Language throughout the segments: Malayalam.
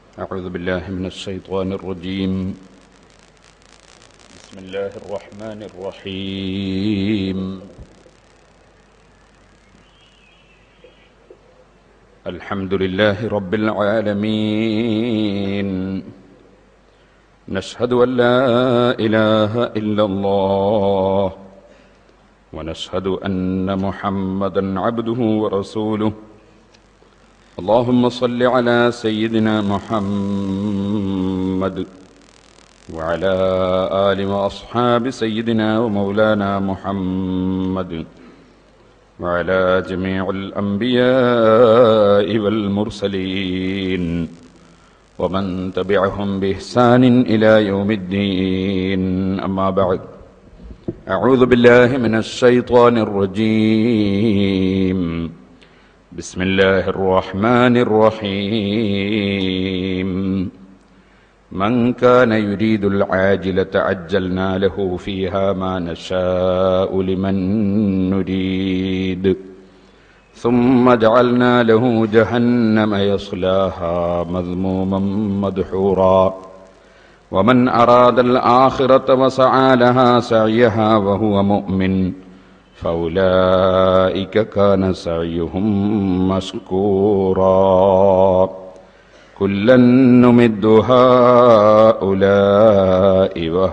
أعوذ بالله من الشيطان الرجيم بسم الله الرحمن الرحيم الحمد لله رب العالمين نشهد أن لا إله إلا الله ونشهد أن محمدا عبده ورسوله اللهم صل على سيدنا محمد وعلى آل وأصحاب سيدنا ومولانا محمد وعلى جميع الأنبياء والمرسلين ومن تبعهم بإحسان إلى يوم الدين أما بعد أعوذ بالله من الشيطان الرجيم بسم الله الرحمن الرحيم من كان يريد العاجلة عجلنا له فيها ما نشاء لمن نريد ثم جعلنا له جهنم يصلاها مذموما مدحورا ومن أراد الآخرة وسعى لها سعيها وهو مؤمن فأولئك كان سعيهم مشكورا كلا نمد هؤلاء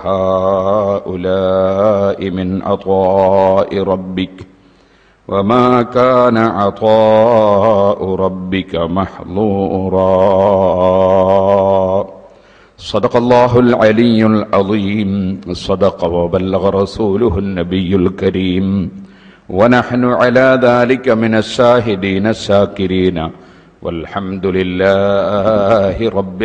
وهؤلاء من عطاء ربك وما كان عطاء ربك محظورا صدق الله العلي العظيم صدق وبلغ رسوله النبي الكريم ونحن على ذلك من الشاهدين الشاكرين والحمد لله رب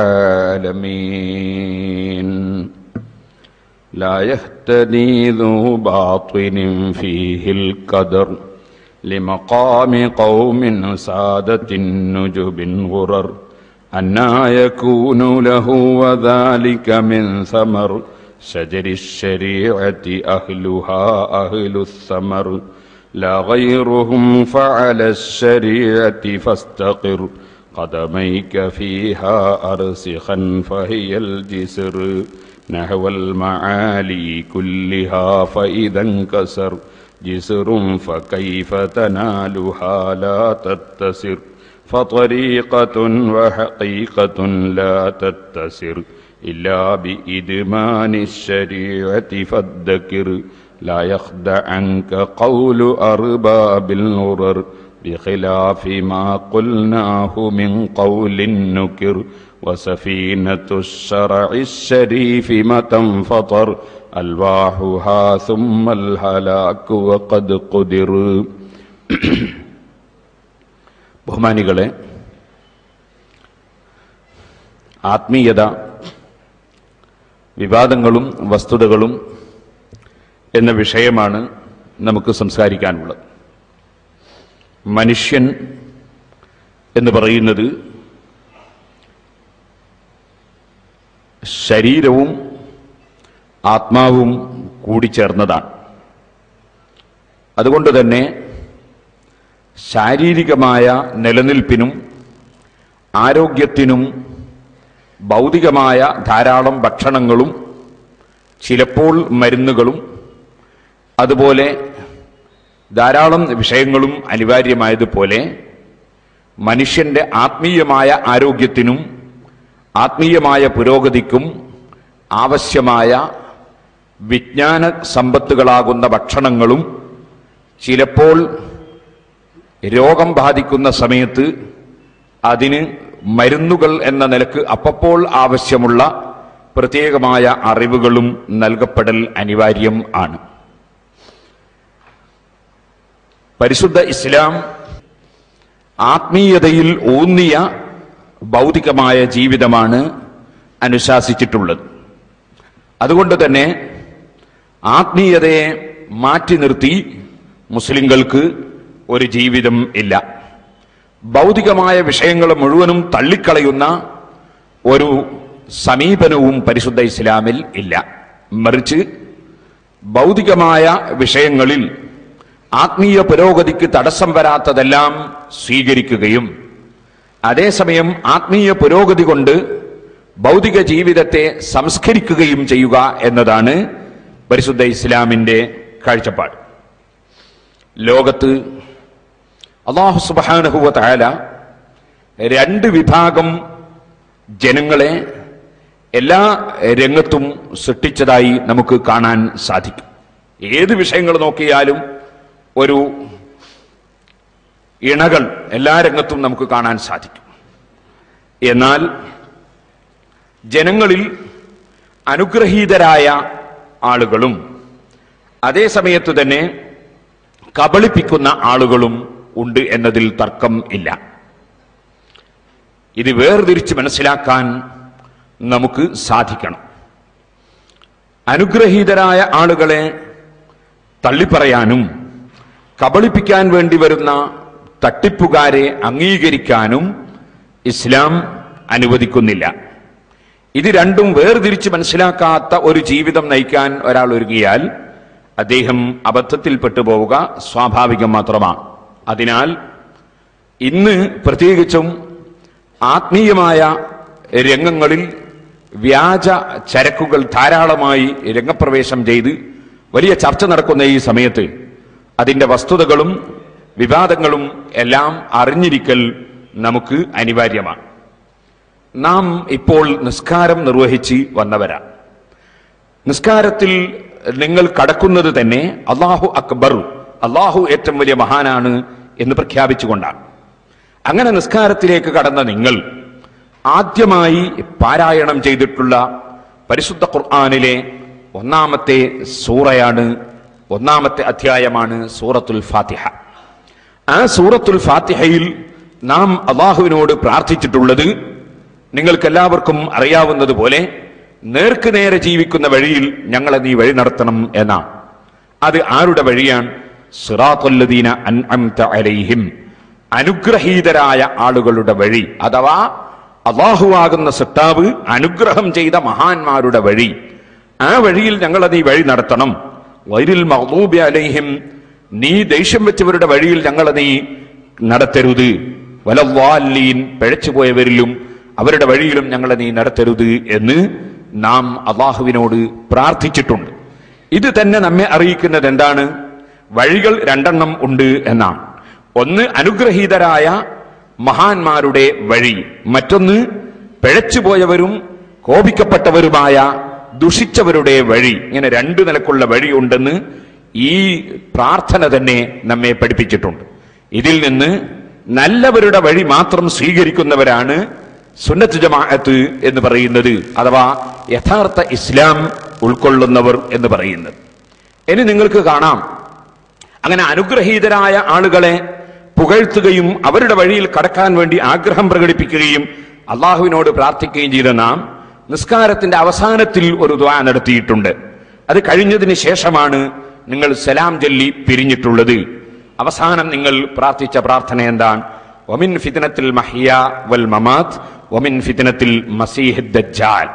العالمين لا يهتدي ذو باطن فيه القدر لمقام قوم سادة نجب غرر أنا يكون له وذلك من ثمر شجر الشريعة أهلها أهل الثمر لا غيرهم فعل الشريعة فاستقر قدميك فيها أرسخا فهي الجسر نحو المعالي كلها فإذا انكسر جسر فكيف تنالها لا تتسر فطريقة وحقيقة لا تتسر إلا بإدمان الشريعة فادكر لا يخدعنك قول أرباب الغرر بخلاف ما قلناه من قول نكر وسفينة الشرع الشريف متى انفطر ألواحها ثم الهلاك وقد قدر ബഹുമാനികളെ ആത്മീയത വിവാദങ്ങളും വസ്തുതകളും എന്ന വിഷയമാണ് നമുക്ക് സംസാരിക്കാനുള്ളത് മനുഷ്യൻ എന്ന് പറയുന്നത് ശരീരവും ആത്മാവും കൂടിച്ചേർന്നതാണ് അതുകൊണ്ട് തന്നെ ശാരീരികമായ നിലനിൽപ്പിനും ആരോഗ്യത്തിനും ഭൗതികമായ ധാരാളം ഭക്ഷണങ്ങളും ചിലപ്പോൾ മരുന്നുകളും അതുപോലെ ധാരാളം വിഷയങ്ങളും അനിവാര്യമായതുപോലെ മനുഷ്യന്റെ ആത്മീയമായ ആരോഗ്യത്തിനും ആത്മീയമായ പുരോഗതിക്കും ആവശ്യമായ വിജ്ഞാന സമ്പത്തുകളാകുന്ന ഭക്ഷണങ്ങളും ചിലപ്പോൾ രോഗം ബാധിക്കുന്ന സമയത്ത് അതിന് മരുന്നുകൾ എന്ന നിലക്ക് അപ്പപ്പോൾ ആവശ്യമുള്ള പ്രത്യേകമായ അറിവുകളും നൽകപ്പെടൽ അനിവാര്യം ആണ് പരിശുദ്ധ ഇസ്ലാം ആത്മീയതയിൽ ഊന്നിയ ഭൗതികമായ ജീവിതമാണ് അനുശാസിച്ചിട്ടുള്ളത് അതുകൊണ്ട് തന്നെ ആത്മീയതയെ മാറ്റി നിർത്തി മുസ്ലിങ്ങൾക്ക് ഒരു ജീവിതം ഇല്ല ഭൗതികമായ വിഷയങ്ങൾ മുഴുവനും തള്ളിക്കളയുന്ന ഒരു സമീപനവും പരിശുദ്ധ ഇസ്ലാമിൽ ഇല്ല മറിച്ച് ഭൗതികമായ വിഷയങ്ങളിൽ ആത്മീയ പുരോഗതിക്ക് തടസ്സം വരാത്തതെല്ലാം സ്വീകരിക്കുകയും അതേസമയം ആത്മീയ പുരോഗതി കൊണ്ട് ഭൗതിക ജീവിതത്തെ സംസ്കരിക്കുകയും ചെയ്യുക എന്നതാണ് പരിശുദ്ധ ഇസ്ലാമിന്റെ കാഴ്ചപ്പാട് ലോകത്ത് അള്ളാഹു സുബാനഹുവ താല രണ്ട് വിഭാഗം ജനങ്ങളെ എല്ലാ രംഗത്തും സൃഷ്ടിച്ചതായി നമുക്ക് കാണാൻ സാധിക്കും ഏത് വിഷയങ്ങൾ നോക്കിയാലും ഒരു ഇണകൾ എല്ലാ രംഗത്തും നമുക്ക് കാണാൻ സാധിക്കും എന്നാൽ ജനങ്ങളിൽ അനുഗ്രഹീതരായ ആളുകളും അതേ സമയത്ത് തന്നെ കബളിപ്പിക്കുന്ന ആളുകളും ഉണ്ട് എന്നതിൽ തർക്കം ഇല്ല ഇത് വേർതിരിച്ച് മനസ്സിലാക്കാൻ നമുക്ക് സാധിക്കണം അനുഗ്രഹീതരായ ആളുകളെ തള്ളിപ്പറയാനും കബളിപ്പിക്കാൻ വേണ്ടി വരുന്ന തട്ടിപ്പുകാരെ അംഗീകരിക്കാനും ഇസ്ലാം അനുവദിക്കുന്നില്ല ഇത് രണ്ടും വേർതിരിച്ച് മനസ്സിലാക്കാത്ത ഒരു ജീവിതം നയിക്കാൻ ഒരാൾ ഒരുങ്ങിയാൽ അദ്ദേഹം അബദ്ധത്തിൽ പെട്ടുപോവുക സ്വാഭാവികം മാത്രമാണ് അതിനാൽ ഇന്ന് പ്രത്യേകിച്ചും ആത്മീയമായ രംഗങ്ങളിൽ വ്യാജ ചരക്കുകൾ ധാരാളമായി രംഗപ്രവേശം ചെയ്ത് വലിയ ചർച്ച നടക്കുന്ന ഈ സമയത്ത് അതിന്റെ വസ്തുതകളും വിവാദങ്ങളും എല്ലാം അറിഞ്ഞിരിക്കൽ നമുക്ക് അനിവാര്യമാണ് നാം ഇപ്പോൾ നിസ്കാരം നിർവഹിച്ച് വന്നവരാണ് നിസ്കാരത്തിൽ നിങ്ങൾ കടക്കുന്നത് തന്നെ അള്ളാഹു അക്ബർ അള്ളാഹു ഏറ്റവും വലിയ മഹാനാണ് എന്ന് പ്രഖ്യാപിച്ചുകൊണ്ടാണ് അങ്ങനെ നിസ്കാരത്തിലേക്ക് കടന്ന നിങ്ങൾ ആദ്യമായി പാരായണം ചെയ്തിട്ടുള്ള പരിശുദ്ധ ഖുർആാനിലെ ഒന്നാമത്തെ സൂറയാണ് ഒന്നാമത്തെ അധ്യായമാണ് സൂറത്തുൽ ഫാത്തിഹ ആ സൂറത്തുൽ ഫാത്തിഹയിൽ നാം അള്ളാഹുവിനോട് പ്രാർത്ഥിച്ചിട്ടുള്ളത് നിങ്ങൾക്കെല്ലാവർക്കും അറിയാവുന്നതുപോലെ നേർക്ക് നേരെ ജീവിക്കുന്ന വഴിയിൽ ഞങ്ങളെ നീ വഴി നടത്തണം എന്നാണ് അത് ആരുടെ വഴിയാണ് സിറാത്തുല്ലദീന അൻഅംത അലൈഹിം അനുഗ്രഹീതരായ ആളുകളുടെ വഴി അഥവാ അള്ളാഹുവാകുന്ന സത്താവ് അനുഗ്രഹം ചെയ്ത മഹാന്മാരുടെ വഴി ആ വഴിയിൽ ഞങ്ങളെ നീ വഴി നടത്തണം വൈരിൽ മഹദൂബി അലൈഹിം നീ ദേഷ്യം വെച്ചവരുടെ വഴിയിൽ ഞങ്ങളെ നീ നടത്തരുത് വലവാല്ലീൻ പിഴച്ചുപോയവരിലും അവരുടെ വഴിയിലും ഞങ്ങളെ നീ നടത്തരുത് എന്ന് നാം അള്ളാഹുവിനോട് പ്രാർത്ഥിച്ചിട്ടുണ്ട് ഇത് തന്നെ നമ്മെ അറിയിക്കുന്നത് എന്താണ് വഴികൾ രണ്ടെണ്ണം ഉണ്ട് എന്നാണ് ഒന്ന് അനുഗ്രഹീതരായ മഹാന്മാരുടെ വഴി മറ്റൊന്ന് പിഴച്ചുപോയവരും കോപിക്കപ്പെട്ടവരുമായ ദുഷിച്ചവരുടെ വഴി ഇങ്ങനെ രണ്ടു നിലക്കുള്ള വഴിയുണ്ടെന്ന് ഈ പ്രാർത്ഥന തന്നെ നമ്മെ പഠിപ്പിച്ചിട്ടുണ്ട് ഇതിൽ നിന്ന് നല്ലവരുടെ വഴി മാത്രം സ്വീകരിക്കുന്നവരാണ് സുന്നത്ത് ജമാഅത്ത് എന്ന് പറയുന്നത് അഥവാ യഥാർത്ഥ ഇസ്ലാം ഉൾക്കൊള്ളുന്നവർ എന്ന് പറയുന്നത് ഇനി നിങ്ങൾക്ക് കാണാം അങ്ങനെ അനുഗ്രഹീതരായ ആളുകളെ പുകഴ്ത്തുകയും അവരുടെ വഴിയിൽ കടക്കാൻ വേണ്ടി ആഗ്രഹം പ്രകടിപ്പിക്കുകയും അള്ളാഹുവിനോട് പ്രാർത്ഥിക്കുകയും ചെയ്ത നാം നിസ്കാരത്തിന്റെ അവസാനത്തിൽ ഒരു ദ്വാ നടത്തിയിട്ടുണ്ട് അത് കഴിഞ്ഞതിന് ശേഷമാണ് നിങ്ങൾ സലാം ചൊല്ലി പിരിഞ്ഞിട്ടുള്ളത് അവസാനം നിങ്ങൾ പ്രാർത്ഥിച്ച പ്രാർത്ഥന എന്താണ് ഒമിൻ ഫിതനത്തിൽ മഹിയ വൽ മമാത്ത് ഒമിൻ ഫിതനത്തിൽ മസീഹ് ദജ്ജാൽ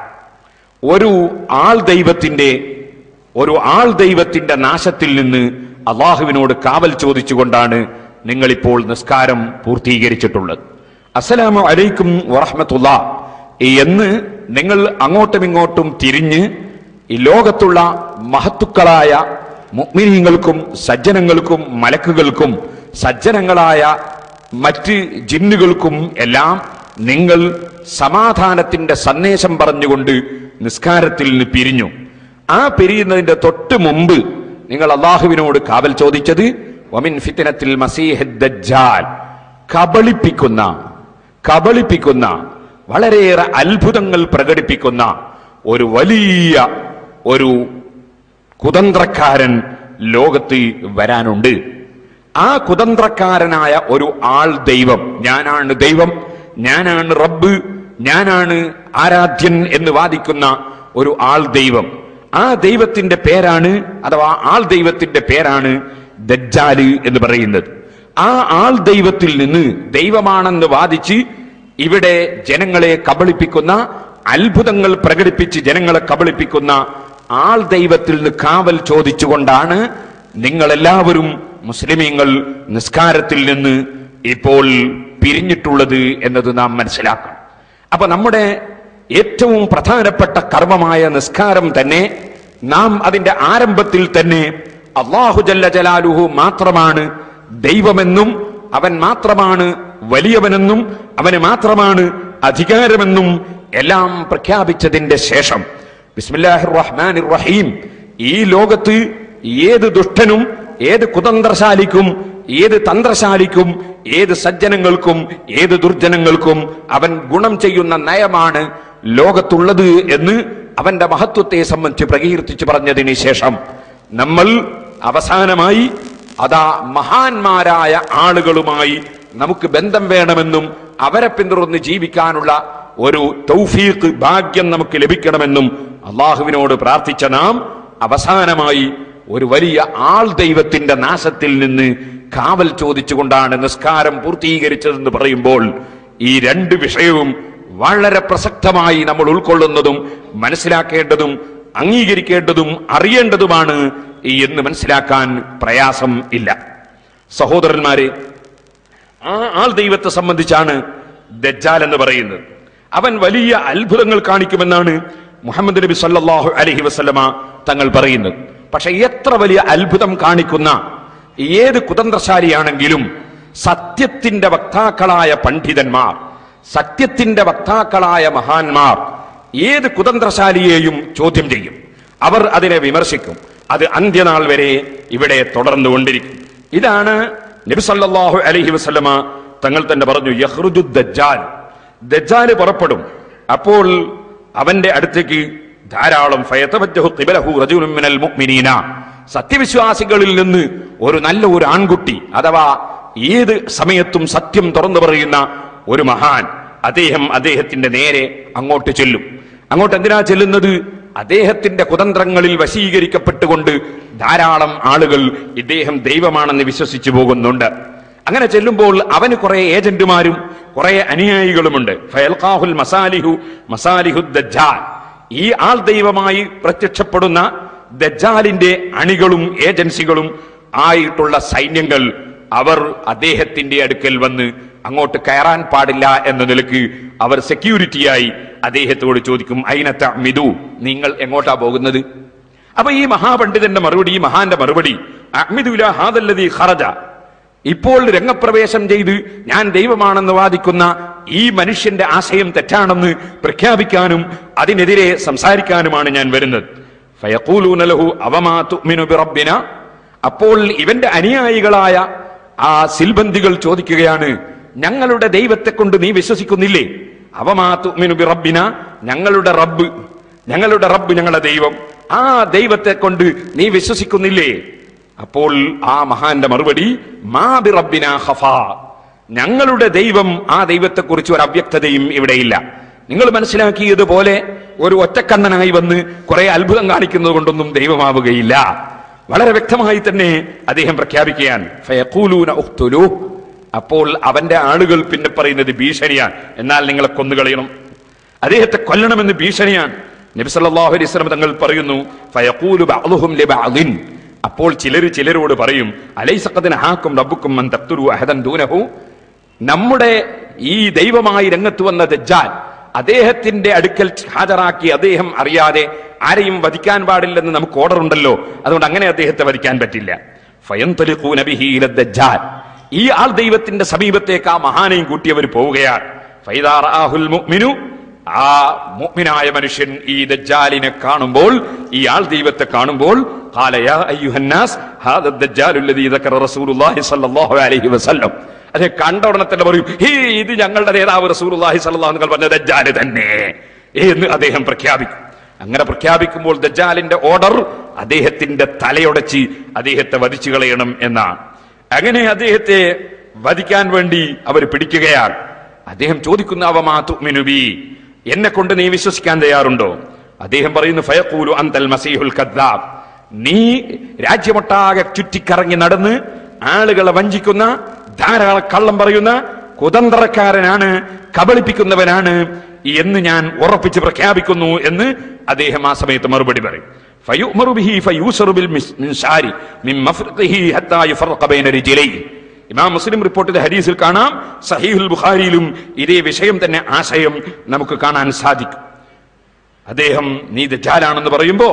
ഒരു ആൾ ദൈവത്തിന്റെ ഒരു ആൾ ദൈവത്തിന്റെ നാശത്തിൽ നിന്ന് അള്ളാഹുവിനോട് കാവൽ ചോദിച്ചുകൊണ്ടാണ് നിങ്ങളിപ്പോൾ നിസ്കാരം പൂർത്തീകരിച്ചിട്ടുള്ളത് അസ്സലാമു അലൈക്കും വറഹ്മത്തുള്ള എന്ന് നിങ്ങൾ അങ്ങോട്ടും ഇങ്ങോട്ടും തിരിഞ്ഞ് ഈ ലോകത്തുള്ള മഹത്തുക്കളായ മുഗ്മിനീങ്ങൾക്കും സജ്ജനങ്ങൾക്കും മലക്കുകൾക്കും സജ്ജനങ്ങളായ മറ്റ് ജിന്നുകൾക്കും എല്ലാം നിങ്ങൾ സമാധാനത്തിന്റെ സന്ദേശം പറഞ്ഞുകൊണ്ട് നിസ്കാരത്തിൽ നിന്ന് പിരിഞ്ഞു ആ പിരിയുന്നതിന്റെ തൊട്ട് മുമ്പ് നിങ്ങൾ അള്ളാഹുവിനോട് കാവൽ ചോദിച്ചത് വമിൻ ഫിത്തിനത്തിൽ മസീഹ് ദജ്ജാൽ കബളിപ്പിക്കുന്ന കബളിപ്പിക്കുന്ന വളരെയേറെ അത്ഭുതങ്ങൾ പ്രകടിപ്പിക്കുന്ന ഒരു വലിയ ഒരു കുതന്ത്രക്കാരൻ ലോകത്ത് വരാനുണ്ട് ആ കുതന്ത്രക്കാരനായ ഒരു ആൾ ദൈവം ഞാനാണ് ദൈവം ഞാനാണ് റബ്ബ് ഞാനാണ് ആരാധ്യൻ എന്ന് വാദിക്കുന്ന ഒരു ആൾ ദൈവം ആ ദൈവത്തിന്റെ പേരാണ് അഥവാ ആൾ ദൈവത്തിന്റെ പേരാണ് ദജ്ജാല് എന്ന് പറയുന്നത് ആ ആൾ ദൈവത്തിൽ നിന്ന് ദൈവമാണെന്ന് വാദിച്ച് ഇവിടെ ജനങ്ങളെ കബളിപ്പിക്കുന്ന അത്ഭുതങ്ങൾ പ്രകടിപ്പിച്ച് ജനങ്ങളെ കബളിപ്പിക്കുന്ന ആൾ ദൈവത്തിൽ നിന്ന് കാവൽ ചോദിച്ചുകൊണ്ടാണ് നിങ്ങൾ എല്ലാവരും മുസ്ലിമീങ്ങൾ നിസ്കാരത്തിൽ നിന്ന് ഇപ്പോൾ പിരിഞ്ഞിട്ടുള്ളത് എന്നത് നാം മനസ്സിലാക്കണം അപ്പൊ നമ്മുടെ ഏറ്റവും പ്രധാനപ്പെട്ട കർമ്മമായ നിസ്കാരം തന്നെ നാം അതിന്റെ ആരംഭത്തിൽ തന്നെ അള്ളാഹു ജല്ല ജലാലുഹു മാത്രമാണ് ദൈവമെന്നും അവൻ മാത്രമാണ് വലിയവനെന്നും അവന് മാത്രമാണ് അധികാരമെന്നും എല്ലാം പ്രഖ്യാപിച്ചതിന്റെ ശേഷം ബിസ്മില്ലാഹിർ റഹ്മാനിർ റഹീം ഈ ലോകത്ത് ഏത് ദുഷ്ടനും ഏത് കുതന്ത്രശാലിക്കും ഏത് തന്ത്രശാലിക്കും ഏത് സജ്ജനങ്ങൾക്കും ഏത് ദുർജനങ്ങൾക്കും അവൻ ഗുണം ചെയ്യുന്ന നയമാണ് ലോകത്തുള്ളത് എന്ന് അവന്റെ മഹത്വത്തെ സംബന്ധിച്ച് പ്രകീർത്തിച്ചു പറഞ്ഞതിന് ശേഷം നമ്മൾ അവസാനമായി അതാ മഹാന്മാരായ ആളുകളുമായി നമുക്ക് ബന്ധം വേണമെന്നും അവരെ പിന്തുടർന്ന് ജീവിക്കാനുള്ള ഒരു തൗഫീഖ് ഭാഗ്യം നമുക്ക് ലഭിക്കണമെന്നും അള്ളാഹുവിനോട് പ്രാർത്ഥിച്ച നാം അവസാനമായി ഒരു വലിയ ആൾ ദൈവത്തിന്റെ നാശത്തിൽ നിന്ന് കാവൽ ചോദിച്ചുകൊണ്ടാണ് നിസ്കാരം പൂർത്തീകരിച്ചതെന്ന് പറയുമ്പോൾ ഈ രണ്ട് വിഷയവും വളരെ പ്രസക്തമായി നമ്മൾ ഉൾക്കൊള്ളുന്നതും മനസ്സിലാക്കേണ്ടതും അംഗീകരിക്കേണ്ടതും അറിയേണ്ടതുമാണ് എന്ന് മനസ്സിലാക്കാൻ പ്രയാസം ഇല്ല സഹോദരന്മാരെ ആ ആൾ ദൈവത്തെ സംബന്ധിച്ചാണ് ദജ്ജാൽ എന്ന് പറയുന്നത് അവൻ വലിയ അത്ഭുതങ്ങൾ കാണിക്കുമെന്നാണ് മുഹമ്മദ് നബി സല്ലല്ലാഹു അലൈഹി വസല്ലമ തങ്ങൾ പറയുന്നത് പക്ഷെ എത്ര വലിയ അത്ഭുതം കാണിക്കുന്ന ഏത് കുതന്ത്രശാലിയാണെങ്കിലും സത്യത്തിന്റെ വക്താക്കളായ പണ്ഡിതന്മാർ സത്യത്തിന്റെ വക്താക്കളായ മഹാന്മാർ ഏത് കുതന്ത്രശാലിയെയും ചോദ്യം ചെയ്യും അവർ അതിനെ വിമർശിക്കും അത് അന്ത്യനാൾ വരെ ഇവിടെ തുടർന്നുകൊണ്ടിരിക്കും ഇതാണ് നബി സല്ലല്ലാഹു അലൈഹി വസല്ലമ തങ്ങൾ തന്നെ പറഞ്ഞു യഹ്റുജു ദജ്ജാൽ ദജ്ജാൽ പുറപ്പെടും അപ്പോൾ അവന്റെ അടുത്തേക്ക് ധാരാളം ഫയതവജ്ജഹു ഖിബലഹു റജുലുൻ മിനൽ മുഅ്മിനീന സത്യവിശ്വാസികളിൽ നിന്ന് ഒരു നല്ല ഒരു ആൺകുട്ടി അഥവാ ഏത് സമയത്തും സത്യം തുറന്നു പറയുന്ന ഒരു മഹാൻ അദ്ദേഹം അദ്ദേഹത്തിന്റെ നേരെ അങ്ങോട്ട് ചെല്ലും അങ്ങോട്ട് എന്തിനാ ചെല്ലുന്നത് അദ്ദേഹത്തിന്റെ കുതന്ത്രങ്ങളിൽ വശീകരിക്കപ്പെട്ടുകൊണ്ട് ധാരാളം ആളുകൾ ഇദ്ദേഹം ദൈവമാണെന്ന് വിശ്വസിച്ചു പോകുന്നുണ്ട് അങ്ങനെ ചെല്ലുമ്പോൾ അവന് കുറെ ഏജന്റുമാരും കുറെ അനുയായികളുമുണ്ട് ഫയൽഖാഹുൽ മസാലിഹു മസാലിഹു ദജ്ജാൽ ഈ ആൾ ദൈവമായി പ്രത്യക്ഷപ്പെടുന്ന ദജ്ജാലിന്റെ അണികളും ഏജൻസികളും ആയിട്ടുള്ള സൈന്യങ്ങൾ അവർ അദ്ദേഹത്തിന്റെ അടുക്കൽ വന്ന് അങ്ങോട്ട് കയറാൻ പാടില്ല എന്ന നിലക്ക് അവർ സെക്യൂരിറ്റിയായി അദ്ദേഹത്തോട് ചോദിക്കും അയിനത്ത മിതു നിങ്ങൾ എങ്ങോട്ടാ പോകുന്നത് അപ്പൊ ഈ മഹാപണ്ഡിതന്റെ മറുപടി ഈ മഹാന്റെ മറുപടി അഹ്മിദുല ഹാദല്ലതി ഖറജ ഇപ്പോൾ രംഗപ്രവേശം ചെയ്ത് ഞാൻ ദൈവമാണെന്ന് വാദിക്കുന്ന ഈ മനുഷ്യന്റെ ആശയം തെറ്റാണെന്ന് പ്രഖ്യാപിക്കാനും അതിനെതിരെ സംസാരിക്കാനുമാണ് ഞാൻ വരുന്നത് ഫയഖൂലൂന ലഹു അവമാ തുഅ്മിനു ബിറബ്ബിന അപ്പോൾ ഇവന്റെ അനുയായികളായ ആ സിൽബന്ദികൾ ചോദിക്കുകയാണ് ഞങ്ങളുടെ ദൈവത്തെ കൊണ്ട് നീ വിശ്വസിക്കുന്നില്ലേ അവമാ തുഅ്മിനു ബിറബ്ബിന ഞങ്ങളുടെ റബ്ബ് ഞങ്ങളുടെ റബ്ബ് ഞങ്ങളുടെ ദൈവം ആ ദൈവത്തെ കൊണ്ട് നീ വിശ്വസിക്കുന്നില്ലേ അപ്പോൾ ആ മഹാന്റെ മറുപടി മാ ബി റബ്ബിന ഖഫാ ഞങ്ങളുടെ ദൈവം ആ ദൈവത്തെക്കുറിച്ച് ഒരു അവ്യക്തതയും ഇവിടെയില്ല നിങ്ങൾ മനസ്സിലാക്കിയതുപോലെ ഒരു ഒറ്റക്കണ്ണനായി വന്ന് കുറെ അത്ഭുതം കാണിക്കുന്നത് കൊണ്ടൊന്നും ദൈവമാവുകയില്ല വളരെ വ്യക്തമായി തന്നെ അദ്ദേഹം പ്രഖ്യാപിക്കുകയാണ് ഫയഖൂലൂന ഉഖ്തുലൂ. അപ്പോൾ അവന്റെ ആളുകൾ പിന്നെ പറയുന്നത് ഭീഷണിയാണ് എന്നാൽ നിങ്ങളെ കൊന്നുകളയണം അദ്ദേഹത്തെ കൊല്ലണമെന്ന് ഭീഷണിയാണ് നബി സല്ലല്ലാഹു അലൈഹി വസല്ലം തങ്ങൾ പറയുന്നു ഫയഖൂലു ബഅ്ദുഹും ലിബഅദിൻ അപ്പോൾ ചിലർ ചിലരോട് പറയും അലൈസഖദിന ഹാക്കും റബ്ബുക്കും മൻ തഖ്തുലു അഹദൻ ദൂനഹു നമ്മുടെ ഈ ദൈവമായി രംഗത്ത് വന്ന ദജ്ജാൽ അദ്ദേഹത്തിന്റെ അടുക്കൽ ഹാജരാക്കി അദ്ദേഹം അറിയാതെ ആരെയും വധിക്കാൻ പാടില്ലെന്ന് നമുക്ക് ഓർഡർ ഉണ്ടല്ലോ അതുകൊണ്ട് അങ്ങനെ അദ്ദേഹത്തെ വധിക്കാൻ പറ്റില്ല ഫയന്തലിഖൂന ബിഹി ഇല ദജ്ജാൽ ഈ ആൾ ദൈവത്തിന്റെ സമീപത്തേക്ക് ആ മഹാനെയും കൂട്ടിയവർ പോവുകയാണ് ഫൈദാ റആഹുൽ മുഅ്മിനു ആ മുഅ്മിനായ മനുഷ്യൻ ഈ ദജ്ജാലിനെ കാണുമ്പോൾ ഈ ആൾ ദൈവത്തെ കാണുമ്പോൾ ഖാല യാ അയ്യുഹന്നാസ് ഹാദ ദജ്ജാലു അല്ലദീ ദക്കറ റസൂലുള്ളാഹി സ്വല്ലല്ലാഹു അലൈഹി വസല്ലം അതെ കണ്ട ഉടനെ തന്നെ പറയും ഹേ ഇത് ഞങ്ങളുടെ നേതാവ് റസൂലുള്ളാഹി സ്വല്ലല്ലാഹു അലൈഹി പറഞ്ഞ ദജ്ജാല് തന്നെ എന്ന് അദ്ദേഹം പ്രഖ്യാപിക്കും അങ്ങനെ പ്രഖ്യാപിക്കുമ്പോൾ ദജ്ജാലിന്റെ ഓർഡർ അദ്ദേഹത്തിന്റെ തലയൊടച്ച് അദ്ദേഹത്തെ വധിച്ചു കളയണം എന്നാണ് അങ്ങനെ അദ്ദേഹത്തെ വധിക്കാൻ വേണ്ടി അവർ പിടിക്കുകയാണ് അദ്ദേഹം ചോദിക്കുന്ന അവമാതുമിനുബി എന്നെ കൊണ്ട് നീ വിശ്വസിക്കാൻ തയ്യാറുണ്ടോ അദ്ദേഹം പറയുന്നു ഫയഖൂലു അന്തൽ മസീഹുൽ കദ്ദാബ് നീ രാജ്യമൊട്ടാകെ ചുറ്റിക്കറങ്ങി നടന്ന് ആളുകളെ വഞ്ചിക്കുന്ന ധാരാളം കള്ളം പറയുന്ന കുതന്ത്രക്കാരനാണ് കബളിപ്പിക്കുന്നവനാണ് എന്ന് ഞാൻ ഉറപ്പിച്ച് പ്രഖ്യാപിക്കുന്നു എന്ന് അദ്ദേഹം ആ സമയത്ത് മറുപടി പറയും فيؤمر به فيوسر بالمنشار من مفرقه حتى يفرق بين رجليه ഇമാം മുസ്ലിം റിപ്പോർട്ടിലെ ഹദീസിൽ കാണാം സഹീഹുൽ ബുഖാരിയിലും ഇതേ വിഷയം തന്നെ ആശയം നമുക്ക് കാണാൻ സാധിക്കും അദ്ദേഹം നീ ദജ്ജാലാണെന്ന് പറയുമ്പോ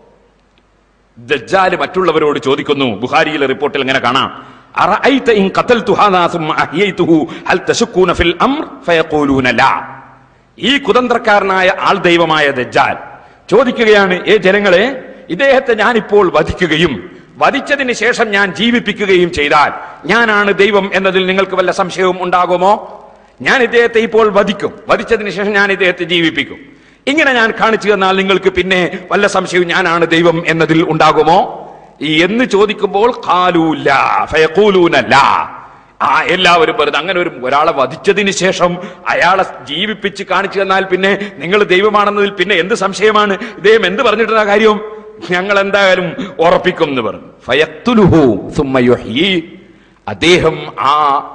ദജ്ജാല് മറ്റുള്ളവരോട് ചോദിക്കുന്നു ബുഖാരിയിലെ റിപ്പോർട്ടിൽ ഇങ്ങനെ കാണാം അറഅയ്ത ഇൻ ഖതൽതു ഹാദാ സുമ്മ അഹ്യയ്തുഹു ഹൽ തശുക്കൂന ഫിൽ അംർ ഫയഖൂലൂന ലാ ഈ കുതന്ത്രക്കാരനായ ആൾ ദൈവമായ ദജ്ജാൽ ചോദിക്കുകയാണ് ഏ ജനങ്ങളെ ഇദ്ദേഹത്തെ ഞാനിപ്പോൾ വധിക്കുകയും വധിച്ചതിന് ശേഷം ഞാൻ ജീവിപ്പിക്കുകയും ചെയ്താൽ ഞാനാണ് ദൈവം എന്നതിൽ നിങ്ങൾക്ക് വല്ല സംശയവും ഉണ്ടാകുമോ ഞാൻ ഇദ്ദേഹത്തെ ഇപ്പോൾ വധിക്കും വധിച്ചതിന് ശേഷം ഞാൻ ഇദ്ദേഹത്തെ ജീവിപ്പിക്കും ഇങ്ങനെ ഞാൻ കാണിച്ചു തന്നാൽ നിങ്ങൾക്ക് പിന്നെ വല്ല സംശയവും ഞാനാണ് ദൈവം എന്നതിൽ ഉണ്ടാകുമോ ഈ എന്ന് ചോദിക്കുമ്പോൾ ഖാലൂല ഫയഖൂലൂനല്ല ആ എല്ലാവരും പറയുന്നത് അങ്ങനെ ഒരു ഒരാളെ വധിച്ചതിന് ശേഷം അയാളെ ജീവിപ്പിച്ച് കാണിച്ചു തന്നാൽ പിന്നെ നിങ്ങൾ ദൈവമാണെന്നതിൽ പിന്നെ എന്ത് സംശയമാണ് ഇദ്ദേഹം എന്ത് പറഞ്ഞിട്ടുള്ള കാര്യം ഞങ്ങൾ എന്തായാലും ഉറപ്പിക്കും എന്ന് പറഞ്ഞു ഫയത്തുലുഹു സുമ്മ യുഹ്യീ. അദ്ദേഹം ആ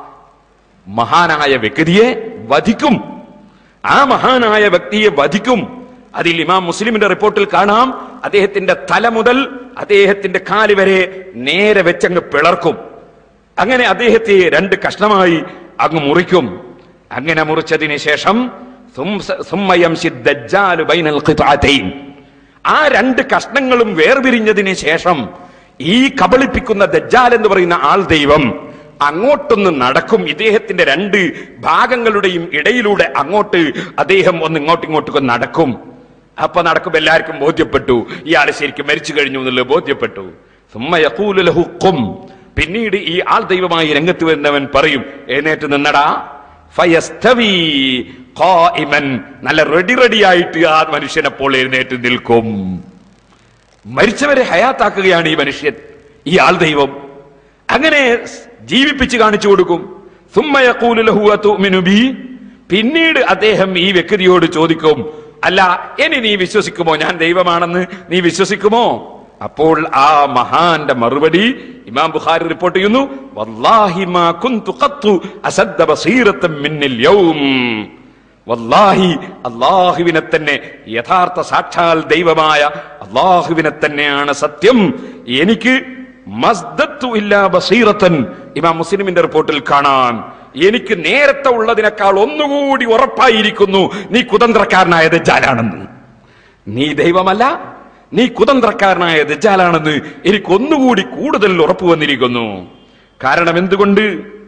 മഹാനായ വ്യക്തിയെ വധിക്കും ആ മഹാനായ വ്യക്തിയെ വധിക്കും അതിൽ ഇമാം മുസ്ലിമിന്റെ റിപ്പോർട്ടിൽ കാണാം അദ്ദേഹത്തിന്റെ തല മുതൽ അദ്ദേഹത്തിന്റെ കാല് വരെ നേരെ വെച്ചങ്ങ് പിളർക്കും അങ്ങനെ അദ്ദേഹത്തെ രണ്ട് കഷ്ണമായി അങ്ങ് മുറിക്കും അങ്ങനെ മുറിച്ചതിന് ശേഷം സുംസ- സുമ്മ യംശി ദജ്ജാലു ബൈനൽ ഖിത്അതൈൻ. ആ രണ്ട് കഷ്ണങ്ങളും വേർപിരിഞ്ഞതിന് ശേഷം ഈ കബളിപ്പിക്കുന്ന ദജ്ജാൽ എന്ന് പറയുന്ന ആൾ ദൈവം അങ്ങോട്ടൊന്ന് നടക്കും ഇദ്ദേഹത്തിന്റെ രണ്ട് ഭാഗങ്ങളുടെയും ഇടയിലൂടെ അങ്ങോട്ട് അദ്ദേഹം ഒന്ന് ഇങ്ങോട്ടും ഇങ്ങോട്ടൊക്കെ നടക്കും അപ്പൊ നടക്കുമ്പോ എല്ലാവർക്കും ബോധ്യപ്പെട്ടു ഇയാൾ ശരിക്കും മരിച്ചു കഴിഞ്ഞു എന്നുള്ളത് ബോധ്യപ്പെട്ടു സുമ്മ യഖൂലു ലഹു ഖും. പിന്നീട് ഈ ആൾ ദൈവമായി രംഗത്ത് വരുന്നവൻ പറയും എഴുന്നേറ്റ് നിന്നടാ ഫയസ്തവി ഖായിമൻ നല്ല റെഡി റെഡി ആയിട്ട് ആ മനുഷ്യൻ അപ്പോൾ എഴുന്നേറ്റ് നിൽക്കും മരിച്ചവരെ ഹയാത്താക്കുകയാണ് ഈ മനുഷ്യൻ ഈ ആൾ ദൈവം അങ്ങനെ ജീവിപ്പിച്ച് കാണിച്ചു കൊടുക്കും സുമ്മ യഖൂലു ലഹു അതുഅ്മിനു ബി പിന്നീട് അദ്ദേഹം ഈ വ്യക്തിയോട് ചോദിക്കും അല്ല ഇനി നീ വിശ്വസിക്കുമോ ഞാൻ ദൈവമാണെന്ന് നീ വിശ്വസിക്കുമോ അപ്പോൾ ആ മഹാന്റെ മറുപടി ഇമാം ബുഖാരി റിപ്പോർട്ട് ചെയ്യുന്നു വല്ലാഹി മാ കുന്തു ഖത്തു അസദ്ദ ബസീറത്തൻ മിന്നിൽ യൗം വല്ലാഹി അള്ളാഹുവിനെ തന്നെ യഥാർത്ഥ സാക്ഷാൽ ദൈവമായ അള്ളാഹുവിനെ തന്നെയാണ് സത്യം എനിക്ക് മസ്ദത്തു ഇല്ലാ ബസീറത്തൻ ഇമാം മുസ്ലിമിന്റെ റിപ്പോർട്ടിൽ കാണാൻ എനിക്ക് നേരത്തെ ഉള്ളതിനേക്കാൾ ഒന്നുകൂടി ഉറപ്പായിരിക്കുന്നു നീ കുതന്ത്രക്കാരനായ ദജ്ജാലാണെന്ന് നീ ദൈവമല്ല നീ കുതന്ത്രക്കാരനായ ദജ്ജാലാണെന്ന് എനിക്ക് ഒന്നുകൂടി കൂടുതൽ ഉറപ്പു വന്നിരിക്കുന്നു കാരണം എന്തുകൊണ്ട്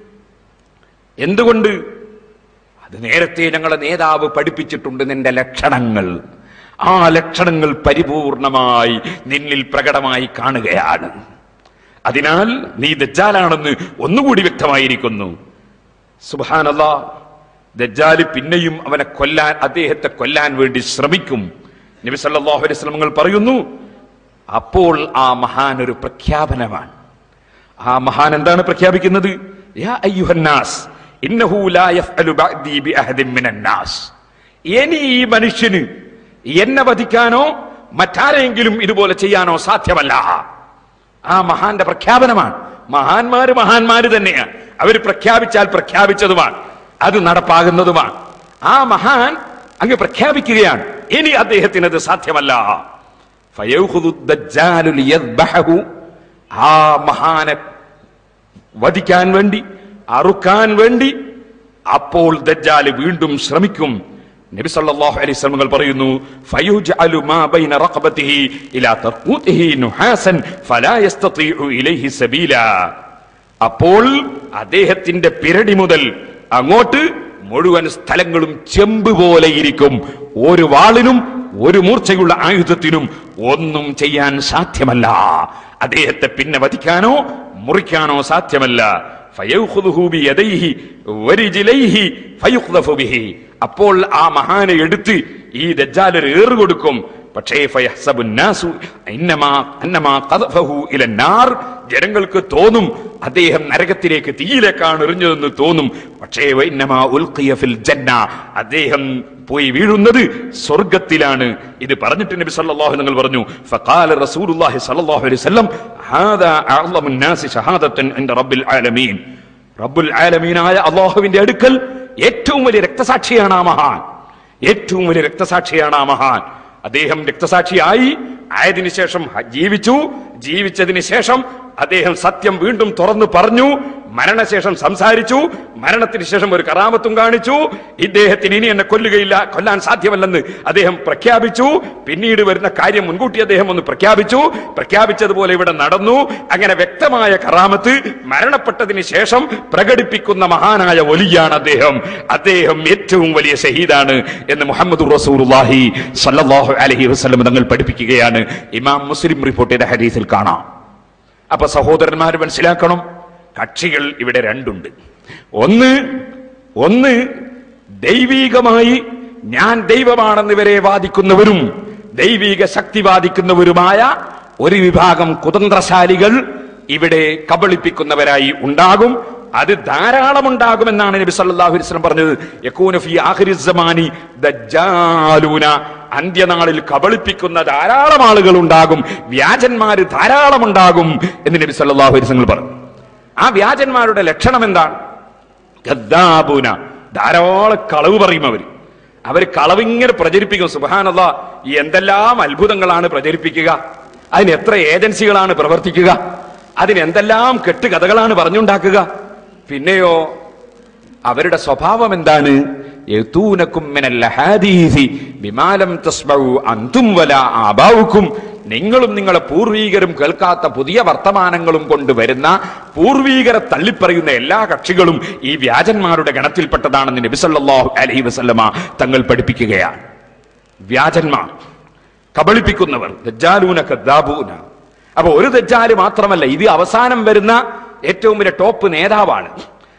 എന്തുകൊണ്ട് അത് നേരത്തെ ഞങ്ങളെ നേതാവ് പഠിപ്പിച്ചിട്ടുണ്ട് നിന്റെ ലക്ഷണങ്ങൾ ആ ലക്ഷണങ്ങൾ പരിപൂർണമായി നിന്നിൽ പ്രകടമായി കാണുകയാണ് അതിനാൽ നീ ദജ്ജാലാണെന്ന് ഒന്നുകൂടി വ്യക്തമായിരിക്കുന്നു സുബാനല്ല ദജ്ജാല് പിന്നെയും അവനെ കൊല്ലാൻ അദ്ദേഹത്തെ കൊല്ലാൻ വേണ്ടി ശ്രമിക്കും നബി സല്ലല്ലാഹു അലൈഹി വസല്ലമകൾ പറയുന്നു അപ്പോൾ ആ മഹാൻ ഒരു പ്രഖ്യാപനമാണ് ആ മഹാൻ എന്താണ് പ്രഖ്യാപിക്കുന്നത് യാ അയ്യുഹന്നാസ് ഇന്നഹു ലാ യഫ്അലു ബഅദി ബിഅഹദിൻ മിനന്നാസ് ഇനി ഈ മനുഷ്യന് എന്നെ വധിക്കാനോ മറ്റാരെങ്കിലും ഇതുപോലെ ചെയ്യാനോ സാധ്യമല്ല ആ മഹാന്റെ പ്രഖ്യാപനമാണ് മഹാന്മാര് മഹാന്മാര് തന്നെയാണ് അവർ പ്രഖ്യാപിച്ചാൽ പ്രഖ്യാപിച്ചതുമാണ് അത് നടപ്പാകുന്നതുമാണ് ആ മഹാൻ അങ്ങ് പ്രഖ്യാപിക്കുകയാണ് ഇനി അദ്ദേഹത്തിന് അത് സാധ്യമല്ല ഫയൗഖുദു ദജ്ജാലു ലിയദ്ബഹു. ആ മഹാനെ വധിക്കാൻ വേണ്ടി അറുക്കാൻ വേണ്ടി അപ്പോൾ ദജ്ജാല് വീണ്ടും ശ്രമിക്കും നബി സല്ലല്ലാഹു അലൈഹി വസല്ലം പറയുന്നു ഫയുജ്അലു മാ ബൈന റഖബതിഹി ഇലാ തർഖൂതിഹി നുഹാസൻ ഫലാ യസ്തതീഉ ഇലൈഹി സബീല അപ്പോൾ അദ്ദേഹത്തിന്റെ പിരടി മുതൽ അങ്ങോട്ട് മുഴുവൻ സ്ഥലങ്ങളും ചെമ്പ് പോലെ ഇരിക്കും ഒരു വാളിനും ഒരു മൂർച്ചയുള്ള ആയുധത്തിനും ഒന്നും ചെയ്യാൻ സാധ്യമല്ല അദ്ദേഹത്തെ പിന്നെ വധിക്കാനോ മുറിക്കാനോ സാധ്യമല്ല ഫയൗഖുദുഹു ബിയദൈഹി വരിജിലൈഹി ഫയുഖ്ദഫു ബിഹി അപ്പോൾ ആ മഹാനെ എടുത്ത് ഈ ദജ്ജാൽ ഒരു ഏറ് കൊടുക്കും പക്ഷേ ഫയഹ്സബു നാസു ഇന്നമാ അന്നമാ ഖദഫഹു ഇലന്നാർ ജനങ്ങൾക്ക് തോന്നും അദ്ദേഹം നരകത്തിലേക്ക് തീയിലേക്കാണ് എറിഞ്ഞതെന്ന് തോന്നും പക്ഷേ വൈന്നമാ ഉൽഖിയ ഫിൽ ജന്ന അദ്ദേഹം പോയി വീഴുന്നത് സ്വർഗത്തിലാണ് ഇത് പറഞ്ഞിട്ട് നബി സല്ലല്ലാഹു നിങ്ങൾ പറഞ്ഞു ഫഖാല റസൂലുള്ളാഹി സല്ലല്ലാഹു അലൈഹി വസല്ലം ഹാദാ അഅ്ളമു നാസി ഷഹാദത്തൻ ഇൻദ റബ്ബിൽ ആലമീൻ റബ്ബുൽ ആലമീനായ അള്ളാഹുവിന്റെ അടുക്കൽ ഏറ്റവും വലിയ രക്തസാക്ഷിയാണ് ആ മഹാൻ ഏറ്റവും വലിയ രക്തസാക്ഷിയാണ് ആ മഹാൻ അദ്ദേഹം രക്തസാക്ഷിയായി ആയതിനു ശേഷം ഹ- ജീവിച്ചു ജീവിച്ചതിന് ശേഷം അദ്ദേഹം സത്യം വീണ്ടും തുറന്നു പറഞ്ഞു മരണശേഷം സംസാരിച്ചു മരണത്തിന് ശേഷം ഒരു കറാമത്തും കാണിച്ചു ഇദ്ദേഹത്തിന് ഇനി എന്നെ കൊല്ലുകയില്ല കൊല്ലാൻ സാധ്യമല്ലെന്ന് അദ്ദേഹം പ്രഖ്യാപിച്ചു പിന്നീട് വരുന്ന കാര്യം മുൻകൂട്ടി അദ്ദേഹം ഒന്ന് പ്രഖ്യാപിച്ചു പ്രഖ്യാപിച്ചതുപോലെ ഇവിടെ നടന്നു അങ്ങനെ വ്യക്തമായ കറാമത്ത് മരണപ്പെട്ടതിന് ശേഷം പ്രകടിപ്പിക്കുന്ന മഹാനായ ഒലിയാണ് അദ്ദേഹം അദ്ദേഹം ഏറ്റവും വലിയ ഷഹീദാണ് എന്ന് മുഹമ്മദ് റസൂലുള്ളാഹി സല്ലല്ലാഹു അലൈഹി വസല്ലം തങ്ങൾ പഠിപ്പിക്കുകയാണ് ഇമാം മുസ്ലിം റിപ്പോർട്ട് ചെയ്ത ഹദീസിൽ കാണാം അപ്പൊ സഹോദരന്മാർ മനസ്സിലാക്കണം കക്ഷികൾ ഇവിടെ രണ്ടുണ്ട് ഒന്ന് ഒന്ന് ദൈവീകമായി ഞാൻ ദൈവമാണെന്ന് ഇവരെ വാദിക്കുന്നവരും ദൈവീക ശക്തി വാദിക്കുന്നവരുമായ ഒരു വിഭാഗം കുതന്ത്രശാലികൾ ഇവിടെ കബളിപ്പിക്കുന്നവരായി ഉണ്ടാകും അത് ധാരാളം ഉണ്ടാകുമെന്നാണ് നബി സല്ലല്ലാഹു അലൈഹി വസല്ലം പറഞ്ഞത് യകൂന ഫീ ആഖിരി സമാനി ദജ്ജാലൂന അന്ത്യനാളിൽ കബളിപ്പിക്കുന്ന ധാരാളം ആളുകൾ ഉണ്ടാകും വ്യാജന്മാര് ധാരാളം ഉണ്ടാകും എന്ന് നബി സല്ലല്ലാഹു അലൈഹി വസല്ലം പറഞ്ഞു ആ വ്യാജന്മാരുടെ ലക്ഷണം എന്താണ് ഗദ്ദാബൂന ധാരാളം കളവ് പറയും അവര് അവര് കളവിങ്ങനെ പ്രചരിപ്പിക്കും സുബാനല്ല ഈ എന്തെല്ലാം അത്ഭുതങ്ങളാണ് പ്രചരിപ്പിക്കുക അതിന് എത്ര ഏജൻസികളാണ് പ്രവർത്തിക്കുക അതിന് എന്തെല്ലാം കെട്ടുകഥകളാണ് പറഞ്ഞുണ്ടാക്കുക പിന്നെയോ അവരുടെ സ്വഭാവം എന്താണ് യതൂനക്കും മിനൽ ഹദീസി ബിമാലം തസ്മഉ അന്തും വലാ ആബാവുക്കും നിങ്ങളും നിങ്ങളെ പൂർവീകരും കേൾക്കാത്ത പുതിയ വർത്തമാനങ്ങളും കൊണ്ടുവരുന്ന പൂർവീകരെ തള്ളിപ്പറയുന്ന എല്ലാ കക്ഷികളും ഈ വ്യാജന്മാരുടെ ഗണത്തിൽപ്പെട്ടതാണെന്ന് നബി സല്ലല്ലാഹു അലൈഹി വസല്ലമ തങ്ങൾ പഠിപ്പിക്കുകയാണ് വ്യാജന്മാർ കബളിപ്പിക്കുന്നവർ ദജ്ജാലൂന കദ്ദാബൂന അപ്പൊ ഒരു ദജ്ജാല് മാത്രമല്ല ഇത് അവസാനം വരുന്ന ഏറ്റവും വലിയ ടോപ്പ് നേതാവാണ്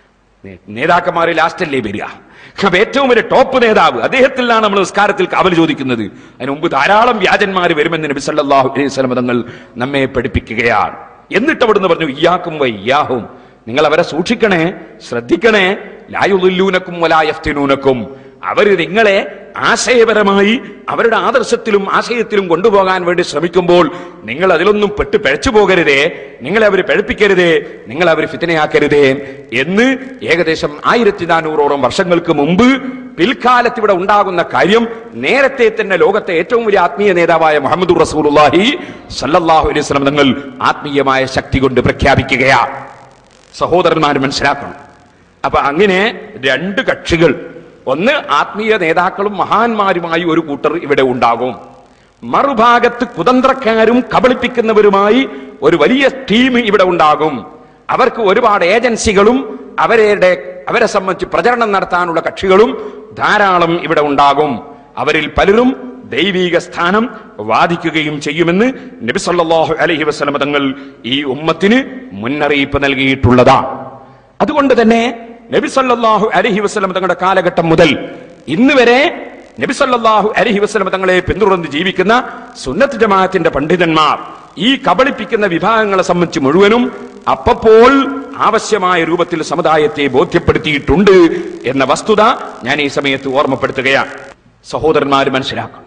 നേ- നേതാക്കന്മാരെ ലാസ്റ്റല്ലേ വരിക അപ്പൊ ഏറ്റവും വലിയ ടോപ്പ് നേതാവ് അദ്ദേഹത്തിലാണ് നമ്മൾ നിസ്കാരത്തിൽ കാവൽ ചോദിക്കുന്നത് അതിന് മുമ്പ് ധാരാളം വ്യാജന്മാർ വരുമെന്ന് നബി സല്ലല്ലാഹു അലൈഹി വസല്ലം തങ്ങൾ നമ്മെ പഠിപ്പിക്കുകയാണ് എന്നിട്ട് അവിടുന്ന് പറഞ്ഞു ഇയാക്കും വയ്യാഹും നിങ്ങൾ അവരെ സൂക്ഷിക്കണേ ശ്രദ്ധിക്കണേ ലായുല്ലൂനക്കും വലായഫ്തിനൂനക്കും അവര് നിങ്ങളെ ആശയപരമായി അവരുടെ ആദർശത്തിലും ആശയത്തിലും കൊണ്ടുപോകാൻ വേണ്ടി ശ്രമിക്കുമ്പോൾ നിങ്ങൾ അതിലൊന്നും പെട്ട് പിഴച്ചു പോകരുതേ നിങ്ങളെ അവർ പഴപ്പിക്കരുതേ നിങ്ങൾ അവർ ഫിത്തനയാക്കരുതേ എന്ന് ഏകദേശം ആയിരത്തി നാനൂറോളം വർഷങ്ങൾക്ക് മുമ്പ് പിൽക്കാലത്ത് ഇവിടെ ഉണ്ടാകുന്ന കാര്യം നേരത്തെ തന്നെ ലോകത്തെ ഏറ്റവും വലിയ ആത്മീയ നേതാവായ മുഹമ്മദ് റസൂലുള്ളാഹി സല്ലല്ലാഹു അലൈഹി വസല്ലം തങ്ങൾ ആത്മീയമായ ശക്തി കൊണ്ട് പ്രഖ്യാപിക്കുകയാണ് സഹോദരന്മാർ മനസ്സിലാക്കണം അപ്പൊ അങ്ങനെ രണ്ട് കക്ഷികൾ ഒന്ന് ആത്മീയ നേതാക്കളും മഹാന്മാരുമായി ഒരു കൂട്ടർ ഇവിടെ ഉണ്ടാകും മറുഭാഗത്ത് കുതന്ത്രക്കാരും കബളിപ്പിക്കുന്നവരുമായി ഒരു വലിയ ടീം ഇവിടെ ഉണ്ടാകും അവർക്ക് ഒരുപാട് ഏജൻസികളും അവരുടെ അവരെ സംബന്ധിച്ച് പ്രചരണം നടത്താനുള്ള കക്ഷികളും ധാരാളം ഇവിടെ ഉണ്ടാകും അവരിൽ പലരും ദൈവീക സ്ഥാനം വാദിക്കുകയും ചെയ്യുമെന്ന് നബി സല്ലല്ലാഹു അലൈഹി വസല്ലം തങ്ങൾ ഈ ഉമ്മത്തിന് മുന്നറിയിപ്പ് നൽകിയിട്ടുള്ളതാണ് അതുകൊണ്ട് തന്നെ നബി സല്ലല്ലാഹു അലൈഹി വസല്ലം തങ്ങളുടെ കാലഘട്ടം മുതൽ ഇന്ന് വരെ നബി സല്ലല്ലാഹു അലൈഹി വസല്ലം തങ്ങളെ പിന്തുടർന്ന് ജീവിക്കുന്ന സുന്നത്ത് ജമാഅത്തിന്റെ പണ്ഡിതന്മാർ ഈ കബളിപ്പിക്കുന്ന വിഭാഗങ്ങളെ സംബന്ധിച്ച് മുഴുവനും അപ്പപ്പോൾ ആവശ്യമായ രൂപത്തിൽ സമുദായത്തെ ബോധ്യപ്പെടുത്തിയിട്ടുണ്ട് എന്ന വസ്തുത ഞാൻ ഈ സമയത്ത് ഓർമ്മപ്പെടുത്തുകയാണ് സഹോദരന്മാർ മനസ്സിലാക്കണം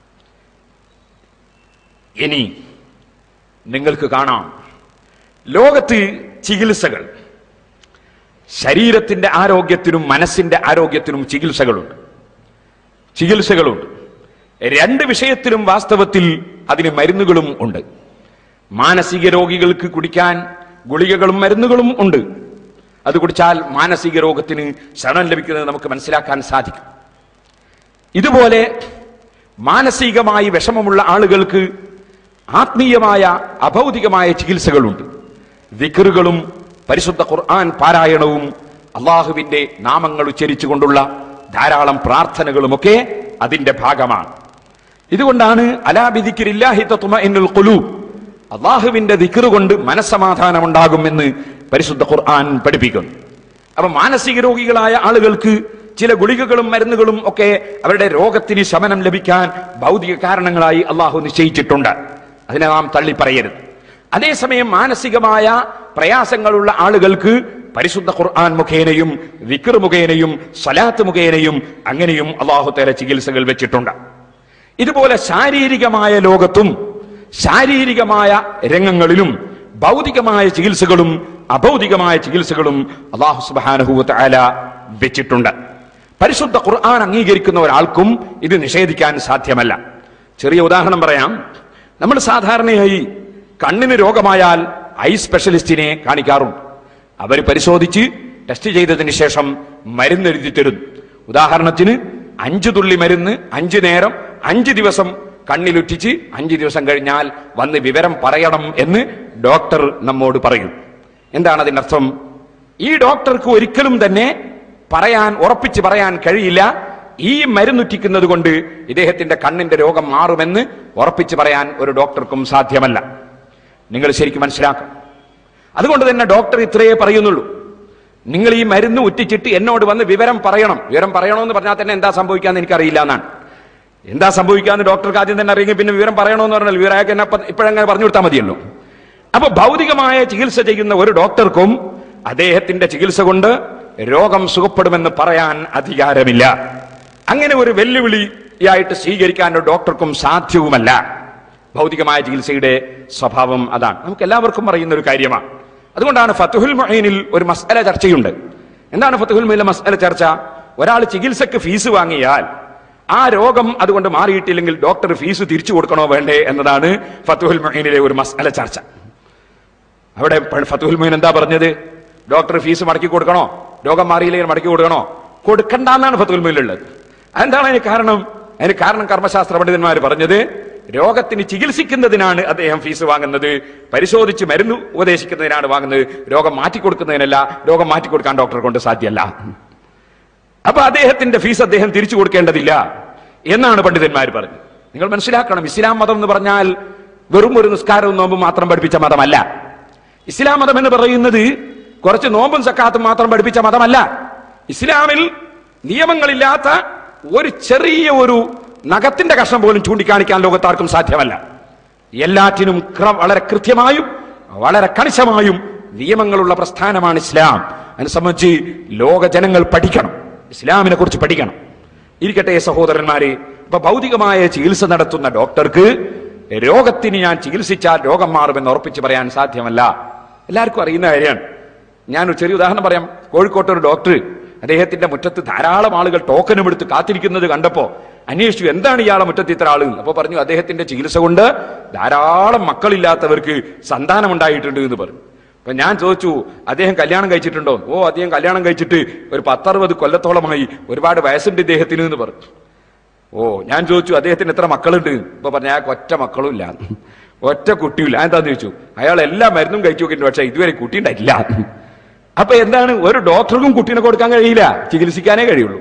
ഇനി നിങ്ങൾക്ക് കാണാം ലോകത്ത് ചികിത്സകൾ ശരീരത്തിന്റെ ആരോഗ്യത്തിനും മനസ്സിന്റെ ആരോഗ്യത്തിനും ചികിത്സകളുണ്ട് ചികിത്സകളുണ്ട് രണ്ട് വിഷയത്തിലും വാസ്തവത്തിൽ അതിന് മരുന്നുകളും ഉണ്ട് മാനസിക രോഗികൾക്ക് കുടിക്കാൻ ഗുളികകളും മരുന്നുകളും ഉണ്ട് അത് കുടിച്ചാൽ മാനസിക രോഗത്തിന് ശരണം ലഭിക്കുന്നത് നമുക്ക് മനസ്സിലാക്കാൻ സാധിക്കും ഇതുപോലെ മാനസികമായി വിഷമമുള്ള ആളുകൾക്ക് ആത്മീയമായ അഭൗതികമായ ചികിത്സകളുണ്ട് വിക്റുകളും പരിശുദ്ധ ഖുർആൻ പാരായണവും അള്ളാഹുവിന്റെ നാമങ്ങൾ ഉച്ചരിച്ചുകൊണ്ടുള്ള ധാരാളം പ്രാർത്ഥനകളുമൊക്കെ അതിന്റെ ഭാഗമാണ് ഇതുകൊണ്ടാണ് അലാബിദിക്കിരില്ലാഹി തത്മഇന്നുൽ ഖുലൂബ് അള്ളാഹുവിന്റെ ദിക്റ് കൊണ്ട് മനസ്സമാധാനം ഉണ്ടാകുമെന്ന് പരിശുദ്ധ ഖുർആൻ പഠിപ്പിക്കുന്നു അപ്പൊ മാനസിക രോഗികളായ ആളുകൾക്ക് ചില ഗുളികകളും മരുന്നുകളും ഒക്കെ അവരുടെ രോഗത്തിന് ശമനം ലഭിക്കാൻ ഭൗതിക കാരണങ്ങളായി അള്ളാഹു നിശ്ചയിച്ചിട്ടുണ്ട് അതിനെ നാം തള്ളി പറയരുത് അതേസമയം മാനസികമായ പ്രയാസങ്ങളുള്ള ആളുകൾക്ക് പരിശുദ്ധ ഖുർആൻ മുഖേനയും വിക്ർ മുഖേനയും സലാത്ത് മുഖേനയും അങ്ങനെയും അള്ളാഹു തല ചികിത്സകൾ വെച്ചിട്ടുണ്ട് ഇതുപോലെ ശാരീരികമായ ലോകത്തും ശാരീരികമായ രംഗങ്ങളിലും ഭൗതികമായ ചികിത്സകളും അഭൗതികമായ ചികിത്സകളും അള്ളാഹു സുബാനഹുവത്ത് ആല വെച്ചിട്ടുണ്ട് പരിശുദ്ധ ഖുർആൻ അംഗീകരിക്കുന്ന ഒരാൾക്കും ഇത് നിഷേധിക്കാൻ സാധ്യമല്ല ചെറിയ ഉദാഹരണം പറയാം നമ്മൾ സാധാരണയായി കണ്ണിന് രോഗമായാൽ ഐ സ്പെഷ്യലിസ്റ്റിനെ കാണിക്കാറുണ്ട് അവർ പരിശോധിച്ച് ടെസ്റ്റ് ചെയ്തതിന് ശേഷം മരുന്ന് എഴുതി തരുന്നു ഉദാഹരണത്തിന് അഞ്ചു തുള്ളി മരുന്ന് അഞ്ചു നേരം അഞ്ച് ദിവസം കണ്ണിലുറ്റിച്ച് അഞ്ച് ദിവസം കഴിഞ്ഞാൽ വന്ന് വിവരം പറയണം എന്ന് ഡോക്ടർ നമ്മോട് പറയും എന്താണ് അതിന്റെ അർത്ഥം ഈ ഡോക്ടർക്ക് ഒരിക്കലും തന്നെ പറയാൻ ഉറപ്പിച്ച് പറയാൻ കഴിയില്ല ഈ മരുന്നുറ്റിക്കുന്നത് കൊണ്ട് ഇദ്ദേഹത്തിന്റെ കണ്ണിന്റെ രോഗം മാറുമെന്ന് ഉറപ്പിച്ച് പറയാൻ ഒരു ഡോക്ടർക്കും സാധ്യമല്ല നിങ്ങൾ ശരിക്കും മനസ്സിലാക്കണം അതുകൊണ്ട് തന്നെ ഡോക്ടർ ഇത്രയേ പറയുന്നുള്ളൂ നിങ്ങൾ ഈ മരുന്ന് ഉറ്റിച്ചിട്ട് എന്നോട് വന്ന് വിവരം പറയണം വിവരം പറയണമെന്ന് പറഞ്ഞാൽ തന്നെ എന്താ സംഭവിക്കാന്ന് എനിക്കറിയില്ല എന്നാണ് എന്താ സംഭവിക്കാന്ന് ഡോക്ടർക്ക് ആദ്യം തന്നെ അറിയെങ്കിൽ പിന്നെ വിവരം പറയണമെന്ന് പറഞ്ഞാൽ വിവരം അയാൾക്ക് എന്നെ ഇപ്പോഴങ്ങനെ പറഞ്ഞു കൊടുത്താൽ മതിയല്ലോ അപ്പൊ ഭൗതികമായ ചികിത്സ ചെയ്യുന്ന ഒരു ഡോക്ടർക്കും അദ്ദേഹത്തിന്റെ ചികിത്സ കൊണ്ട് രോഗം സുഖപ്പെടുമെന്ന് പറയാൻ അധികാരമില്ല അങ്ങനെ ഒരു വെല്ലുവിളിയായിട്ട് സ്വീകരിക്കാൻ ഒരു ഡോക്ടർക്കും സാധ്യവുമല്ല ഭൗതികമായ ചികിത്സയുടെ സ്വഭാവം അതാണ് നമുക്ക് എല്ലാവർക്കും അറിയുന്ന ഒരു കാര്യമാണ് അതുകൊണ്ടാണ് ഫത്തുഹുൽ മൊഹീനിൽ ഒരു മസ്അല ചർച്ചയുണ്ട് എന്താണ് ഫത്തുഹുൽ മൊഹീനിലെ മസ്അല ചർച്ച ഒരാൾ ചികിത്സക്ക് ഫീസ് വാങ്ങിയാൽ ആ രോഗം അതുകൊണ്ട് മാറിയിട്ടില്ലെങ്കിൽ ഡോക്ടർ ഫീസ് തിരിച്ചു കൊടുക്കണോ വേണ്ടേ എന്നതാണ് ഫത്തുഹുൽ മൊഹീനിലെ ഒരു മസ്അല ചർച്ച അവിടെ പ- ഫത്തുഹുൽ മൊഹീൻ എന്താ പറഞ്ഞത് ഡോക്ടർ ഫീസ് മടക്കി കൊടുക്കണോ രോഗം മാറിയില്ലെങ്കിൽ മടക്കി കൊടുക്കണോ കൊടുക്കണ്ടെന്നാണ് ഫത്തുഹുൽ മൊഹീനിലുള്ളത് അതെന്താണ് അതിന് കാരണം അതിന് കാരണം കർമ്മശാസ്ത്ര പണ്ഡിതന്മാർ പറഞ്ഞത് രോഗത്തിന് ചികിത്സിക്കുന്നതിനാണ് അദ്ദേഹം ഫീസ് വാങ്ങുന്നത് പരിശോധിച്ച് മരുന്ന് ഉപദേശിക്കുന്നതിനാണ് വാങ്ങുന്നത് രോഗം മാറ്റിക്കൊടുക്കുന്നതിനല്ല രോഗം മാറ്റിക്കൊടുക്കാൻ ഡോക്ടറെ കൊണ്ട് സാധ്യമല്ല അപ്പൊ അദ്ദേഹത്തിന്റെ ഫീസ് അദ്ദേഹം തിരിച്ചു കൊടുക്കേണ്ടതില്ല എന്നാണ് പണ്ഡിതന്മാർ പറഞ്ഞത് നിങ്ങൾ മനസ്സിലാക്കണം ഇസ്ലാം മതം എന്ന് പറഞ്ഞാൽ വെറും ഒരു നിസ്കാരവും നോമ്പും മാത്രം പഠിപ്പിച്ച മതമല്ല ഇസ്ലാം മതം എന്ന് പറയുന്നത് കുറച്ച് നോമ്പും സക്കാത്തും മാത്രം പഠിപ്പിച്ച മതമല്ല ഇസ്ലാമിൽ നിയമങ്ങളില്ലാത്ത ഒരു ചെറിയ ഒരു നഖത്തിന്റെ കഷ്ണം പോലും ചൂണ്ടിക്കാണിക്കാൻ ലോകത്താർക്കും സാധ്യമല്ല എല്ലാറ്റിനും ക്ര- വളരെ കൃത്യമായും വളരെ കണിശമായും നിയമങ്ങളുള്ള പ്രസ്ഥാനമാണ് ഇസ്ലാം അതിനെ സംബന്ധിച്ച് ലോക ജനങ്ങൾ പഠിക്കണം ഇസ്ലാമിനെ കുറിച്ച് പഠിക്കണം ഇരിക്കട്ടെ സഹോദരന്മാരെ ഇപ്പൊ ഭൗതികമായ ചികിത്സ നടത്തുന്ന ഡോക്ടർക്ക് രോഗത്തിന് ഞാൻ ചികിത്സിച്ചാൽ രോഗം മാറുമെന്ന് ഉറപ്പിച്ച് പറയാൻ സാധ്യമല്ല എല്ലാവർക്കും അറിയുന്ന കാര്യമാണ് ഞാൻ ഒരു ചെറിയ ഉദാഹരണം പറയാം കോഴിക്കോട്ട് ഒരു ഡോക്ടർ അദ്ദേഹത്തിന്റെ മുറ്റത്ത് ധാരാളം ആളുകൾ ടോക്കനും എടുത്ത് കാത്തിരിക്കുന്നത് കണ്ടപ്പോ അന്വേഷിച്ചു എന്താണ് ഇയാളെ മുറ്റത്ത് ഇത്ര ആള് അപ്പൊ പറഞ്ഞു അദ്ദേഹത്തിന്റെ ചികിത്സ കൊണ്ട് ധാരാളം മക്കളില്ലാത്തവർക്ക് സന്താനം ഉണ്ടായിട്ടുണ്ട് എന്ന് പറഞ്ഞു അപ്പൊ ഞാൻ ചോദിച്ചു അദ്ദേഹം കല്യാണം കഴിച്ചിട്ടുണ്ടോ ഓ അദ്ദേഹം കല്യാണം കഴിച്ചിട്ട് ഒരു പത്തറുപത് കൊല്ലത്തോളമായി ഒരുപാട് വയസ്സുണ്ട് ഇദ്ദേഹത്തിന് എന്ന് പറഞ്ഞു ഓ ഞാൻ ചോദിച്ചു അദ്ദേഹത്തിന് എത്ര മക്കളുണ്ട് ഇപ്പൊ പറഞ്ഞ അയാൾക്ക് ഒറ്റ മക്കളും ഇല്ല ഒറ്റ കുട്ടിയില്ല എന്താന്ന് ചോദിച്ചു അയാൾ എല്ലാ മരുന്നും കഴിച്ചു നോക്കിയിട്ടുണ്ട് പക്ഷെ ഇതുവരെ കുട്ടി ഉണ്ടായിട്ടില്ല അപ്പൊ എന്താണ് ഒരു ഡോക്ടർക്കും കുട്ടീനെ കൊടുക്കാൻ കഴിയില്ല ചികിത്സിക്കാനേ കഴിയുള്ളൂ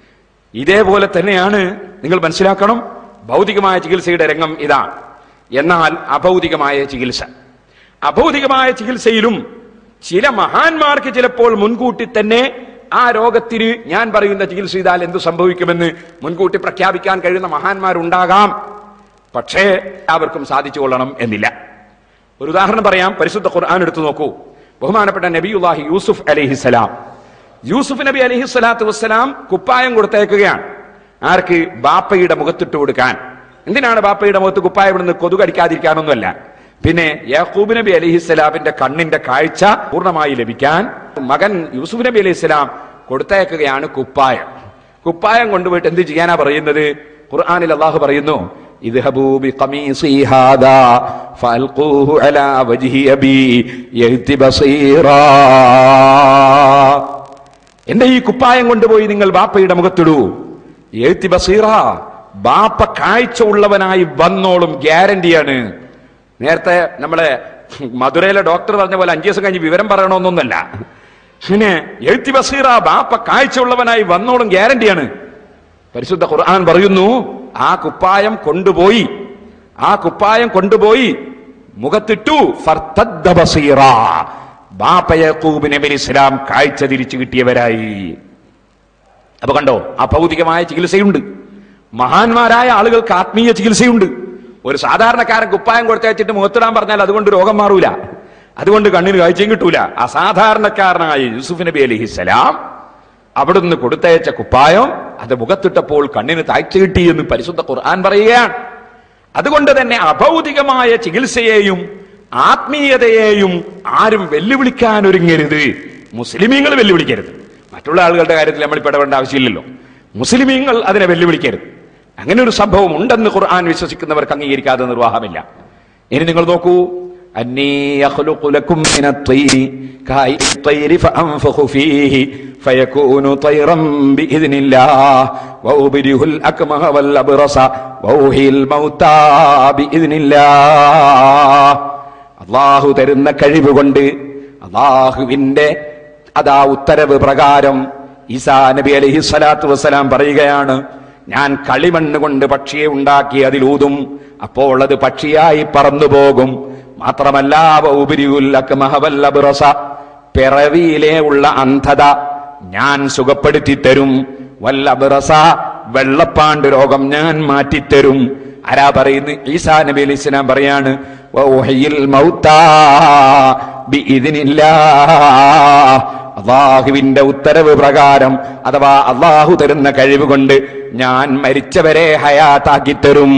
ഇതേപോലെ തന്നെയാണ് നിങ്ങൾ മനസ്സിലാക്കണം ഭൗതികമായ ചികിത്സയുടെ രംഗം ഇതാണ് എന്നാൽ അഭൗതികമായ ചികിത്സ അഭൗതികമായ ചികിത്സയിലും ചില മഹാന്മാർക്ക് ചിലപ്പോൾ മുൻകൂട്ടി തന്നെ ആ രോഗത്തിന് ഞാൻ പറയുന്ന ചികിത്സ ചെയ്താൽ എന്ത് സംഭവിക്കുമെന്ന് മുൻകൂട്ടി പ്രഖ്യാപിക്കാൻ കഴിയുന്ന മഹാന്മാരുണ്ടാകാം പക്ഷേ അവർക്കും സാധിച്ചു കൊള്ളണം എന്നില്ല ഒരു ഉദാഹരണം പറയാം പരിശുദ്ധ ഖുർആൻ എടുത്തു നോക്കൂ ബഹുമാനപ്പെട്ട നബിയുല്ലാഹി യൂസുഫ് അലഹിസലാം യൂസുഫ് നബി അലഹി സ്വലാത്തു വസ്സലാം കുപ്പായം കൊടുത്തേക്കുകയാണ് ആർക്ക് ബാപ്പയുടെ മുഖത്തിട്ട് കൊടുക്കാൻ എന്തിനാണ് ബാപ്പയുടെ മുഖത്ത് കുപ്പായം ഇടുന്നത് കൊതുകടിക്കാതിരിക്കാനൊന്നുമല്ല പിന്നെ യാക്കൂബ് നബി അലഹിസ്സലാമിന്റെ കണ്ണിന്റെ കാഴ്ച പൂർണ്ണമായി ലഭിക്കാൻ മകൻ യൂസുഫ് നബി അലഹിസ്സലാം കൊടുത്തേക്കുകയാണ് കുപ്പായം കുപ്പായം കൊണ്ടുപോയിട്ട് എന്ത് ചെയ്യാനാ പറയുന്നത് ഖുർആനിൽ അള്ളാഹു പറയുന്നു اذهبوا بقميصي هذا فألقوه على وجه أبي يأت بصيرا എന്റെ ഈ കുപ്പായം കൊണ്ടുപോയി നിങ്ങൾ ബാപ്പയുടെ മുഖത്തിടൂ എഴുത്തി ബസീറ ബാപ്പ കാഴ്ച ഉള്ളവനായി വന്നോളും ഗ്യാരണ്ടിയാണ് നേരത്തെ നമ്മളെ മധുരയിലെ ഡോക്ടർ പറഞ്ഞ പോലെ അഞ്ചു ദിവസം കഴിഞ്ഞ് വിവരം പറയണമെന്നൊന്നല്ല പിന്നെ എഴുത്തി ബസീറ ബാപ്പ കാഴ്ച ഉള്ളവനായി വന്നോളും ഗ്യാരണ്ടിയാണ് പരിശുദ്ധ ഖുർആൻ പറയുന്നു ആ കുപ്പായം കൊണ്ടുപോയി ആ കുപ്പായം കൊണ്ടുപോയി മുഖത്തിട്ടു ഫർത്തദ്ദ ബസീറ ബാപ്പ യഖൂബ് നബി അലൈഹി ഇസ്ലാം കാഴ്ച തിരിച്ചു കിട്ടിയവരായി അപ്പൊ കണ്ടോ അഭൗതികമായ ചികിത്സയുണ്ട് മഹാന്മാരായ ആളുകൾക്ക് ആത്മീയ ചികിത്സയുണ്ട് ഒരു സാധാരണക്കാരൻ കുപ്പായം കൊടുത്തയച്ചിട്ട് മുഖത്തിടാൻ പറഞ്ഞാൽ അതുകൊണ്ട് രോഗം മാറൂല അതുകൊണ്ട് കണ്ണിന് കാഴ്ചയും കിട്ടൂല അസാധാരണക്കാരനായ യൂസുഫ് നബി അലഹിസലാം അവിടുന്ന് കൊടുത്തയച്ച കുപ്പായം അത് മുഖത്തിട്ടപ്പോൾ കണ്ണിന് താഴ്ച കിട്ടി എന്ന് പരിശുദ്ധ ഖുർആൻ പറയുകയാണ് അതുകൊണ്ട് തന്നെ അഭൗതികമായ ചികിത്സയെയും ആത്മീയതയെയും ആരും വെല്ലുവിളിക്കാൻ ഒരുങ്ങരുത് മുസ്ലിമീങ്ങൾ വെല്ലുവിളിക്കരുത് മറ്റുള്ള ആളുകളുടെ കാര്യത്തിൽ നമ്മൾ ഇപ്പോൾ ഇടപെടേണ്ട ആവശ്യമില്ലല്ലോ മുസ്ലിമീങ്ങൾ അതിനെ വെല്ലുവിളിക്കരുത് അങ്ങനെ ഒരു സംഭവം ഉണ്ടെന്ന് ഖുർആൻ വിശ്വസിക്കുന്നവർക്ക് അംഗീകരിക്കാതെ നിർവാഹമില്ല ഇനി നിങ്ങൾ നോക്കൂ أني يخلق لكم من الطير كهيئة الطير فأنفخ فيه فيكون طيرا بإذن الله وأبره الأكمه والأبرص وأوحي الموتى بإذن الله അള്ളാഹു തരുന്ന കഴിവ് കൊണ്ട് അള്ളാഹുവിന്റെ അതാ ഉത്തരവ് പ്രകാരം ഈസാ നബി അലൈഹി സ്വലാത്തു വസ്സലാം പറയുകയാണ് ഞാൻ കളിമണ്ണ് കൊണ്ട് പക്ഷിയെ ഉണ്ടാക്കി അതിലൂതും അപ്പോൾ അത് പക്ഷിയായി പറന്നു പോകും മാത്രമല്ല വൗബരിഉൽ അക്മഹ വൽ അബ്റസ പിറവിയിലെ ഉള്ള അന്ധത ഞാൻ സുഖപ്പെടുത്തി തരും വല്ലബ്റസ വെള്ളപ്പാണ്ട് രോഗം ഞാൻ മാറ്റിത്തരും ആരാ പറയുന്നു ഈസാ നബി അലൈഹി സ്വലാം പറയാണ് വൗഹിയിൽ മൗത്താ ബിഇദ്നില്ലാഹ്. അള്ളാഹുവിന്റെ ഉത്തരവ് പ്രകാരം അഥവാ അള്ളാഹു തരുന്ന കഴിവ് കൊണ്ട് ഞാൻ മരിച്ചവരെ ഹയാത്താക്കി തരും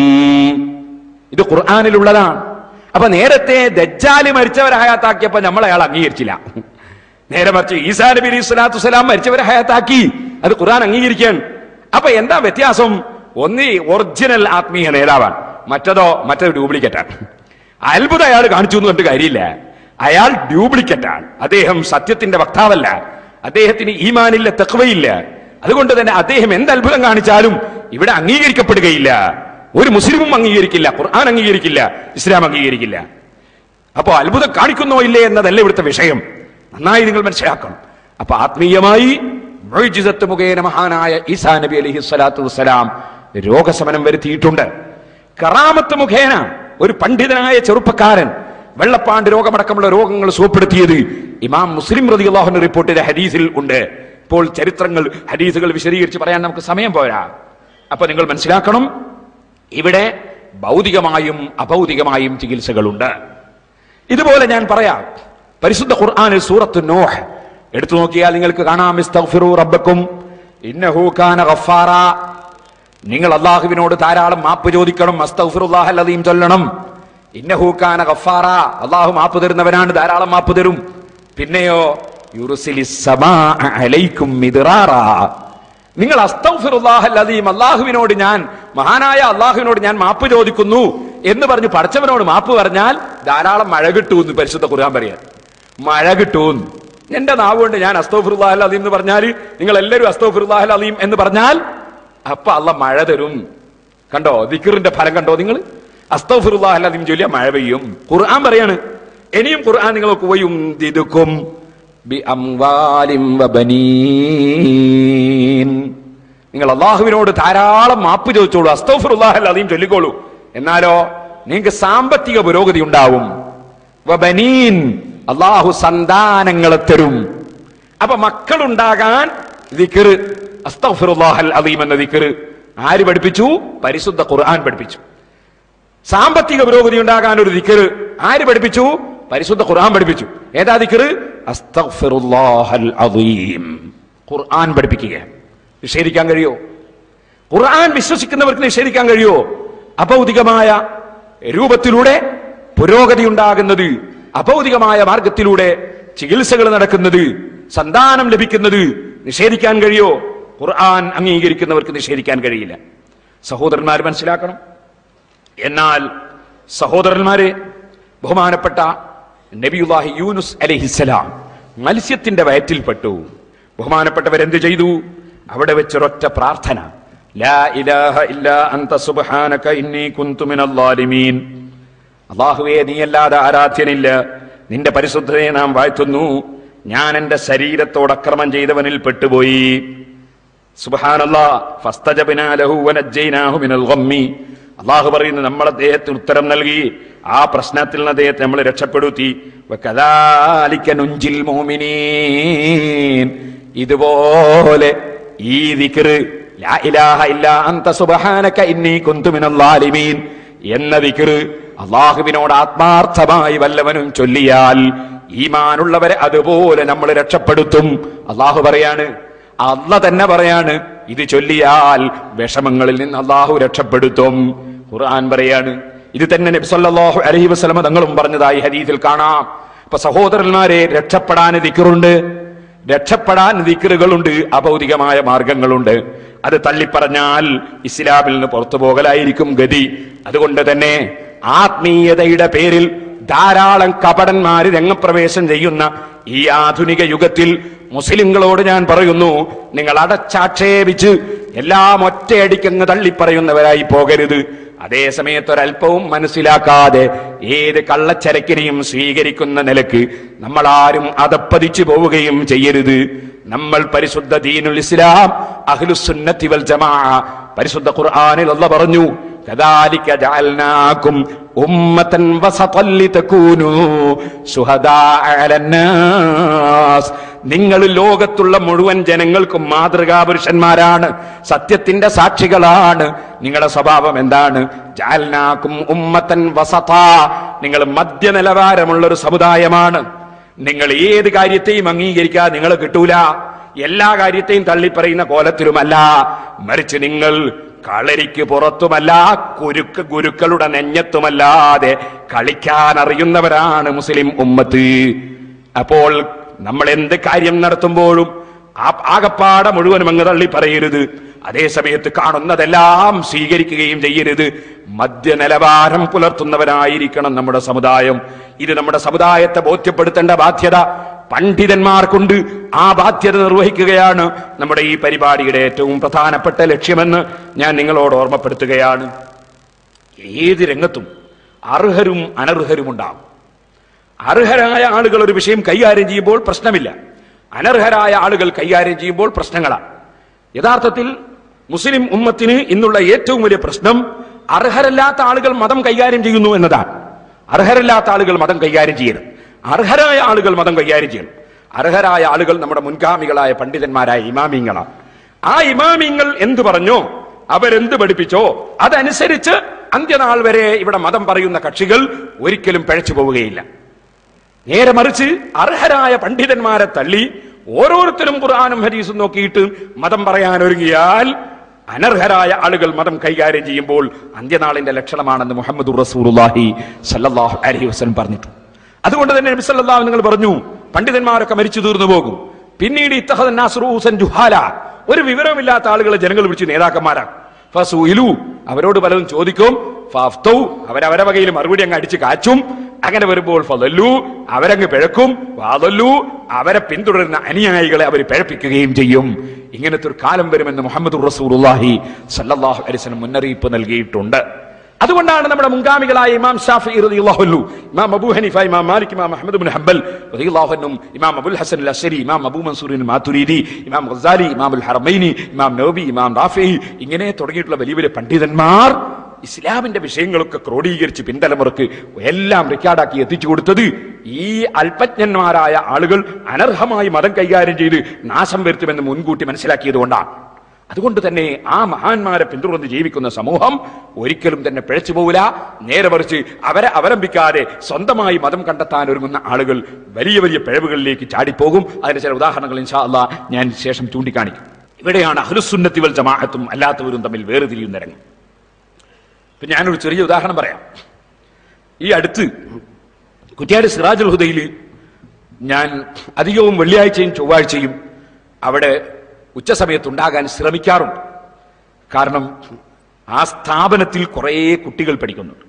ഇത് ഖുർആാനിലുള്ളതാണ് അപ്പൊ നേരത്തെ ദജ്ജാല് മരിച്ചവരെ ഹയാത്താക്കിയപ്പോ നമ്മൾ അയാൾ അംഗീകരിച്ചില്ല നേരെ മറിച്ച് ഈസാ നബി അലൈഹി സ്വലാത്തു വസ്സലാം മരിച്ചവരെ ഹയാത്താക്കി അത് ഖുർആൻ അംഗീകരിക്കാൻ അപ്പൊ എന്താ വ്യത്യാസം ഒന്ന് ഒറിജിനൽ ആത്മീയ നേതാവാണ് മറ്റതോ മറ്റൊരു ഡ്യൂപ്ലിക്കേറ്റാണ് അത്ഭുതം അയാൾ കാണിച്ചു എന്ന് പറഞ്ഞിട്ട് കാര്യമില്ല അയാൾ ഡ്യൂപ്ലിക്കേറ്റാണ് അദ്ദേഹം സത്യത്തിന്റെ വക്താവല്ല അദ്ദേഹത്തിന് ഈമാനില്ല തെക്കുവയില്ല അതുകൊണ്ട് തന്നെ അദ്ദേഹം എന്ത് അത്ഭുതം കാണിച്ചാലും ഇവിടെ അംഗീകരിക്കപ്പെടുകയില്ല ഒരു മുസ്ലിമും അംഗീകരിക്കില്ല ഖുർആൻ അംഗീകരിക്കില്ല ഇസ്ലാം അംഗീകരിക്കില്ല അപ്പോ അത്ഭുതം കാണിക്കുന്നോ ഇല്ലേ എന്നതല്ല ഇവിടുത്തെ വിഷയം നന്നായി നിങ്ങൾ മനസ്സിലാക്കണം അപ്പൊ ആത്മീയമായി മൊയ്ജിസത്ത് മുഖേന മഹാനായ ഈസാ നബി അലൈഹി സ്വലാത്തു വസ്സലാം രോഗശമനം വരുത്തിയിട്ടുണ്ട് കറാമത്ത് മുഖേന ഒരു പണ്ഡിതനായ ചെറുപ്പക്കാരൻ വെള്ളപ്പാണ്ട് രോഗമടക്കമുള്ള രോഗങ്ങൾ സുഖപ്പെടുത്തിയത് ഇമാം മുസ്ലിം റതി അള്ളാഹുന്റെ റിപ്പോർട്ടിന്റെ ഹദീസിൽ ഉണ്ട് ഇപ്പോൾ ചരിത്രങ്ങൾ ഹദീസുകൾ വിശദീകരിച്ച് പറയാൻ നമുക്ക് സമയം പോരാ അപ്പൊ നിങ്ങൾ മനസ്സിലാക്കണം ഇവിടെ ഭൗതികമായും അഭൗതികമായും ചികിത്സകളുണ്ട് ഇതുപോലെ ഞാൻ പറയാം പരിശുദ്ധ ഖുർആനിൽ സൂറത്ത് നോഹ് എടുത്തു നോക്കിയാൽ നിങ്ങൾക്ക് കാണാം ഇസ്തഗ്ഫിറു റബ്ബക്കും ഇന്നഹു കാന ഗഫാറ നിങ്ങൾ അള്ളാഹുവിനോട് ധാരാളം മാപ്പ് ചോദിക്കണം അസ്തഗ്ഫിറുല്ലാഹൽ അലീം ചൊല്ലണം ഇന്നഹു കാന ഗഫാറ അള്ളാഹു മാപ്പ് തരുന്നവനാണ് ധാരാളം മാപ്പ് തരും പിന്നെയോ യുറുസിലിസ് സമാഅ അലൈക്കും മിദ്റാറ നിങ്ങൾ അസ്തഗ്ഫിറുല്ലാഹൽ അലീം അള്ളാഹുവിനോട് ഞാൻ മഹാനായ അള്ളാഹുവിനോട് ഞാൻ മാപ്പ് ചോദിക്കുന്നു എന്ന് പറഞ്ഞ് പഠിച്ചവനോട് മാപ്പ് പറഞ്ഞാൽ ധാരാളം മഴ കിട്ടുമെന്ന് പരിശുദ്ധ ഖുർആൻ പറയാൻ മഴ കിട്ടുമെന്ന് എന്റെ നാവ് കൊണ്ട് ഞാൻ അസ്തോഫിറുല്ലാഹൽ അലീം എന്ന് പറഞ്ഞാൽ നിങ്ങൾ എല്ലാവരും അസ്തോഫിറുല്ലാഹൽ അലീം എന്ന് പറഞ്ഞാൽ അപ്പൊ അല്ല മഴ തരും കണ്ടോ ദിക്കറിന്റെ ഫലം കണ്ടോ നിങ്ങൾ അസ്തോഫിറുല്ലാഹൽ അലീം ചൊല്ലിയ മഴ പെയ്യും ഖുർആൻ പറയാണ് ഇനിയും ഖുർആൻ നിങ്ങൾക്ക് വയും ദിദുക്കും ബി അംവാലിം വബനീൻ നിങ്ങൾ അള്ളാഹുവിനോട് ധാരാളം മാപ്പ് ചോദിച്ചോളൂ അസ്തോഫിറുല്ലാഹൽ അലീം ചൊല്ലിക്കോളൂ എന്നാലോ നിങ്ങൾക്ക് സാമ്പത്തിക പുരോഗതി ഉണ്ടാവും വബനീൻ അള്ളാഹു സന്താനങ്ങളെ തരും അപ്പൊ മക്കളുണ്ടാകാൻ ദിക്കറ് അസ്തഫിറുല്ലാഹൽ അലീം എന്ന ദിക്കറ് ആര് പഠിപ്പിച്ചു പരിശുദ്ധ ഖുർആൻ പഠിപ്പിച്ചു സാമ്പത്തിക പുരോഗതി ഉണ്ടാകാൻ ഒരു ദിക്കറ് ആര് പഠിപ്പിച്ചു പരിശുദ്ധ ഖുർആൻ പഠിപ്പിച്ചു ഏതാ ദിക്കറ് അസ്തഗ്ഫിറുല്ലാഹൽ അലീം ഖുർആൻ പഠിപ്പിക്കുക നിഷേധിക്കാൻ കഴിയോ ഖുർആൻ വിശ്വസിക്കുന്നവർക്ക് നിഷേധിക്കാൻ കഴിയോ അഭൗതികമായ രൂപത്തിലൂടെ പുരോഗതി ഉണ്ടാകുന്നത് അഭൗതികമായ മാർഗത്തിലൂടെ ചികിത്സകൾ നടക്കുന്നത് സന്താനം ലഭിക്കുന്നത് നിഷേധിക്കാൻ കഴിയോ ഖുർആൻ അംഗീകരിക്കുന്നവർക്ക് നിഷേധിക്കാൻ കഴിയില്ല സഹോദരന്മാർ മനസ്സിലാക്കണം എന്നാൽ സഹോദരന്മാരെ ബഹുമാനപ്പെട്ട നബിയുല്ലാഹി യൂനുസ് അലഹിസലാം മത്സ്യത്തിന്റെ വയറ്റിൽപ്പെട്ടു ബഹുമാനപ്പെട്ടവരെന്ത് ചെയ്തു അവിടെ വെച്ചൊരൊറ്റ പ്രാർത്ഥന ലാ ഇലാഹ ഇല്ലാ അന്ത സുബ്ഹാനക ഇന്നി കുന്തു മിനൽ ളാലിമീൻ അള്ളാഹുവേ നീയല്ലാതെ ആരാധ്യനില്ല നിന്റെ പരിശുദ്ധതയെ നാം വാഴ്ത്തുന്നു ഞാൻ എന്റെ ശരീരത്തോട് അക്രമം ചെയ്തവനിൽ പെട്ടുപോയി സുബ്ഹാനല്ലാ ഫസ്തജബ്നാ ലഹു വനജ്ജയ്നാഹു മിനൽ ഗമ്മി അള്ളാഹു പറയുന്നു നമ്മൾ അദ്ദേഹത്തിന് ഉത്തരം നൽകി ആ പ്രശ്നത്തിൽ നിന്ന് അദ്ദേഹത്തെ നമ്മൾ രക്ഷപ്പെടുത്തി വകദാലിക നുഞ്ചിൽ മുഅ്മിനീൻ ഇതുപോലെ ഈ ദിക്റ് ലാ ഇലാഹ ഇല്ലാ അന്ത സുബ്ഹാനക ഇന്നി കുന്തു മിനൽ ളാലിമീൻ എന്ന ദിക്റ് അള്ളാഹുവിനോട് ആത്മാർത്ഥമായി വല്ലവനും ചൊല്ലിയാൽ ഈമാനുള്ളവരെ അതുപോലെ നമ്മൾ രക്ഷപ്പെടുത്തും അള്ളാഹു പറയാണ് അല്ല തന്നെ പറയാണ് ഇത് ചൊല്ലിയാൽ വിഷമങ്ങളിൽ നിന്ന് അള്ളാഹു രക്ഷപ്പെടുത്തും ഖുർആൻ പറയാണ് ഇത് തന്നെ നബി സല്ലല്ലാഹു അലൈഹി വസല്ലമ തങ്ങളും പറഞ്ഞതായി ഹദീസിൽ കാണാം ഇപ്പൊ സഹോദരന്മാരെ രക്ഷപ്പെടാൻ ദിക്കറുണ്ട് രക്ഷപ്പെടാൻ ദിക്കറുകളുണ്ട് അഭൗതികമായ മാർഗങ്ങളുണ്ട് അത് തള്ളിപ്പറഞ്ഞാൽ ഇസ്ലാമിൽ നിന്ന് പുറത്തു പോകലായിരിക്കും ഗതി അതുകൊണ്ട് തന്നെ ആത്മീയതയുടെ പേരിൽ ധാരാളം കപടന്മാര് രംഗപ്രവേശം ചെയ്യുന്ന ഈ ആധുനിക യുഗത്തിൽ മുസ്ലിങ്ങളോട് ഞാൻ പറയുന്നു നിങ്ങൾ അടച്ചാക്ഷേപിച്ച് എല്ലാം ഒറ്റയടിക്കങ്ങ് തള്ളിപ്പറയുന്നവരായി പോകരുത് അതേ സമയത്ത് ഒരല്പവും മനസ്സിലാക്കാതെ ഏത് കള്ളച്ചരക്കിനെയും സ്വീകരിക്കുന്ന നിലക്ക് നമ്മളാരും അതപ്പതിച്ചു പോവുകയും ചെയ്യരുത് നമ്മൾ പരിശുദ്ധ ദീനുൽ ഇസ്ലാം അഹ്ലുസുന്നത്തി വൽ ജമാ പരിശുദ്ധ ഖുർആനിൽ അല്ല പറഞ്ഞു كذلك جعلناكم أمة وسطا لتكونوا شهداء على الناس നിങ്ങൾ ലോകത്തുള്ള മുഴുവൻ ജനങ്ങൾക്കും മാതൃകാ പുരുഷന്മാരാണ് സത്യത്തിന്റെ സാക്ഷികളാണ് നിങ്ങളുടെ സ്വഭാവം എന്താണ് ജാൽനാക്കും ഉമ്മത്തൻ വസത നിങ്ങൾ മധ്യനിലവാരമുള്ള ഒരു സമുദായമാണ് നിങ്ങൾ ഏത് കാര്യത്തെയും അംഗീകരിക്കാൻ നിങ്ങൾ കിട്ടൂല എല്ലാ കാര്യത്തെയും തള്ളിപ്പറയുന്ന കോലത്തിലുമല്ല മറിച്ച് നിങ്ങൾ കളരിക്ക് പുറത്തുമല്ല കുരുക്ക് ഗുരുക്കളുടെ നെഞ്ഞത്തുമല്ലാതെ കളിക്കാൻ അറിയുന്നവരാണ് മുസ്ലിം ഉമ്മത്ത് അപ്പോൾ നമ്മൾ എന്ത് കാര്യം നടത്തുമ്പോഴും ആ ആകപ്പാടെ മുഴുവനും അങ്ങ് തള്ളി പറയരുത് അതേ സമയത്ത് കാണുന്നതെല്ലാം സ്വീകരിക്കുകയും ചെയ്യരുത് മധ്യനിലവാരം പുലർത്തുന്നവരായിരിക്കണം നമ്മുടെ സമുദായം ഇത് നമ്മുടെ സമുദായത്തെ ബോധ്യപ്പെടുത്തേണ്ട ബാധ്യത പണ്ഡിതന്മാർക്കുണ്ട് ആ ബാധ്യത നിർവഹിക്കുകയാണ് നമ്മുടെ ഈ പരിപാടിയുടെ ഏറ്റവും പ്രധാനപ്പെട്ട ലക്ഷ്യമെന്ന് ഞാൻ നിങ്ങളോട് ഓർമ്മപ്പെടുത്തുകയാണ് ഏത് രംഗത്തും അർഹരും അനർഹരും ഉണ്ടാകും അർഹരായ ആളുകൾ ഒരു വിഷയം കൈകാര്യം ചെയ്യുമ്പോൾ പ്രശ്നമില്ല അനർഹരായ ആളുകൾ കൈകാര്യം ചെയ്യുമ്പോൾ പ്രശ്നങ്ങളാണ് യഥാർത്ഥത്തിൽ മുസ്ലിം ഉമ്മത്തിന് ഇന്നുള്ള ഏറ്റവും വലിയ പ്രശ്നം അർഹരല്ലാത്ത ആളുകൾ മതം കൈകാര്യം ചെയ്യുന്നു എന്നതാണ് അർഹരല്ലാത്ത ആളുകൾ മതം കൈകാര്യം ചെയ്യണം അർഹരായ ആളുകൾ മതം കൈകാര്യം ചെയ്യണം അർഹരായ ആളുകൾ നമ്മുടെ മുൻഗാമികളായ പണ്ഡിതന്മാരായ ഇമാമിങ്ങളാണ് ആ ഇമാമിങ്ങൾ എന്തു പറഞ്ഞോ അവരെന്ത് പഠിപ്പിച്ചോ അതനുസരിച്ച് അന്ത്യനാൾ വരെ ഇവിടെ മതം പറയുന്ന കക്ഷികൾ ഒരിക്കലും പിഴച്ചു പോവുകയില്ല നേരെ മറിച്ച് അർഹരായ പണ്ഡിതന്മാരെ തള്ളി ഓരോരുത്തരും ഖുർആാനും ഹരീസും നോക്കിയിട്ട് മതം പറയാൻ ഒരുങ്ങിയാൽ അനർഹരായ ആളുകൾ മതം കൈകാര്യം ചെയ്യുമ്പോൾ അന്ത്യനാളിന്റെ ലക്ഷണമാണെന്ന് മുഹമ്മദ് റസൂലുള്ളാഹി സല്ലല്ലാഹു അലൈഹി വസല്ലം പറഞ്ഞിട്ടു അതുകൊണ്ട് തന്നെ നബി സല്ലല്ലാഹു നിങ്ങൾ പറഞ്ഞു പണ്ഡിതന്മാരൊക്കെ മരിച്ചു തീർന്നു പോകും പിന്നീട് ഇത്തഹദൻ നാസ് റൂസൻ ജുഹാല ഒരു വിവരമില്ലാത്ത ആളുകളെ ജനങ്ങൾ വിളിച്ച് നേതാക്കന്മാരാണ് ഫസൂയിലു അവരോട് പലതും ചോദിക്കും ഫാഫ്തൗ അവരവരെ വകയിൽ മറുപടി അങ്ങ് അടിച്ച് കാച്ചും അങ്ങനെ വരുമ്പോൾ ഫലല്ലു അവരങ്ങ് പിഴക്കും വാതല്ലു അവരെ പിന്തുടരുന്ന അനുയായികളെ അവർ പിഴപ്പിക്കുകയും ചെയ്യും ഇങ്ങനത്തെ ഒരു കാലം വരുമെന്ന് മുഹമ്മദ് റസൂലുള്ളാഹി സല്ലല്ലാഹു അലൈഹി വസല്ലം മുന്നറിയിപ്പ് നൽകിയിട്ടുണ്ട് അതുകൊണ്ടാണ് നമ്മുടെ മുൻഗാമികളായ ഇമാം ഷാഫി റളിയല്ലാഹു ഇമാം അബൂ ഹനീഫ ഇമാം മാലിക് ഇമാം അഹ്മദ് ബിൻ ഹംബൽ റളിയല്ലാഹു അൻഹും ഇമാം അബുൽ ഹസൻ അൽ അശ്ശരി ഇമാം അബൂ മൻസൂർ മാതുരീദി ഇമാം ഗസാലി ഇമാം അൽ ഹറമൈനി ഇമാം നവബി ഇമാം റാഫി ഇങ്ങനെ തുടങ്ങിയിട്ടുള്ള വലിയ വലിയ പണ്ഡിതന്മാർ ഇസ്ലാമിന്റെ വിഷയങ്ങളൊക്കെ ക്രോഡീകരിച്ച് പിന്തലമുറക്ക് എല്ലാം റെക്കോർഡാക്കി എത്തിച്ചു കൊടുത്തത് ഈ അല്പജ്ഞന്മാരായ ആളുകൾ അനർഹമായി മതം കൈകാര്യം ചെയ്ത് നാശം വരുത്തുമെന്ന് മുൻകൂട്ടി മനസ്സിലാക്കിയത് കൊണ്ടാണ് അതുകൊണ്ട് തന്നെ ആ മഹാന്മാരെ പിന്തുടർന്ന് ജീവിക്കുന്ന സമൂഹം ഒരിക്കലും തന്നെ പിഴച്ചു പോവില്ല നേരെ മറിച്ച് അവരെ അവലംബിക്കാതെ സ്വന്തമായി മതം കണ്ടെത്താൻ ഒരുങ്ങുന്ന ആളുകൾ വലിയ വലിയ പിഴവുകളിലേക്ക് ചാടിപ്പോകും അതിന്റെ ചില ഉദാഹരണങ്ങൾ ഇൻഷാ അള്ളാ ഞാൻ ശേഷം ചൂണ്ടിക്കാണിക്കും ഇവിടെയാണ് അഹ്ലുസുന്നത്തി വൽ ജമാഅത്തും അല്ലാത്തവരും തമ്മിൽ വേർതിരിയുന്ന രംഗം ഇപ്പൊ ഞാനൊരു ചെറിയ ഉദാഹരണം പറയാം ഈ അടുത്ത് കുറ്റ്യാടി സിറാജുൽ ഹുദയിൽ ഞാൻ അധികവും വെള്ളിയാഴ്ചയും ചൊവ്വാഴ്ചയും അവിടെ ഉച്ചസമയത്ത് ഉണ്ടാകാൻ ശ്രമിക്കാറുണ്ട് കാരണം ആ സ്ഥാപനത്തിൽ കുറേ കുട്ടികൾ പഠിക്കുന്നുണ്ട്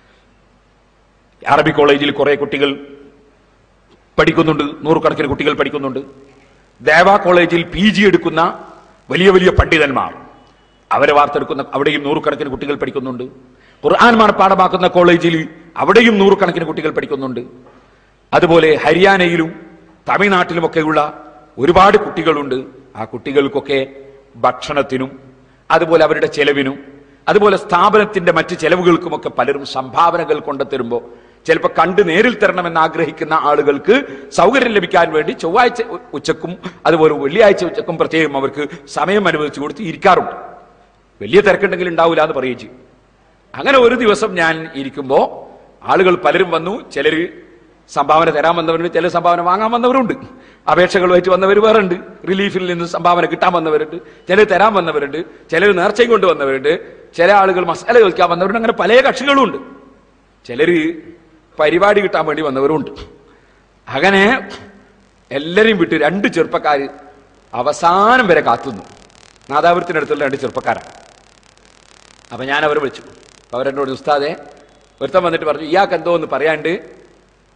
അറബി കോളേജിൽ കുറേ കുട്ടികൾ പഠിക്കുന്നുണ്ട് നൂറുകണക്കിന് കുട്ടികൾ പഠിക്കുന്നുണ്ട് ദേവ കോളേജിൽ പി ജി എടുക്കുന്ന വലിയ വലിയ പണ്ഡിതന്മാർ അവരെ വാർത്തെടുക്കുന്ന അവിടെയും നൂറുകണക്കിന് കുട്ടികൾ പഠിക്കുന്നുണ്ട് ഖുർആൻ പാഠമാക്കുന്ന കോളേജിൽ അവിടെയും നൂറുകണക്കിന് കുട്ടികൾ പഠിക്കുന്നുണ്ട് അതുപോലെ ഹരിയാനയിലും തമിഴ്നാട്ടിലുമൊക്കെയുള്ള ഒരുപാട് കുട്ടികളുണ്ട് ആ കുട്ടികൾക്കൊക്കെ ഭക്ഷണത്തിനും അതുപോലെ അവരുടെ ചെലവിനും അതുപോലെ സ്ഥാപനത്തിന്റെ മറ്റ് ചെലവുകൾക്കുമൊക്കെ പലരും സംഭാവനകൾ കൊണ്ടുതരുമ്പോൾ ചിലപ്പോൾ കണ്ട് നേരിൽ തരണമെന്ന് ആഗ്രഹിക്കുന്ന ആളുകൾക്ക് സൗകര്യം ലഭിക്കാൻ വേണ്ടി ചൊവ്വാഴ്ച ഉ- ഉച്ചക്കും അതുപോലെ വെള്ളിയാഴ്ച ഉച്ചക്കും പ്രത്യേകം അവർക്ക് സമയം അനുവദിച്ചു കൊടുത്ത് ഇരിക്കാറുണ്ട് വലിയ തിരക്കുണ്ടെങ്കിൽ ഉണ്ടാവില്ല എന്ന് പറയുകയും ചെയ്യും അങ്ങനെ ഒരു ദിവസം ഞാൻ ഇരിക്കുമ്പോ ആളുകൾ പലരും വന്നു ചിലര് സംഭാവന തരാൻ വന്നവരുണ്ട് ചിലർ സംഭാവന വാങ്ങാൻ വന്നവരുണ്ട് അപേക്ഷകളുമായിട്ട് വന്നവർ വേറുണ്ട് റിലീഫിൽ നിന്ന് സംഭാവന കിട്ടാൻ വന്നവരുണ്ട് ചിലർ തരാൻ വന്നവരുണ്ട് ചിലർ നേർച്ചയും കൊണ്ട് വന്നവരുണ്ട് ചില ആളുകൾ മസാല ചോദിക്കാൻ വന്നവരുണ്ട് അങ്ങനെ പല കക്ഷികളും ഉണ്ട് ചിലര് പരിപാടി കിട്ടാൻ വേണ്ടി വന്നവരുണ്ട് അങ്ങനെ എല്ലാരെയും വിട്ട് രണ്ട് ചെറുപ്പക്കാർ അവസാനം വരെ കാത്തുന്നു നാദാപുരത്തിനടുത്തുള്ള രണ്ട് ചെറുപ്പക്കാരാണ് അപ്പൊ ഞാൻ അവരെ വിളിച്ചു അപ്പൊ അവരെന്നോട് ഉസ്താദെ ഒരുത്തൻ വന്നിട്ട് പറഞ്ഞു ഇയാൾക്ക് എന്തോ ഒന്ന് പറയാണ്ട്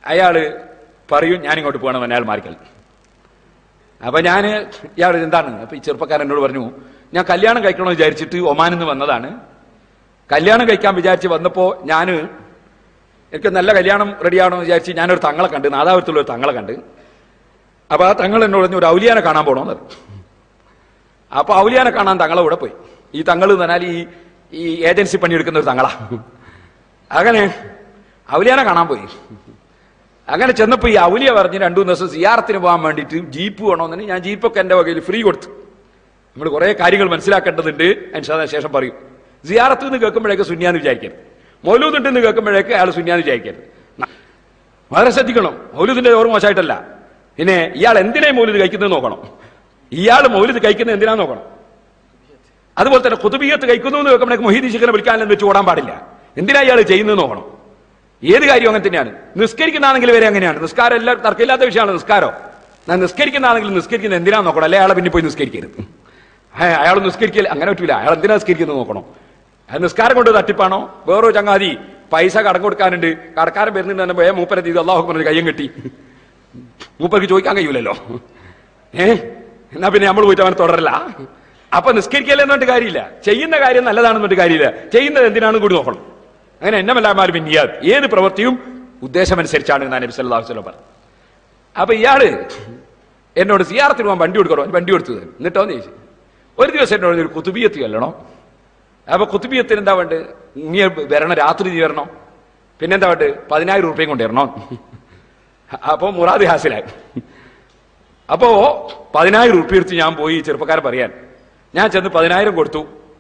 അയാള് പറയും ഞാൻ ഇങ്ങോട്ട് പോകണം അയാൾ മാറിക്കൽ അപ്പൊ ഞാൻ ഇയാൾ എന്താണ് അപ്പൊ ഈ ചെറുപ്പക്കാരൻ എന്നോട് പറഞ്ഞു ഞാൻ കല്യാണം കഴിക്കണമെന്ന് വിചാരിച്ചിട്ട് ഒമാനിൽ നിന്ന് വന്നതാണ് കല്യാണം കഴിക്കാൻ വിചാരിച്ച് വന്നപ്പോ ഞാൻ എനിക്ക് നല്ല കല്യാണം റെഡിയാണോ എന്ന് വിചാരിച്ച് ഞാനൊരു തങ്ങളെ കണ്ട് നാദാപുരത്തുള്ള ഒരു തങ്ങളെ കണ്ട് അപ്പൊ ആ തങ്ങൾ എന്നോട് പറഞ്ഞു ഒരു ഔലിയാനെ കാണാൻ പോകണമെന്ന് പറഞ്ഞു അപ്പൊ ഔലിയാനെ കാണാൻ തങ്ങളെ കൂടെ പോയി ഈ തങ്ങൾ എന്ന് പറഞ്ഞാൽ ഈ ഈ ഏജൻസി പണിയെടുക്കുന്ന ഒരു തങ്ങളാ അങ്ങനെ ഔലിയാനെ കാണാൻ പോയി അങ്ങനെ ചെന്നപ്പോ ഈ ഔലിയ പറഞ്ഞ് രണ്ടു മൂന്ന് ദിവസം സിയാറത്തിന് പോകാൻ വേണ്ടിയിട്ട് ജീപ്പ് വേണമെന്ന് ഞാൻ ജീപ്പൊക്കെ എന്റെ വകയിൽ ഫ്രീ കൊടുത്തു നമ്മൾ കുറെ കാര്യങ്ങൾ മനസ്സിലാക്കേണ്ടതുണ്ട് അതിന് ശേഷം പറയും സിയാറത്ത് നിന്ന് കേൾക്കുമ്പോഴേക്ക് സുന്യാന്ന് വിചാരിക്കരുത് മൗലൂദ് ഉണ്ടെന്ന് കേൾക്കുമ്പോഴേക്ക് അയാൾ സുന്യാന്ന് വിചാരിക്കരുത് വളരെ ശ്രദ്ധിക്കണം മൗലൂദിന്റെ ഓർമ്മ മോശമായിട്ടല്ല പിന്നെ ഇയാൾ എന്തിനാ മൗലൂദ് കഴിക്കുന്നത് നോക്കണം ഇയാൾ മൗലൂദ് കഴിക്കുന്നത് എന്തിനാ നോക്കണം അതുപോലെ തന്നെ കുതുബിയത്ത് കഴിക്കുന്നു എന്ന് കേൾക്കുമ്പോഴേക്ക് മൊഹീദ് ശിഖനെ വിളിക്കാനെന്ന് വെച്ച് ഓടാൻ പാടില്ല എന്തിനാ ഇയാൾ ചെയ്യുന്നത് നോക്കണം ഏത് കാര്യവും അങ്ങനെ തന്നെയാണ് നിസ്കരിക്കുന്നതാണെങ്കിൽ വരെ അങ്ങനെയാണ് നിസ്കാരം എല്ലാം തർക്കമില്ലാത്ത വിഷയമാണ് നിസ്കാരം ഞാൻ നിസ്കരിക്കുന്നതാണെങ്കിൽ നിസ്കരിക്കുന്നത് എന്തിനാ നോക്കണം അല്ലെ അയാളെ പിന്നെ പോയി നിസ്കരിക്കരുത് ഹേ, അയാൾ നിസ്കരിക്കില്ല അങ്ങനെ പറ്റൂല അയാൾ എന്തിനാ നിസ്കരിക്കുന്നത് നോക്കണം അത് നിസ്കാരം കൊണ്ട് തട്ടിപ്പാണോ വേറൊരു ചങ്ങാതി പൈസ കടം കൊടുക്കാനുണ്ട് കടക്കാരൻ വരുന്നുണ്ട് തന്നെ പോയാൽ മൂപ്പരെ ചെയ്ത് അള്ളാഹു പറഞ്ഞ് കയ്യം കെട്ടി മൂപ്പർക്ക് ചോദിക്കാൻ കഴിയൂലല്ലോ ഏ എന്നാ പിന്നെ നമ്മൾ പോയിട്ട് അവനെ തുടരല്ല അപ്പൊ നിസ്കരിക്കല്ലേ എന്നിട്ട് കാര്യമില്ല ചെയ്യുന്ന കാര്യം നല്ലതാണെന്നിട്ട് കാര്യമില്ല ചെയ്യുന്നത് എന്തിനാണെന്ന് കൂടി നോക്കണം അങ്ങനെ എന്നമല്ലാമാരും പിന്നിയാൽ ഏത് പ്രവൃത്തിയും ഉദ്ദേശമനുസരിച്ചാണ് ഞാൻ നബി സല്ലല്ലാഹു അലൈഹി വസല്ലം പറഞ്ഞു അപ്പൊ ഇയാള് എന്നോട് സിയാറത്തിന് പോകാൻ വണ്ടി കൊടുക്കണോ വണ്ടി കൊടുത്തു തരും എന്നിട്ടോന്ന് ചോദിച്ചു ഒരു ദിവസം എന്നോട് പറഞ്ഞു, ഒരു കുത്തുബിയത്ത് ചെല്ലണം അപ്പൊ കുത്തുബിയത്തിന് എന്താ വേണ്ട നീ വരണം രാത്രി നീ വരണം പിന്നെന്താ വേണ്ട പതിനായിരം ഉറുപ്പ്യം കൊണ്ടുവരണം അപ്പൊ മുറാദ് ഹാസിലായി അപ്പോ പതിനായിരം ഉറുപ്പ്യ എടുത്ത് ഞാൻ പോയി ചെറുപ്പക്കാരൻ പറയാൻ ഞാൻ ചെന്ന് പതിനായിരം കൊടുത്തു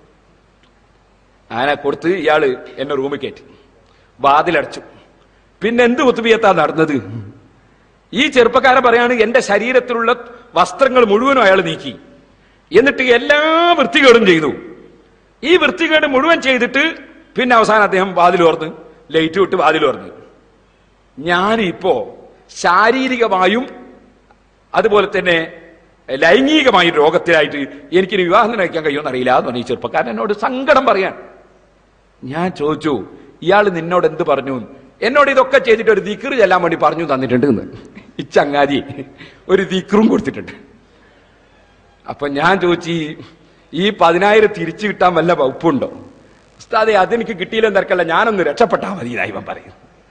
അങ്ങനെ കൊടുത്ത് ഇയാള് എന്നെ റൂമിൽ കയറ്റി വാതിലടച്ചു പിന്നെ എന്ത് കുത്തുബിയത്താ നടന്നത് ഈ ചെറുപ്പക്കാരൻ പറയാണ് എന്റെ ശരീരത്തിലുള്ള വസ്ത്രങ്ങൾ മുഴുവനും അയാൾ നീക്കി എന്നിട്ട് എല്ലാ വൃത്തികേടും ചെയ്തു ഈ വൃത്തികേട് മുഴുവൻ ചെയ്തിട്ട് പിന്നെ അവസാനം അദ്ദേഹം വാതിൽ ഓർന്ന് ലൈറ്റ് വിട്ട് വാതിൽ ഓർന്ന് ഞാനിപ്പോ ശാരീരികമായും അതുപോലെ തന്നെ ലൈംഗികമായും രോഗത്തിലായിട്ട് എനിക്കിനി വിവാഹം നയിക്കാൻ കഴിയുമെന്ന് അറിയില്ല എന്ന് പറഞ്ഞു ഈ ചെറുപ്പക്കാരൻ എന്നോട് സങ്കടം പറയാൻ ഞാൻ ചോദിച്ചു ഇയാൾ നിന്നോട് എന്ത് പറഞ്ഞു എന്നോട് ഇതൊക്കെ ചെയ്തിട്ട് ഒരു ദിക്റ് ചെല്ലാൻ വേണ്ടി പറഞ്ഞു തന്നിട്ടുണ്ട് എന്ന് ഈ ചങ്ങാതി ഒരു ദിക്റും കൊടുത്തിട്ടുണ്ട് അപ്പൊ ഞാൻ ചോദിച്ചു ഈ- ഈ പതിനായിരം തിരിച്ചു കിട്ടാൻ വല്ല വകുപ്പുണ്ടോ ഉസ്താദെ അതെനിക്ക് കിട്ടിയില്ലെന്ന് തിരക്കല്ല ഞാനൊന്ന് രക്ഷപ്പെട്ടാൽ മതി ഇതാ ഇവൻ പറയും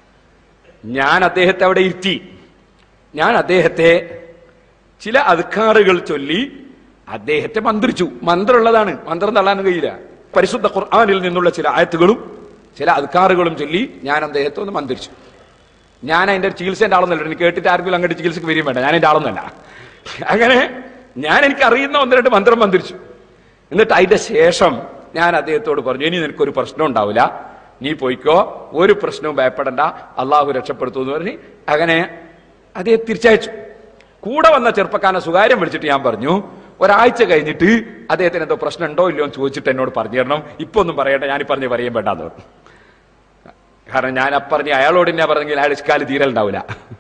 ഞാൻ അദ്ദേഹത്തെ അവിടെ ഇരുത്തി ഞാൻ അദ്ദേഹത്തെ ചില അധികാറുകൾ ചൊല്ലി അദ്ദേഹത്തെ മന്ത്രിച്ചു മന്ത്രമുള്ളതാണ് മന്ത്രം തള്ളാനും കഴിയില്ല പരിശുദ്ധ ഖുർആാനിൽ നിന്നുള്ള ചില ആയത്തുകളും ചില അധികാറുകളും ചൊല്ലി ഞാൻ അദ്ദേഹത്തെ ഒന്ന് മന്ത്രിച്ചു ഞാൻ അതിന്റെ ചികിത്സേന്റെ ആളൊന്നല്ല എനിക്ക് കേട്ടിട്ട് ആർക്കും അങ്ങോട്ട് ചികിത്സക്ക് വരികയും വേണ്ട ഞാൻ എന്റെ ആളൊന്നല്ല അങ്ങനെ ഞാൻ എനിക്ക് അറിയുന്ന ഒന്ന് രണ്ട് മന്ത്രം മന്ത്രിച്ചു എന്നിട്ട് അതിന്റെ ശേഷം ഞാൻ അദ്ദേഹത്തോട് പറഞ്ഞു ഇനി നിനക്കൊരു പ്രശ്നം ഉണ്ടാവില്ല നീ പോയിക്കോ ഒരു പ്രശ്നവും ഭയപ്പെടണ്ട അള്ളാഹു രക്ഷപ്പെടുത്തു എന്ന് പറഞ്ഞ് അങ്ങനെ അദ്ദേഹം തിരിച്ചയച്ചു കൂടെ വന്ന ചെറുപ്പക്കാരനെ സ്വകാര്യം വിളിച്ചിട്ട് ഞാൻ പറഞ്ഞു ഒരാഴ്ച കഴിഞ്ഞിട്ട് അദ്ദേഹത്തിന് എന്തോ പ്രശ്നം ഉണ്ടോ ഇല്ലയോ എന്ന് ചോദിച്ചിട്ട് എന്നോട് പറഞ്ഞു തരണം ഇപ്പൊ ഒന്നും പറയണ്ട ഞാൻ പറഞ്ഞ് പറയാൻ വേണ്ടാന്ന് പറഞ്ഞു കാരണം ഞാൻ അപ്പറഞ്ഞ് അയാളോട് തന്നെ പറഞ്ഞെങ്കിൽ അയാൾ ഇഷ്കാല് തീരലുണ്ടാവില്ല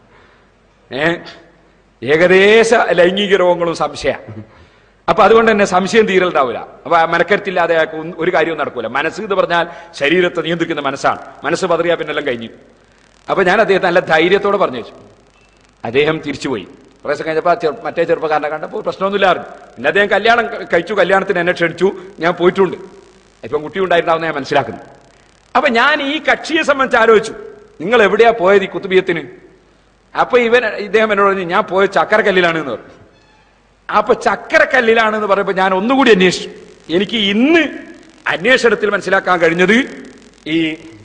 ഏ ഏകദേശ ലൈംഗിക രോഗങ്ങളും സംശയ അപ്പൊ അതുകൊണ്ട് തന്നെ സംശയം തീരലുണ്ടാവില്ല അപ്പൊ ആ മനക്കരുത്തില്ലാതെ അയാൾക്ക് ഒന്നും- ഒരു കാര്യവും നടക്കൂല മനസ്സ് എന്ന് പറഞ്ഞാൽ ശരീരത്തെ നിയന്ത്രിക്കുന്ന മനസ്സാണ് മനസ്സ് പതറിയാ പിന്നെല്ലാം കഴിഞ്ഞു അപ്പൊ ഞാൻ അദ്ദേഹത്തെ നല്ല ധൈര്യത്തോടെ പറഞ്ഞു വെച്ചു അദ്ദേഹം തിരിച്ചുപോയി കുറേ ദിവസം കഴിഞ്ഞപ്പോൾ ആ ചെറു- മറ്റേ ചെറുപ്പക്കാരനെ കണ്ടപ്പോൾ പ്രശ്നമൊന്നുമില്ലായിരുന്നു പിന്നെ അദ്ദേഹം കല്യാണം ക- കഴിച്ചു കല്യാണത്തിന് എന്നെ ക്ഷണിച്ചു ഞാൻ പോയിട്ടുണ്ട് ഇപ്പം കുട്ടി ഉണ്ടായിരുന്നാവുന്ന ഞാൻ മനസ്സിലാക്കുന്നു അപ്പൊ ഞാൻ ഈ കക്ഷിയെ സംബന്ധിച്ച് ആലോചിച്ചു നിങ്ങൾ എവിടെയാ പോയത് ഈ കുത്തുബിയത്തിന് അപ്പൊ ഇവൻ ഇദ്ദേഹം എന്നോട് പറഞ്ഞു ഞാൻ പോയ ചക്കരക്കല്ലിലാണ് എന്ന് പറഞ്ഞു അപ്പൊ ചക്കരക്കല്ലിലാണെന്ന് പറയുമ്പോൾ ഞാൻ ഒന്നുകൂടി അന്വേഷിച്ചു എനിക്ക് ഇന്ന് അന്വേഷണത്തിൽ മനസ്സിലാക്കാൻ കഴിഞ്ഞത് ഈ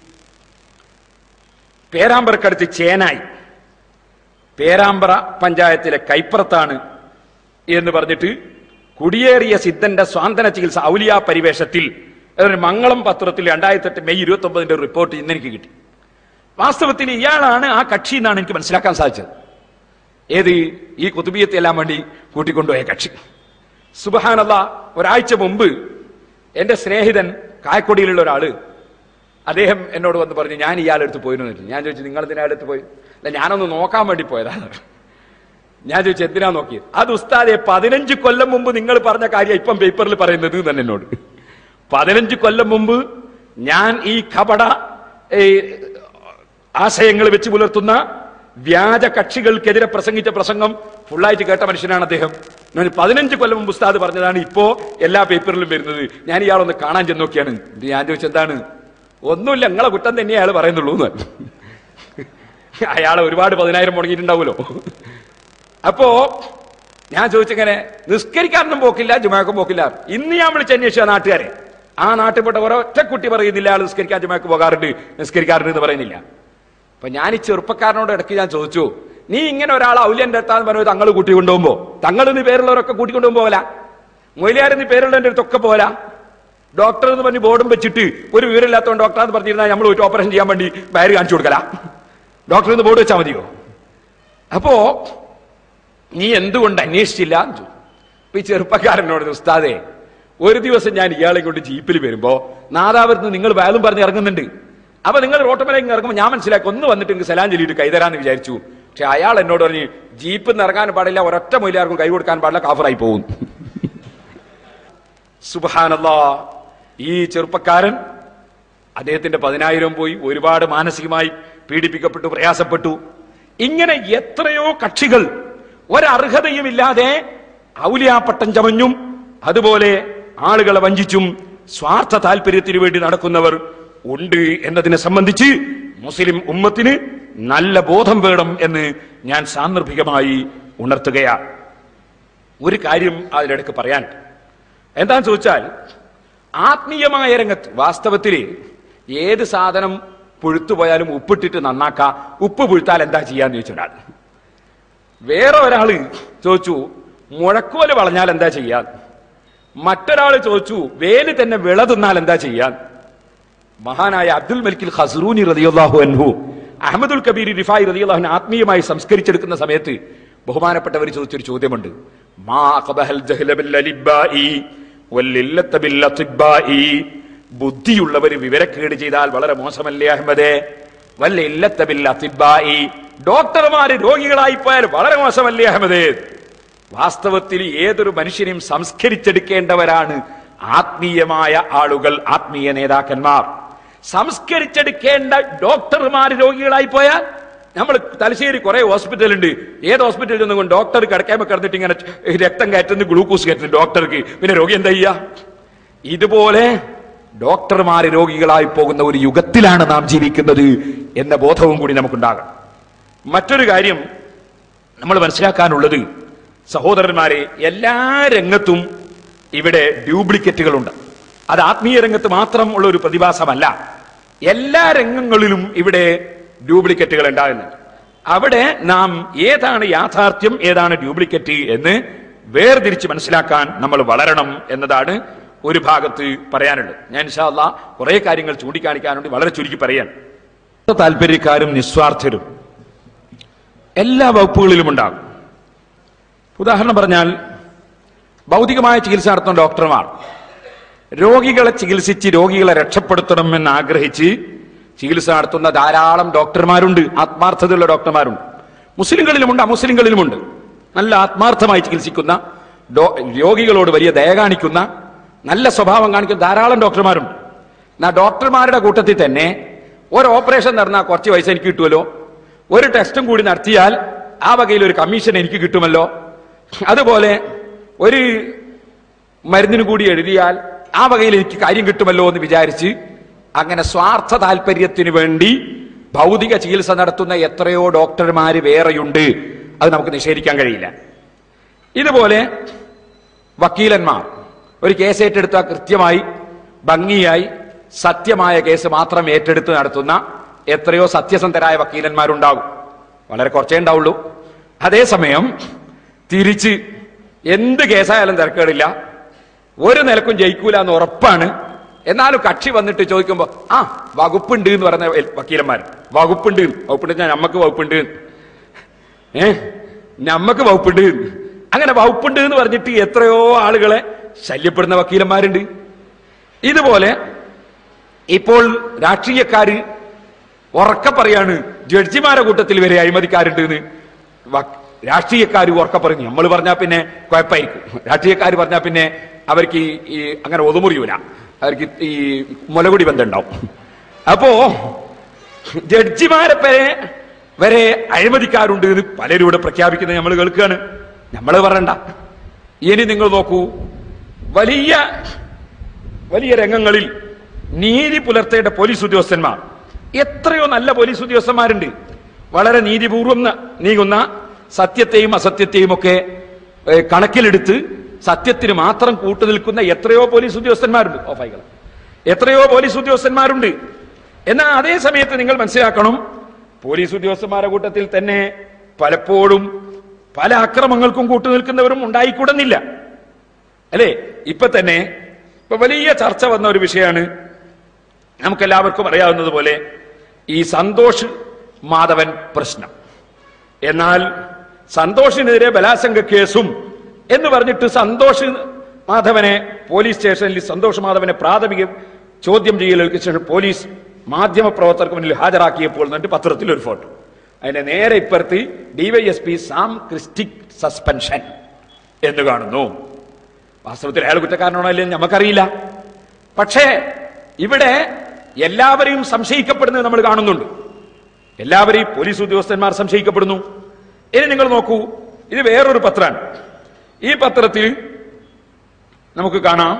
പേരാമ്പ്രക്കടുത്ത് ചേനായി പേരാമ്പ്ര പഞ്ചായത്തിലെ കൈപ്പുറത്താണ് എന്ന് പറഞ്ഞിട്ട് കുടിയേറിയ സിദ്ധന്റെ സ്വാന്തന ചികിത്സ ഔലിയ പരിവേഷത്തിൽ അതൊരു മംഗളം പത്രത്തിൽ രണ്ടായിരത്തി എട്ട് മെയ് ഇരുപത്തി ഒമ്പതിന്റെ റിപ്പോർട്ട് ഇന്ന് എനിക്ക് കിട്ടി വാസ്തവത്തിൽ ഇയാളാണ് ആ കക്ഷി എന്നാണ് എനിക്ക് മനസ്സിലാക്കാൻ സാധിച്ചത് ഏത് ഈ കുത്തുബിയത്തെ എല്ലാം വേണ്ടി കൂട്ടിക്കൊണ്ടുപോയ കക്ഷി സുബഹാനല്ല ഒരാഴ്ച മുമ്പ് എന്റെ സ്നേഹിതൻ കായക്കൊടിയിലുള്ള ഒരാള് അദ്ദേഹം എന്നോട് വന്ന് പറഞ്ഞു ഞാൻ ഇയാളെടുത്ത് പോയിരുന്നു എന്ന് ചോദിച്ചു. ഞാൻ ചോദിച്ചു നിങ്ങൾ ഇതിനെ അടുത്ത് പോയി അല്ല ഞാനൊന്ന് നോക്കാൻ വേണ്ടി പോയതാണ് ഞാൻ ചോദിച്ചു എന്തിനാ നോക്കിയത് അത് ഉസ്താദെ പതിനഞ്ച് കൊല്ലം മുമ്പ് നിങ്ങൾ പറഞ്ഞ കാര്യം ഇപ്പം പേപ്പറിൽ പറയുന്നത് എന്ന് തന്നെ എന്നോട് പതിനഞ്ച് കൊല്ലം മുമ്പ് ഞാൻ ഈ കപട ഈ ആശയങ്ങൾ വെച്ച് പുലർത്തുന്ന വ്യാജ കക്ഷികൾക്കെതിരെ പ്രസംഗിച്ച പ്രസംഗം ഫുള്ളായിട്ട് കേട്ട മനുഷ്യനാണ് അദ്ദേഹം ഞാൻ പതിനഞ്ച് കൊല്ലം മുമ്പ് ഉസ്താദ് പറഞ്ഞതാണ് ഇപ്പോ എല്ലാ പേപ്പറിലും വരുന്നത് ഞാൻ ഇയാളൊന്ന് കാണാൻ ചെന്ന് നോക്കിയാണ് ഇത് ഞാൻ ചോദിച്ചെന്താണ് ഒന്നുമില്ല നിങ്ങളെ കുറ്റം തന്നെ അയാൾ പറയുന്നുള്ളൂ എന്ന് പറഞ്ഞു. അയാളെ ഒരുപാട് പതിനായിരം മുടങ്ങിയിട്ടുണ്ടാവുമല്ലോ അപ്പോ ഞാൻ ചോദിച്ചങ്ങനെ നിസ്കരിക്കാനൊന്നും പോക്കില്ല ജുമാക്കും പോക്കില്ല ഇന്ന് ഞാൻ വിളിച്ച് അന്വേഷിച്ച നാട്ടുകാരെ ആ നാട്ടിൽപ്പെട്ട ഒരൊറ്റ കുട്ടി പറയുന്നില്ല ആൾ നിസ്കരിക്കാൻ ജുമാക്ക് പോകാറുണ്ട് നിസ്കരിക്കാറുണ്ട് എന്ന് പറയുന്നില്ല അപ്പൊ ഞാൻ ഈ ചെറുപ്പക്കാരനോട് ഇടയ്ക്ക് ഞാൻ ചോദിച്ചു നീ ഇങ്ങനെ ഒരാൾ ഔല്യന്റെ അടുത്താന്ന് പറഞ്ഞു തങ്ങൾ കൂട്ടി കൊണ്ടുപോകുമ്പോ തങ്ങൾ എന്ന് പേരുള്ളവരൊക്കെ കൂട്ടിക്കൊണ്ടുപോകുമ്പോ പോകല മൊയിലാരെന്ന് പേരുള്ളതിന്റെ അടുത്തൊക്കെ പോകല ഡോക്ടർ എന്ന് പറഞ്ഞ് ബോർഡും വെച്ചിട്ട് ഒരു വിവരമില്ലാത്തവൻ ഡോക്ടർ എന്ന് പറഞ്ഞിരുന്നാൽ നമ്മൾ ഒരു ഓപ്പറേഷൻ ചെയ്യാൻ വേണ്ടി വയറ് കാണിച്ചു കൊടുക്കല ഡോക്ടർ എന്ന് ബോർഡ് വെച്ചാൽ മതിയോ അപ്പോ നീ എന്തുകൊണ്ട് അന്വേഷിച്ചില്ല എന്ന് ചോദിച്ചു. അപ്പൊ ഈ ചെറുപ്പക്കാരനോട് ഉസ്താദേ ഒരു ദിവസം ഞാൻ ഇയാളെ കൊണ്ട് ജീപ്പിൽ വരുമ്പോ നാദാപുരത്ത് നിങ്ങൾ വയലും പറഞ്ഞ് ഇറങ്ങുന്നുണ്ട് അപ്പൊ നിങ്ങൾ റോട്ടമലേക്ക് ഇറങ്ങുമ്പോൾ ഞാൻ മനസ്സിലാക്കി ഒന്ന് വന്നിട്ട് എനിക്ക് സലാം ചൊല്ലിയിട്ട് കൈതരാന്ന് വിചാരിച്ചു പക്ഷെ അയാൾ എന്നോട് പറഞ്ഞു ജീപ്പിൽ നിന്ന് ഇറങ്ങാൻ പാടില്ല ഒരൊറ്റ മൊയിലാർക്കും കൈ കൊടുക്കാൻ പാടില്ല കാഫറായി പോകും സുബാനല്ലാ ഈ ചെറുപ്പക്കാരൻ അദ്ദേഹത്തിന്റെ പതിനായിരം പോയി ഒരുപാട് മാനസികമായി പീഡിപ്പിക്കപ്പെട്ടു പ്രയാസപ്പെട്ടു ഇങ്ങനെ എത്രയോ കക്ഷികൾ ഒരർഹതയുമില്ലാതെ ഔലിയാപ്പട്ടം ചമഞ്ഞും അതുപോലെ ആളുകളെ വഞ്ചിച്ചും സ്വാർത്ഥ താല്പര്യത്തിന് വേണ്ടി നടക്കുന്നവർ ഉണ്ട് എന്നതിനെ സംബന്ധിച്ച് മുസ്ലിം ഉമ്മത്തിന് നല്ല ബോധം വേണം എന്ന് ഞാൻ സാന്ദർഭികമായി ഉണർത്തുകയാണ് ഒരു കാര്യം അതിനിടയ്ക്ക് പറയാൻ എന്താന്ന് ചോദിച്ചാൽ ആത്മീയമായ രംഗത്ത് വാസ്തവത്തിൽ ഏത് സാധനം പുഴുത്തു പോയാലും ഉപ്പിട്ടിട്ട് നന്നാക്ക ഉപ്പ് പുഴുത്താൽ എന്താ ചെയ്യാന്ന് ചോദിച്ചൊരാൾ വേറെ ഒരാള് ചോദിച്ചു മുഴക്കോല് വളഞ്ഞാൽ എന്താ ചെയ്യാൻ മറ്റൊരാൾ ചോദിച്ചു വേല് തന്നെ വിള തിന്നാൽ എന്താ ചെയ്യാൻ മഹാനായ അബ്ദുൽ മലിക്കിൽ ഹസ്റൂനി റതിയുള്ളാഹു അൻഹു അഹമ്മദുൽ കബീർ റിഫായി റതിയുള്ളാഹുവിനെ ആത്മീയമായി സംസ്കരിച്ചെടുക്കുന്ന സമയത്ത് ബഹുമാനപ്പെട്ടവർ ചോദിച്ചൊരു ചോദ്യമുണ്ട് മാ ഖബഹൽ ജഹ്ല ബിൽ അലിബ്ബാഇ വല്ലില്ലത്ത ബിൽ അത്തിബ്ബാഇ ബുദ്ധിയുള്ളവർ വിവരക്കേട് ചെയ്താൽ വളരെ മോശമല്ലേ അഹമ്മദേ വല്ലില്ലത്ത ബിൽ അത്തിബ്ബാഇ ഡോക്ടർമാര് രോഗികളായി പോയാൽ വളരെ മോശമല്ലേ അഹമ്മദേ വാസ്തവത്തിൽ ഏതൊരു മനുഷ്യനെയും സംസ്കരിച്ചെടുക്കേണ്ടവരാണ് ആത്മീയമായ ആളുകൾ ആത്മീയ നേതാക്കന്മാർ സംസ്കരിച്ചെടുക്കേണ്ട ഡോക്ടർമാർ രോഗികളായി പോയാൽ നമ്മൾ തലശ്ശേരി കുറെ ഹോസ്പിറ്റൽ ഉണ്ട് ഏത് ഹോസ്പിറ്റലിൽ നിന്നും ഡോക്ടർ കിടക്കാമ കിടന്നിട്ട് ഇങ്ങനെ രക്തം കയറ്റുന്നു ഗ്ലൂക്കോസ് കയറ്റുന്നു ഡോക്ടർക്ക് പിന്നെ രോഗി എന്താ ചെയ്യാ ഇതുപോലെ ഡോക്ടർമാര് രോഗികളായി പോകുന്ന ഒരു യുഗത്തിലാണ് നാം ജീവിക്കുന്നത് എന്ന ബോധവും കൂടി നമുക്കുണ്ടാകണം മറ്റൊരു കാര്യം നമ്മൾ മനസ്സിലാക്കാനുള്ളത് സഹോദരന്മാരെ എല്ലാ രംഗത്തും ഇവിടെ ഡ്യൂപ്ലിക്കേറ്റുകളുണ്ട് അത് ആത്മീയ രംഗത്ത് മാത്രം ഉള്ള ഒരു പ്രതിഭാസമല്ല എല്ലാ രംഗങ്ങളിലും ഇവിടെ ഡ്യൂപ്ലിക്കേറ്റുകൾ ഉണ്ടാകുന്നുണ്ട് അവിടെ നാം ഏതാണ് യാഥാർത്ഥ്യം ഏതാണ് ഡ്യൂപ്ലിക്കേറ്റ് എന്ന് വേർതിരിച്ച് മനസ്സിലാക്കാൻ നമ്മൾ വളരണം എന്നതാണ് ഒരു ഭാഗത്ത് പറയാനുള്ളത് ഞാൻ ഇൻഷാല്ല കുറെ കാര്യങ്ങൾ ചൂണ്ടിക്കാണിക്കാനുണ്ട് വളരെ ചുരുക്കി പറയാൻ താല്പര്യക്കാരും നിസ്വാർത്ഥരും എല്ലാ വകുപ്പുകളിലും ഉണ്ടാകും ഉദാഹരണം പറഞ്ഞാൽ ഭൗതികമായ ചികിത്സ നടത്തുന്ന ഡോക്ടർമാർ രോഗികളെ ചികിത്സിച്ച് രോഗികളെ രക്ഷപ്പെടുത്തണം എന്ന് ആഗ്രഹിച്ച് ചികിത്സ നടത്തുന്ന ധാരാളം ഡോക്ടർമാരുണ്ട് ആത്മാർത്ഥതയുള്ള ഡോക്ടർമാരുണ്ട് മുസ്ലിങ്ങളിലുമുണ്ട് അമുസ്ലിങ്ങളിലുമുണ്ട് നല്ല ആത്മാർത്ഥമായി ചികിത്സിക്കുന്ന ഡോ- രോഗികളോട് വലിയ ദയ കാണിക്കുന്ന നല്ല സ്വഭാവം കാണിക്കുന്ന ധാരാളം ഡോക്ടർമാരുണ്ട് എന്നാ ഡോക്ടർമാരുടെ കൂട്ടത്തിൽ തന്നെ ഒരു ഓപ്പറേഷൻ നടന്നാൽ കുറച്ച് പൈസ എനിക്ക് കിട്ടുമല്ലോ ഒരു ടെസ്റ്റും കൂടി നടത്തിയാൽ ആ വകയിൽ ഒരു കമ്മീഷൻ എനിക്ക് കിട്ടുമല്ലോ അതുപോലെ ഒരു മരുന്നിന് കൂടി എഴുതിയാൽ ആ വകയിൽ എനിക്ക് കാര്യം കിട്ടുമല്ലോ എന്ന് വിചാരിച്ച് അങ്ങനെ സ്വാർത്ഥ താല്പര്യത്തിന് വേണ്ടി ഭൗതിക ചികിത്സ നടത്തുന്ന എത്രയോ ഡോക്ടർമാര് വേറെയുണ്ട് അത് നമുക്ക് നിഷേധിക്കാൻ കഴിയില്ല ഇതുപോലെ വക്കീലന്മാർ ഒരു കേസ് ഏറ്റെടുത്താൽ കൃത്യമായി ഭംഗിയായി സത്യമായ കേസ് മാത്രം ഏറ്റെടുത്ത് നടത്തുന്ന എത്രയോ സത്യസന്ധരായ വക്കീലന്മാരുണ്ടാകും വളരെ കുറച്ചേ ഉണ്ടാവുള്ളൂ അതേസമയം തിരിച്ച് എന്ത് കേസായാലും തിരക്കേടില്ല ഒരു നിലക്കും ജയിക്കൂല എന്ന് ഉറപ്പാണ് എന്നാലും കക്ഷി വന്നിട്ട് ചോദിക്കുമ്പോ ആ വകുപ്പുണ്ട് എന്ന് പറയുന്ന വക്കീലന്മാർ വകുപ്പുണ്ട് വകുപ്പുണ്ട് ഞാൻ നമ്മക്ക് വകുപ്പുണ്ട് ഏ നമ്മക്ക് വകുപ്പുണ്ട് അങ്ങനെ വകുപ്പുണ്ട് എന്ന് പറഞ്ഞിട്ട് എത്രയോ ആളുകളെ ശല്യപ്പെടുന്ന വക്കീലന്മാരുണ്ട് ഇതുപോലെ ഇപ്പോൾ രാഷ്ട്രീയക്കാര് ഉറക്കെ പറയാണ് ജഡ്ജിമാരെ കൂട്ടത്തിൽ വരെ അഴിമതിക്കാരുണ്ട് എന്ന് വ- രാഷ്ട്രീയക്കാർ ഉറക്കെ പറഞ്ഞു നമ്മൾ പറഞ്ഞാൽ പിന്നെ കുഴപ്പമായിരിക്കും രാഷ്ട്രീയക്കാർ പറഞ്ഞാൽ പിന്നെ അവർക്ക് ഈ- ഈ അങ്ങനെ ഒതുമുറിയൂല അവർക്ക് ഈ മുലകുടി ബന്ധം ഉണ്ടാവും അപ്പോ ജഡ്ജിമാരെ വരെ വരെ അഴിമതിക്കാരുണ്ട് എന്ന് പലരും ഇവിടെ പ്രഖ്യാപിക്കുന്നത് നമ്മൾ കേൾക്കുകയാണ് നമ്മൾ പറയണ്ട ഇനി നിങ്ങൾ നോക്കൂ വലിയ വലിയ രംഗങ്ങളിൽ നീതി പുലർത്തേണ്ട പോലീസ് ഉദ്യോഗസ്ഥന്മാർ എത്രയോ നല്ല പോലീസ് ഉദ്യോഗസ്ഥന്മാരുണ്ട് വളരെ നീതിപൂർവം ന- നീങ്ങുന്ന സത്യത്തെയും അസത്യത്തെയും ഒക്കെ ഏ, കണക്കിലെടുത്ത് സത്യത്തിന് മാത്രം കൂട്ടുനിൽക്കുന്ന എത്രയോ പോലീസ് ഉദ്യോഗസ്ഥന്മാരുണ്ട് ഓഫായികൾ എത്രയോ പോലീസ് ഉദ്യോഗസ്ഥന്മാരുണ്ട് എന്നാൽ അതേ സമയത്ത് നിങ്ങൾ മനസ്സിലാക്കണം പോലീസ് ഉദ്യോഗസ്ഥന്മാരുടെ കൂട്ടത്തിൽ തന്നെ പലപ്പോഴും പല അക്രമങ്ങൾക്കും കൂട്ടുനിൽക്കുന്നവരും ഉണ്ടായിക്കൂടുന്നില്ല അല്ലേ ഇപ്പൊ തന്നെ ഇപ്പൊ വലിയ ചർച്ച വന്ന ഒരു വിഷയമാണ് നമുക്കെല്ലാവർക്കും അറിയാവുന്നത് പോലെ ഈ സന്തോഷ് മാധവൻ പ്രശ്നം എന്നാൽ സന്തോഷിനെതിരെ ബലാത്സംഗ കേസും എന്ന് പറഞ്ഞിട്ട് സന്തോഷ് മാധവനെ പോലീസ് സ്റ്റേഷനിൽ സന്തോഷ് മാധവനെ പ്രാഥമിക ചോദ്യം ചെയ്യലുകൾക്ക് ശേഷം പോലീസ് മാധ്യമ പ്രവർത്തകർക്ക് മുന്നിൽ ഹാജരാക്കിയപ്പോൾ എന്നിട്ട് പത്രത്തിൽ ഒരു ഫോട്ടോ അതിന്റെ നേരെ ഇപ്പുറത്ത് ഡിവൈഎസ്പി സാം ക്രിസ്റ്റിക് സസ്പെൻഷൻ എന്ന് കാണുന്നു വാസ്തവത്തിൽ അയാൾ കുറ്റക്കാരനാണോ അല്ലെന്ന് നമുക്കറിയില്ല പക്ഷേ ഇവിടെ എല്ലാവരെയും സംശയിക്കപ്പെടുന്നത് നമ്മൾ കാണുന്നുണ്ട് എല്ലാവരെയും പോലീസ് ഉദ്യോഗസ്ഥന്മാർ സംശയിക്കപ്പെടുന്നു ഇനി നിങ്ങൾ നോക്കൂ ഇത് വേറൊരു പത്രമാണ് ഈ പത്രത്തിൽ നമുക്ക് കാണാം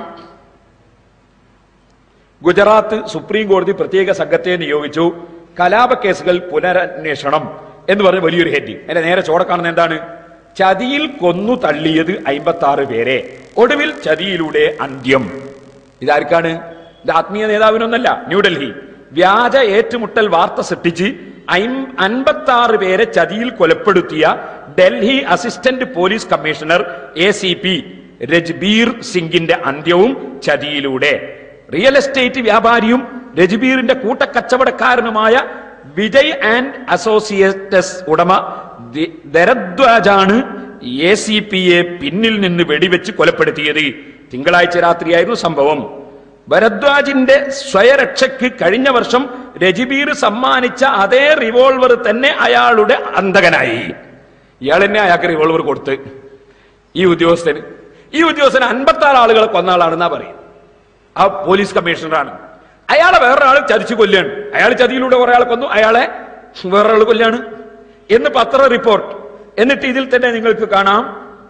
ഗുജറാത്ത് സുപ്രീം കോടതി പ്രത്യേക സംഘത്തെ നിയോഗിച്ചു കലാപ കേസുകൾ പുനരന്വേഷണം എന്ന് പറഞ്ഞ വലിയൊരു ഹെഡിങ് അതിന്റെ നേരെ ചോടെ കാണുന്ന എന്താണ് ചതിയിൽ കൊന്നു തള്ളിയത് അമ്പത്തി ആറ് പേരെ ഒടുവിൽ ചതിയിലൂടെ അന്ത്യം ഇതാർക്കാണ് ഇത് ആത്മീയ നേതാവിനൊന്നല്ല ന്യൂഡൽഹി വ്യാജ ഏറ്റുമുട്ടൽ വാർത്ത സൃഷ്ടിച്ച് അൻപത്തി ആറ് പേരെ ചതിയിൽ കൊലപ്പെടുത്തിയ Delhi assistant police commissioner A C P Rajbir സിംഗിന്റെ അന്ത്യവും ചതിയിലൂടെ റിയൽ എസ്റ്റേറ്റ് വ്യാപാരിയും രജ്ബീറിന്റെ കൂട്ടക്കച്ചവടക്കാരനുമായ വിജയ് ആൻഡ് അസോസിയേറ്റസ് ഉടമ ദി- ദരദ്വാജാണ് എ സി പിയെ പിന്നിൽ നിന്ന് വെടിവെച്ച് കൊലപ്പെടുത്തിയത് തിങ്കളാഴ്ച രാത്രിയായിരുന്നു സംഭവം ഭരദ്വാജിന്റെ സ്വയരക്ഷയ്ക്ക് കഴിഞ്ഞ വർഷം രജിബീർ സമ്മാനിച്ച അതേ റിവോൾവർ തന്നെ അയാളുടെ അന്തകനായി ഇയാൾ തന്നെ അയാൾക്ക് റിവോൾവർ കൊടുത്ത് ഈ ഉദ്യോഗസ്ഥന് ഈ ഉദ്യോഗസ്ഥന് അൻപത്തി ആറ് ആളുകളെ കൊന്ന ആളാണെന്നാ പറയും ആ പോലീസ് കമ്മീഷണറാണ് അയാളെ വേറൊരാൾ ചതിച്ചു കൊല്ലാണ് അയാൾ ചതിയിലൂടെ കുറെ ആളെ കൊന്നു അയാളെ വേറൊരാൾ കൊല്ലാണ് എന്ന് പത്ര റിപ്പോർട്ട് എന്നിട്ട് ഇതിൽ തന്നെ നിങ്ങൾക്ക് കാണാം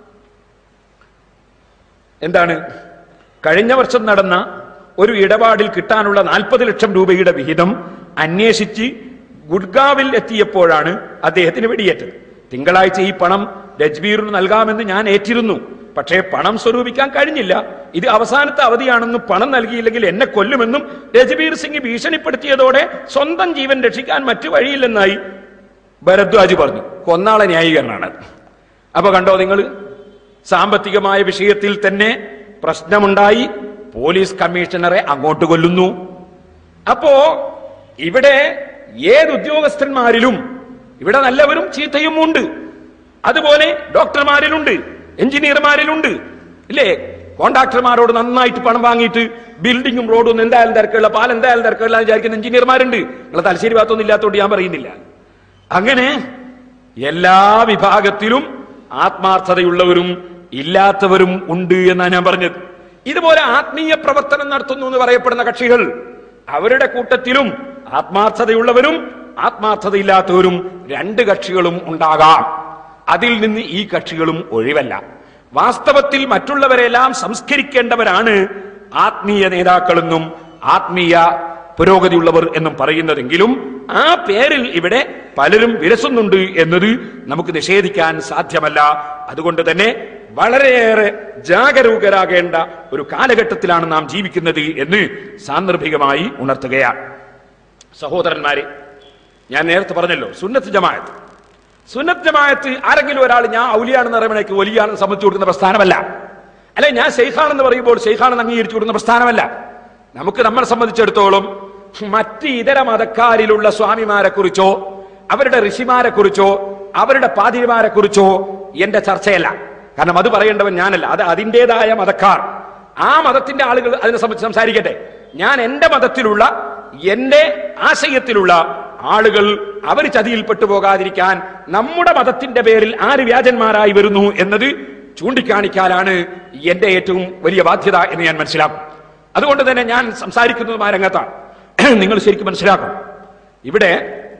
എന്താണ് കഴിഞ്ഞ വർഷം നടന്ന ഒരു ഇടപാടിൽ കിട്ടാനുള്ള നാൽപ്പത് ലക്ഷം രൂപയുടെ വിഹിതം അന്വേഷിച്ച് ഗുഡ്ഗാവിൽ എത്തിയപ്പോഴാണ് അദ്ദേഹത്തിന് വെടിയേറ്റത് തിങ്കളാഴ്ച ഈ പണം രജ്ബീറിന് നൽകാമെന്ന് ഞാൻ ഏറ്റിരുന്നു പക്ഷേ പണം സ്വരൂപിക്കാൻ കഴിഞ്ഞില്ല ഇത് അവസാനത്തെ അവധിയാണെന്ന് പണം നൽകിയില്ലെങ്കിൽ എന്നെ കൊല്ലുമെന്നും രജ്ബീർ സിംഗ് ഭീഷണിപ്പെടുത്തിയതോടെ സ്വന്തം ജീവൻ രക്ഷിക്കാൻ മറ്റു വഴിയില്ലെന്നായി ഭരദ്വാജ് പറഞ്ഞു കൊന്നാളെ ന്യായീകരണമാണ് അപ്പൊ കണ്ടോ നിങ്ങൾ സാമ്പത്തികമായ വിഷയത്തിൽ തന്നെ പ്രശ്നമുണ്ടായി പോലീസ് കമ്മീഷണറെ അങ്ങോട്ട് കൊല്ലുന്നു അപ്പോ ഇവിടെ ഏത് ഉദ്യോഗസ്ഥന്മാരിലും ഇവിടെ നല്ലവരും ചീത്തയും ഉണ്ട് അതുപോലെ ഡോക്ടർമാരിലുണ്ട് എഞ്ചിനീയർമാരിലുണ്ട് ഇല്ലേ കോൺട്രാക്ടർമാരോട് നന്നായിട്ട് പണം വാങ്ങിയിട്ട് ബിൽഡിങ്ങും റോഡും ഒന്നും എന്തായാലും തിരക്കുള്ള പാലം എന്തായാലും തിരക്കുള്ള വിചാരിക്കുന്ന എഞ്ചിനീയർമാരുണ്ട് നിങ്ങളെ തലശ്ശേരി ഭാഗത്തൊന്നും ഇല്ലാത്തതുകൊണ്ട് ഞാൻ പറയുന്നില്ല അങ്ങനെ എല്ലാ വിഭാഗത്തിലും ആത്മാർത്ഥതയുള്ളവരും ഇല്ലാത്തവരും ഉണ്ട് എന്നാണ് ഞാൻ പറഞ്ഞത് ഇതുപോലെ ആത്മീയ പ്രവർത്തനം നടത്തുന്നു എന്ന് പറയപ്പെടുന്ന കക്ഷികൾ അവരുടെ കൂട്ടത്തിലും ആത്മാർത്ഥതയുള്ളവരും ആത്മാർത്ഥതയില്ലാത്തവരും രണ്ട് കക്ഷികളും ഉണ്ടാകാം അതിൽ നിന്ന് ഈ കക്ഷികളും ഒഴിവല്ല വാസ്തവത്തിൽ മറ്റുള്ളവരെല്ലാം സംസ്കരിക്കേണ്ടവരാണ് ആത്മീയ നേതാക്കളെന്നും ആത്മീയ പുരോഗതിയുള്ളവർ എന്നും പറയുന്നതെങ്കിലും ആ പേരിൽ ഇവിടെ പലരും വിരസുന്നുണ്ട് എന്നത് നമുക്ക് നിഷേധിക്കാൻ സാധ്യമല്ല അതുകൊണ്ട് തന്നെ വളരെയേറെ ജാഗരൂകരാകേണ്ട ഒരു കാലഘട്ടത്തിലാണ് നാം ജീവിക്കുന്നത് എന്ന് സാന്ദർഭികമായി ഉണർത്തുകയാണ് സഹോദരന്മാരെ ഞാൻ നേരത്തെ പറഞ്ഞല്ലോ സുന്നത്ത് ജമാഅത്ത് സുന്നത്ത് ജമാഅത്ത് ആരെങ്കിലും ഒരാൾ ഞാൻ ഔലിയാണെന്ന് പറയുമ്പോഴേക്ക് വലിയാണെന്ന് സമ്മതിച്ചു കൊടുക്കുന്ന പ്രസ്ഥാനമല്ല അല്ലെ ഞാൻ ഷെയ്ഖാണെന്ന് പറയുമ്പോൾ ഷെയ്ഖാണെന്ന് അംഗീകരിച്ചു കൊടുക്കുന്ന പ്രസ്ഥാനമല്ല നമുക്ക് നമ്മളെ സംബന്ധിച്ചിടത്തോളം മറ്റ് ഇതര മതക്കാരിലുള്ള സ്വാമിമാരെ കുറിച്ചോ അവരുടെ ഋഷിമാരെ കുറിച്ചോ അവരുടെ പാതിരിമാരെ കുറിച്ചോ എന്റെ ചർച്ചയല്ല കാരണം അത് പറയേണ്ടവൻ ഞാനല്ല അത് അതിൻ്റെതായ മതക്കാർ ആ മതത്തിന്റെ ആളുകൾ അതിനെ സംബന്ധിച്ച് സംസാരിക്കട്ടെ ഞാൻ എന്റെ മതത്തിലുള്ള എന്റെ ആശയത്തിലുള്ള ആളുകൾ അവർ ചതിയിൽപ്പെട്ടു പോകാതിരിക്കാൻ നമ്മുടെ മതത്തിന്റെ പേരിൽ ആര് വ്യാജന്മാരായി വരുന്നു എന്നത് ചൂണ്ടിക്കാണിക്കാനാണ് എന്റെ ഏറ്റവും വലിയ ബാധ്യത എന്ന് ഞാൻ മനസ്സിലാക്കും അതുകൊണ്ട് തന്നെ ഞാൻ സംസാരിക്കുന്നതുമായ രംഗത്താണ് നിങ്ങൾ ശരിക്കും മനസ്സിലാക്കണം ഇവിടെ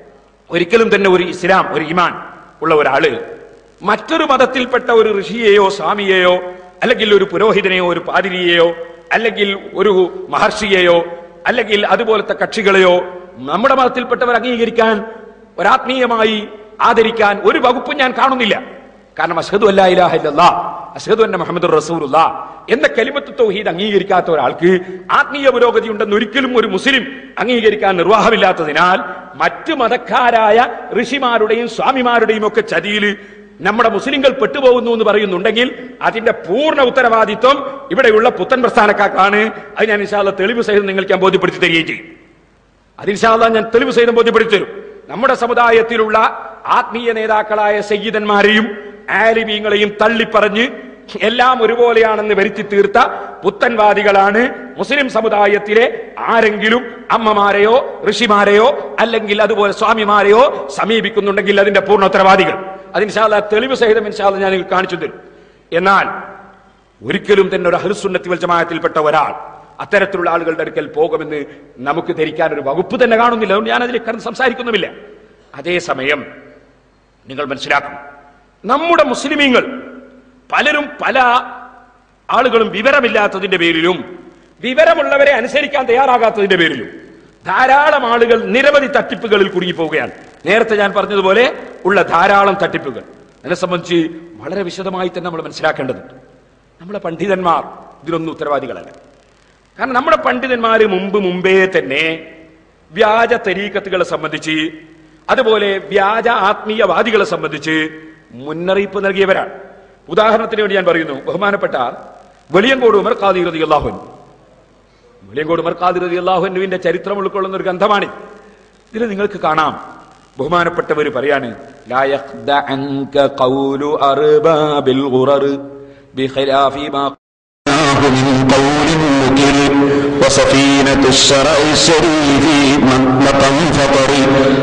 ഒരിക്കലും തന്നെ ഒരു ഇസ്ലാം ഒരു ഇമാൻ ഉള്ള ഒരാള് മറ്റൊരു മതത്തിൽപ്പെട്ട ഒരു ഋഷിയെയോ സ്വാമിയെയോ അല്ലെങ്കിൽ ഒരു പുരോഹിതനെയോ ഒരു പാതിരിയെയോ അല്ലെങ്കിൽ ഒരു മഹർഷിയെയോ അല്ലെങ്കിൽ അതുപോലത്തെ കക്ഷികളെയോ നമ്മുടെ മതത്തിൽപ്പെട്ടവർ അംഗീകരിക്കാൻ ഒരാത്മീയമായി ആദരിക്കാൻ ഒരു വകുപ്പും ഞാൻ കാണുന്നില്ല കാരണം അഷഹദു അല്ലാ ഇലാഹ ഇല്ലല്ലാ അഷഹദു അന്ന മുഹമ്മദ് റസൂലുള്ള എന്ന കലിമത്ത് തൗഹീദ് അംഗീകരിക്കാത്ത ഒരാൾക്ക് ആത്മീയ പുരോഗതി ഉണ്ടെന്ന് ഒരിക്കലും ഒരു മുസ്ലിം അംഗീകരിക്കാൻ നിർവാഹമില്ലാത്തതിനാൽ മറ്റു മതക്കാരായ ഋഷിമാരുടെയും സ്വാമിമാരുടെയും ഒക്കെ ചതിയിൽ നമ്മുടെ മുസ്ലിങ്ങൾ പെട്ടുപോകുന്നു എന്ന് പറയുന്നുണ്ടെങ്കിൽ അതിന്റെ പൂർണ്ണ ഉത്തരവാദിത്വം ഇവിടെയുള്ള പുത്തൻ പ്രസ്ഥാനക്കാർക്കാണ് അത് ഞാൻ ഇൻഷാല്ല തെളിവ് സഹിതം നിങ്ങൾക്ക് ഞാൻ ബോധ്യപ്പെടുത്തി തരികയും ചെയ്യും അതിൻഷാല്ല ഞാൻ തെളിവ് സഹിതം ബോധ്യപ്പെടുത്തി തരും നമ്മുടെ സമുദായത്തിലുള്ള ആത്മീയ നേതാക്കളായ സയ്യിദന്മാരെയും ആലിമീങ്ങളെയും തള്ളിപ്പറഞ്ഞ് എല്ലാം ഒരുപോലെയാണെന്ന് വരുത്തി തീർത്ത പുത്തൻവാദികളാണ് മുസ്ലിം സമുദായത്തിലെ ആരെങ്കിലും അമ്മമാരെയോ ഋഷിമാരെയോ അല്ലെങ്കിൽ അതുപോലെ സ്വാമിമാരെയോ സമീപിക്കുന്നുണ്ടെങ്കിൽ അതിന്റെ പൂർണ്ണ ഉത്തരവാദികൾ അതിൻഷാല്ല തെളിവ് സഹിതം ഇൻഷാല്ല ഞാൻ നിങ്ങൾക്ക് കാണിച്ചു തരും എന്നാൽ ഒരിക്കലും തന്നെ ഒരു അഹ്ലുസുന്നത്തി വൽ ജമാഅത്തിൽപ്പെട്ട ഒരാൾ അത്തരത്തിലുള്ള ആളുകളുടെ അടുക്കൽ പോകുമെന്ന് നമുക്ക് ധരിക്കാൻ ഒരു വകുപ്പ് തന്നെ കാണുന്നില്ല അതുകൊണ്ട് ഞാൻ അതിൽ കടന്ന് സംസാരിക്കുന്നുമില്ല അതേസമയം നിങ്ങൾ മനസ്സിലാക്കണം നമ്മുടെ മുസ്ലിമീങ്ങൾ പലരും പല ആളുകളും വിവരമില്ലാത്തതിന്റെ പേരിലും വിവരമുള്ളവരെ അനുസരിക്കാൻ തയ്യാറാകാത്തതിന്റെ പേരിലും ധാരാളം ആളുകൾ നിരവധി തട്ടിപ്പുകളിൽ കുടുങ്ങിപ്പോവുകയാണ് നേരത്തെ ഞാൻ പറഞ്ഞതുപോലെ ഉള്ള ധാരാളം തട്ടിപ്പുകൾ അതിനെ സംബന്ധിച്ച് വളരെ വിശദമായി തന്നെ നമ്മൾ മനസ്സിലാക്കേണ്ടതുണ്ട് നമ്മുടെ പണ്ഡിതന്മാർ ഇതിനൊന്നും ഉത്തരവാദികളല്ല കാരണം നമ്മുടെ പണ്ഡിതന്മാര് മുമ്പ് മുമ്പേ തന്നെ വ്യാജ തരീക്കത്തുകളെ സംബന്ധിച്ച് അതുപോലെ വ്യാജ ആത്മീയവാദികളെ സംബന്ധിച്ച് മുന്നറിയിപ്പ് നൽകിയവരാണ് ഉദാഹരണത്തിന് വേണ്ടി ഞാൻ പറയുന്നു ബഹുമാനപ്പെട്ട വെളിയങ്കോട് ഉമർ ഖാദി റതി അള്ളാഹുൻ വെളിയങ്കോട് ഉമർ ഖാദി റതി അള്ളാഹുവിന്റെ ചരിത്രം ഉൾക്കൊള്ളുന്ന ഒരു ഗ്രന്ഥമാണിത് ഇതിൽ നിങ്ങൾക്ക് കാണാം ബഹുമാനപ്പെട്ടവർ പറയാണ് ലാ യഖ്ദഅൻക ഖൗലു അർബാബിൽ ഗുറർ ബിഖിലാഫി മാ من قول مكر وسفينة الشرع الشريف مطلقا فطر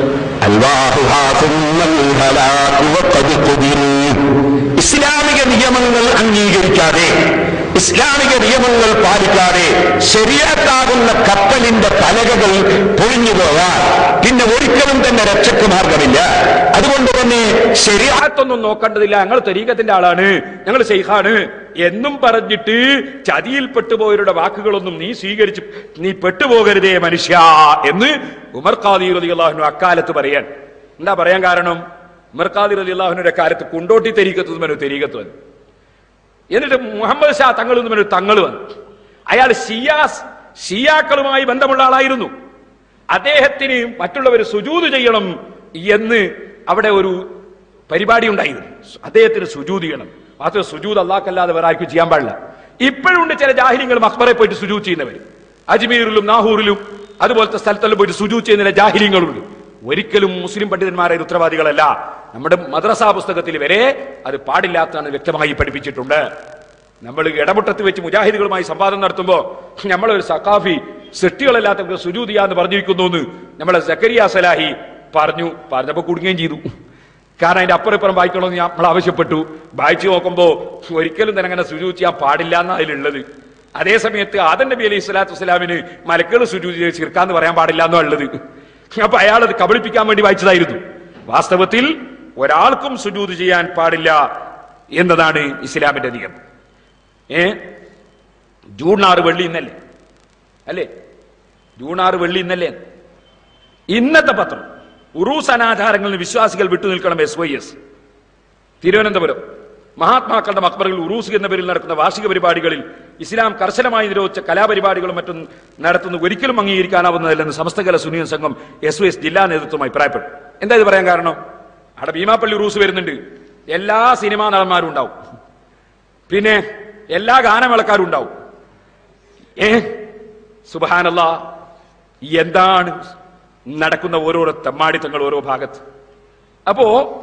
ألواحها ثم الهلاك وقد قدر ഇസ്ലാമിക നിയമങ്ങൾ അംഗീകരിക്കാതെ ഇസ്ലാമിക നിയമങ്ങൾ പാലിക്കാതെ ശരിയാത്താകുന്ന കപ്പലിന്റെ പലകകൾ പൊഴിഞ്ഞു പോകാൻ പിന്നെ ഒരിക്കലും തന്നെ രക്ഷക്ക് മാർഗമില്ല അതുകൊണ്ട് തന്നെ ശരിയാ ശരിയാത്തൊന്നും നോക്കേണ്ടതില്ല ഞങ്ങൾ തരീകത്തിന്റെ ആളാണ് ഞങ്ങൾ ശൈഖാണ് എന്നും പറഞ്ഞിട്ട് ചതിയിൽ പെട്ടുപോയവരുടെ വാക്കുകളൊന്നും നീ സ്വീകരിച്ച് നീ പെട്ടുപോകരുതേ മനുഷ്യ എന്ന് ഉമർ ഖാദി റതി അള്ളാഹുനു അക്കാലത്ത് പറയാൻ എന്താ പറയാൻ കാരണം ഉമർ ഖാദി റതി അള്ളാഹുനുടെ കാലത്ത് കുണ്ടോട്ടി തെരീക്കത്ത് വന്നു തെരീക്കത്ത് വന്നു എന്നിട്ട് മുഹമ്മദ് ഷാ തങ്ങൾ എന്ന് തങ്ങൾ വന്നു അയാൾ ഷിയാസ് ഷിയാക്കളുമായി ബന്ധമുള്ള ആളായിരുന്നു അദ്ദേഹത്തിന് മറ്റുള്ളവർ സുജൂത് ചെയ്യണം എന്ന് അവിടെ ഒരു പരിപാടി ഉണ്ടായിരുന്നു അദ്ദേഹത്തിന് സുജൂത് ചെയ്യണം മാത്രം സുജൂത് അള്ളാഹ്ക്കല്ലാതെ വേറെ ആർക്കും ചെയ്യാൻ പാടില്ല ഇപ്പോഴുണ്ട് ചില ജാഹിര്യങ്ങൾ മക്ബറെ പോയിട്ട് സുജൂത് ചെയ്യുന്നവർ അജ്മീറിലും നാഹൂറിലും അതുപോലത്തെ സ്ഥലത്തെല്ലാം പോയിട്ട് സുജൂത് ചെയ്യുന്ന ജാഹിര്യങ്ങളുണ്ട് ഒരിക്കലും മുസ്ലിം പണ്ഡിതന്മാരായ ഉത്തരവാദികളല്ല നമ്മുടെ മദ്രസ പുസ്തകത്തിൽ വരെ അത് പാടില്ലാത്തതാണ് വ്യക്തമായി പഠിപ്പിച്ചിട്ടുണ്ട് നമ്മൾ ഇടമുട്ടത്ത് വെച്ച് മുജാഹിദുകളുമായി സംവാദം നടത്തുമ്പോൾ നമ്മളൊരു സഖാഫി സൃഷ്ടികളല്ലാത്തവർക്ക് സുജൂത് ചെയ്യാന്ന് പറഞ്ഞിരിക്കുന്നു എന്ന് നമ്മളെ സക്കരിയ സലാഹി പറഞ്ഞു പറഞ്ഞപ്പോ കുടുങ്ങുകയും ചെയ്തു കാരണം അതിന്റെ അപ്പുറം ഇപ്പുറം വായിക്കണമെന്ന് നമ്മൾ ആവശ്യപ്പെട്ടു വായിച്ചു നോക്കുമ്പോ ഒരിക്കലും തന്നെ അങ്ങനെ സുജൂത് ചെയ്യാൻ പാടില്ല എന്നാ അതിലുള്ളത് അതേ സമയത്ത് ആദൻ നബി അലൈഹി സ്വലാത്തു വസ്സലാമിന് മലക്കുകൾ സുജൂത് ചെയ്ത് ചിർക്കാന്ന് പറയാൻ പാടില്ല എന്നാ ഉള്ളത് അപ്പൊ അയാൾ അത് കബളിപ്പിക്കാൻ വേണ്ടി വായിച്ചതായിരുന്നു വാസ്തവത്തിൽ ഒരാൾക്കും സുജൂത് ചെയ്യാൻ പാടില്ല എന്നതാണ് ഇസ്ലാമിന്റെ നിയമം ഏ ജൂൺ ആറ് വെള്ളി ഇന്നല്ലേ അല്ലേ ജൂൺ ആറ് വെള്ളി ഇന്നല്ലേ ഇന്നത്തെ പത്രം ഉറൂസ് അനാചാരങ്ങളിൽ വിശ്വാസികൾ വിട്ടുനിൽക്കണം എസ് വൈ എസ് തിരുവനന്തപുരം മഹാത്മാക്കളുടെ മക്ബറുകൾ ഉറൂസ് എന്ന പേരിൽ നടക്കുന്ന വാർഷിക പരിപാടികളിൽ ഇസ്ലാം കർശനമായി നിരോധിച്ച കലാപരിപാടികളും മറ്റും നടത്തുന്ന ഒരിക്കലും അംഗീകരിക്കാനാവുന്നതല്ലെന്ന് സമസ്തകല സുനിയൻ സംഘം എസ് വൈ എസ് ജില്ലാ നേതൃത്വം അഭിപ്രായപ്പെട്ടു എന്താ ഇത് പറയാൻ കാരണം അവിടെ ഭീമാപ്പള്ളി ഉറൂസ് വരുന്നുണ്ട് എല്ലാ സിനിമാ നടന്മാരും ഉണ്ടാവും പിന്നെ എല്ലാ ഗാനമേളക്കാരും ഉണ്ടാവും ഏ സുബാനല്ല എന്താണ് നടക്കുന്ന ഓരോരോ തെമ്മാടിത്തങ്ങൾ ഓരോ ഭാഗത്ത് അപ്പോ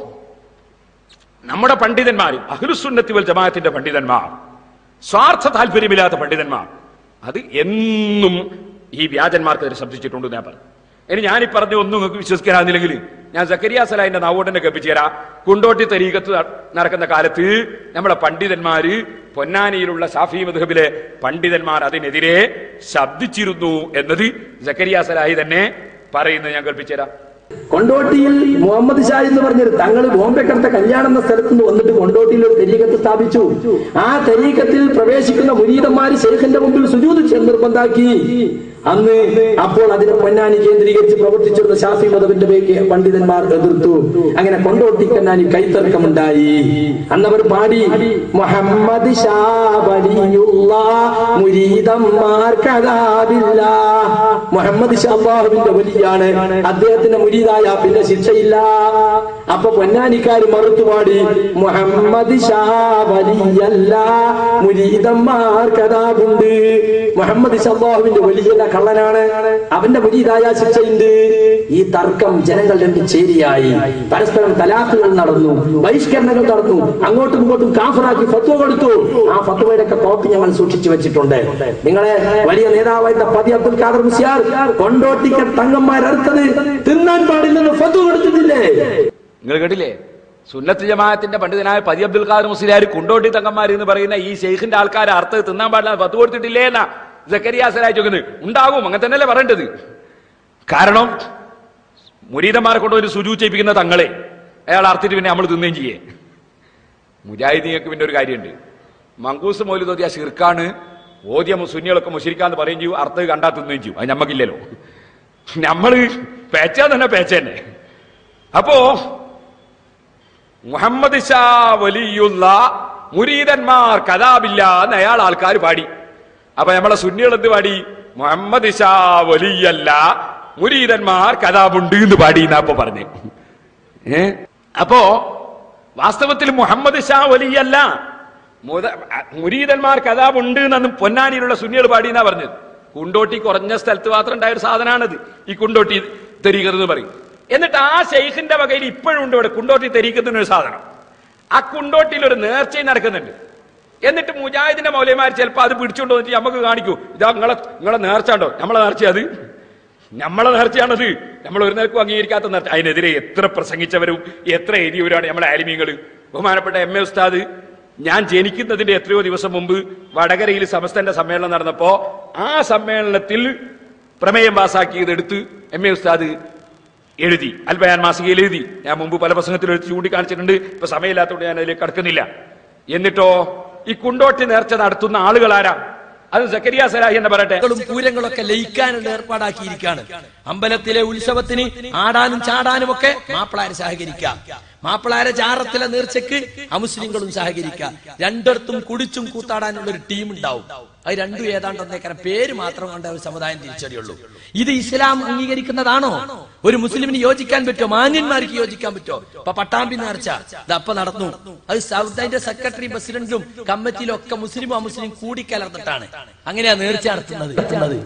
നമ്മുടെ പണ്ഡിതന്മാർ അഹ്ലുസുന്നത്തി വൽ ജമാഅത്തിന്റെ പണ്ഡിതന്മാർ സ്വാർത്ഥ താല്പര്യമില്ലാത്ത പണ്ഡിതന്മാർ അത് എന്നും ഈ വ്യാജന്മാർക്കെതിരെ ശബ്ദിച്ചിട്ടുണ്ട് ഞാൻ പറഞ്ഞു ഇനി ഞാൻ ഈ പറഞ്ഞ ഒന്നും നിങ്ങൾക്ക് വിശ്വസിക്കാനാകുന്നില്ലെങ്കിൽ ഞാൻ സക്കരിയ സലാഹിന്റെ നാവോട്ടനെ കപ്പിച്ചേരാ കുണ്ടോട്ടി തരീകത്ത് ന- നടക്കുന്ന കാലത്ത് നമ്മളെ പണ്ഡിതന്മാര് പൊന്നാനിയിലുള്ള ഷാഫി മധുഹബിലെ പണ്ഡിതന്മാർ അതിനെതിരെ ശബ്ദിച്ചിരുന്നു എന്നത് സക്കരിയ സലാഹി തന്നെ പറയുന്നത് ഞാൻ കൽപ്പിച്ചേരാം കൊണ്ടോട്ടിയിൽ മുഹമ്മദ് ഷാ എന്ന് പറഞ്ഞൊരു തങ്ങൾ ബോംബെക്കടുത്ത കല്യാണം എന്ന സ്ഥലത്ത് നിന്ന് വന്നിട്ട് കൊണ്ടോട്ടിയിൽ ഒരു തെരീക്കത്ത് സ്ഥാപിച്ചു ആ തെരീക്കത്തിൽ പ്രവേശിക്കുന്ന മുരീതന്മാര് ശേഖന്റെ മുമ്പിൽ സുജൂത് ചെയ്ത് നിർബന്ധാക്കി അന്ന് അപ്പോൾ അതിനെ പൊന്നാനി കേന്ദ്രീകരിച്ച് പ്രവർത്തിച്ചിരുന്ന ഷാഫി മതവിന്റെ പേക്ക് പണ്ഡിതന്മാർ എതിർത്തു അങ്ങനെ കൊണ്ടോട്ടി കന്നാനി കൈത്തർക്കമുണ്ടായി അന്നവർ പാടി മുഹമ്മദ് ഷാ വലിയുള്ള മുരീതന്മാർ കഥാവില്ല മുഹമ്മദ് ഷാ അള്ളാഹുവിന്റെ വലിയാണ് അദ്ദേഹത്തിന്റെ മുരീതായ പിന്നെ ശിക്ഷയില്ല അപ്പൊ പൊന്നാനിക്കാര് മറുത്തുപാടി മുഹമ്മദ് ഷാ വലിയല്ല മുരീതന്മാർ കഥാബുണ്ട് മുഹമ്മദ് ഷാ അള്ളാഹുവിന്റെ വലിയ കള്ളനാണ് അവന്റെ മുരീതായ ശിക്ഷയുണ്ട് ഈ തർക്കം ജനങ്ങൾ രണ്ട് ചേരിയായി പരസ്പരം തലാഖുകൾ നടന്നു ബഹിഷ്കരണങ്ങൾ നടന്നു അങ്ങോട്ടും ഇങ്ങോട്ടും കാഫറാക്കി ഫത്വ കൊടുത്തു ആ ഫത്വയുടെ ഒക്കെ കോപ്പി ഞങ്ങൾ സൂക്ഷിച്ചു വെച്ചിട്ടുണ്ട് നിങ്ങളെ വലിയ നേതാവായിരുന്ന പതി അബ്ദുൽ ഖാദർ മുസ്യാർ കൊണ്ടോട്ടിക്ക തങ്ങന്മാരറുത്തത് തിന്നാൻ പാടില്ലെന്ന് ഫത്വ കൊടുത്തിട്ടില്ലേ നിങ്ങൾ കേട്ടില്ലേ സുന്നത്ത് ജമാഅത്തിന്റെ പണ്ഡിതനായ പതി അബ്ദുൽ ഖാദർ മുസ്ലിയാർ കുണ്ടോട്ടി തങ്ങന്മാർ എന്ന് പറയുന്ന ഈ ഷെയ്ഖിന്റെ ആൾക്കാരെ അർത്ഥം തിന്നാൻ പാടില്ല പത്ത് കൊടുത്തിട്ടില്ലേ എന്നാ ജക്കരിയാസരായി ചോദിക്കുന്നത് ഉണ്ടാകും അങ്ങനെ തന്നെയല്ലേ പറയേണ്ടത് കാരണം മുരീതന്മാരെ കൊണ്ട് ഒരു സുജു ചെയ്യിപ്പിക്കുന്ന തങ്ങളെ അയാൾ അർത്ഥിട്ട് പിന്നെ നമ്മൾ തിന്നുകയും ചെയ്യേ മുജാഹിദീങ്ങൾക്ക് പിന്നെ ഒരു കാര്യമുണ്ട് മങ്കൂസ് മൗലി തോതിയ ഷിർക്കാണ് ഓദ്യ സുന്നികളൊക്കെ മുഷിരിക്കാന്ന് പറയും ചെയ്യും അർത്ഥം കണ്ടാ തിന്നുകയും ചെയ്യും അത് നമ്മക്കില്ലല്ലോ നമ്മള് പേച്ചാ തന്നെ പേച്ച തന്നെ അപ്പോ മുഹമ്മദ് ഷാ വലിയുള്ള മുരീതന്മാർ കഥാബില്ല എന്ന് അയാൾ ആൾക്കാർ പാടി അപ്പൊ നമ്മളെ സുന്നികൾ എന്ത് പാടി മുഹമ്മദ് ഷാ വലിയല്ല മുരീതന്മാർ കഥാബുണ്ട് എന്ന് പാടി എന്നാ അപ്പൊ പറഞ്ഞു ഏ അപ്പോ വാസ്തവത്തിൽ മുഹമ്മദ് ഷാ വലിയല്ല മുത- മുരീതന്മാർ കഥാബുണ്ട് എന്നും പൊന്നാനിയിലുള്ള സുന്നികൾ പാടി എന്നാ പറഞ്ഞത് കുണ്ടോട്ടി കുറഞ്ഞ സ്ഥലത്ത് മാത്രം ഉണ്ടായ ഒരു സാധനമാണിത് ഈ കുണ്ടോട്ടി തെരീക്കത്ത് എന്ന് പറയും എന്നിട്ട് ആ ഷെയ്ഖിന്റെ വകയിൽ ഇപ്പോഴും ഉണ്ട് ഇവിടെ കുണ്ടോട്ടി തെരീക്കത്തിന് ഒരു സാധനം ആ കുണ്ടോട്ടിയിൽ ഒരു നേർച്ചയും നടക്കുന്നുണ്ട് എന്നിട്ട് മുജാഹിദിന്റെ മൗലയമാർ ചിലപ്പോൾ അത് പിടിച്ചുകൊണ്ട് വന്നിട്ട് നമുക്ക് കാണിക്കൂ ഇതാ നിങ്ങളെ നിങ്ങളെ നേർച്ച ഉണ്ടോ നമ്മളെ നേർച്ച അത് നമ്മളെ നേർച്ചയാണത് നമ്മൾ ഒരു നിലക്കും അംഗീകരിക്കാത്ത നേർച്ച അതിനെതിരെ എത്ര പ്രസംഗിച്ചവരും എത്ര എഴുതിയവരാണ് നമ്മളെ ആലിമീങ്ങൾ ബഹുമാനപ്പെട്ട എം എ ഉസ്താദ് ഞാൻ ജനിക്കുന്നതിന്റെ എത്രയോ ദിവസം മുമ്പ് വടകരയിൽ സമസ്തന്റെ സമ്മേളനം നടന്നപ്പോ ആ സമ്മേളനത്തിൽ പ്രമേയം പാസാക്കിയത് എടുത്ത് എം എ ഉസ്താദ് എഴുതി അൽബയാൻ മാസികയിൽ എഴുതി ഞാൻ മുമ്പ് പല പ്രസംഗത്തിലും എഴുതി ചൂണ്ടിക്കാണിച്ചിട്ടുണ്ട് ഇപ്പൊ സമയമില്ലാത്തതുകൊണ്ട് ഞാൻ അതിലേക്ക് കടക്കുന്നില്ല എന്നിട്ടോ ഈ കുണ്ടോട്ടി നേർച്ച നടത്തുന്ന ആളുകളാരാ അത് സക്കരിയ സലാഹി എന്ന് പറയട്ടെ ും പൂരങ്ങളൊക്കെ ലയിക്കാനുള്ള ഏർപ്പാടാക്കിയിരിക്കുകയാണ് അമ്പലത്തിലെ ഉത്സവത്തിന് ആടാനും ചാടാനും ഒക്കെ മാപ്പിളാരെ സഹകരിക്കാം മാപ്പിളാരെ ജാറത്തിലെ നേർച്ചയ്ക്ക് അമുസ്ലിങ്ങളും സഹകരിക്കാം രണ്ടിടത്തും കുടിച്ചും കൂത്താടാനുള്ള ഒരു ടീം ഉണ്ടാവും അത് രണ്ടും ഏതാണ്ട് ഒന്നേക്കരം പേര് മാത്രം കൊണ്ട് ഒരു സമുദായം തിരിച്ചറിയുള്ളൂ ഇത് ഇസ്ലാം അംഗീകരിക്കുന്നതാണോ ഒരു മുസ്ലിമിന് യോജിക്കാൻ പറ്റുമോ മാന്യന്മാർക്ക് യോജിക്കാൻ പറ്റുമോ ഇപ്പൊ പട്ടാമ്പി നേർച്ച ഇത് അപ്പൊ നടന്നു അത് സൗദാന്റെ സെക്രട്ടറി പ്രസിഡന്റും കമ്മിറ്റിയിലും ഒക്കെ മുസ്ലിം അമുസ്ലിം കൂടിക്കലർന്നിട്ടാണ് അങ്ങനെയാ നേർച്ച നടത്തുന്നത് നടത്തുന്നത്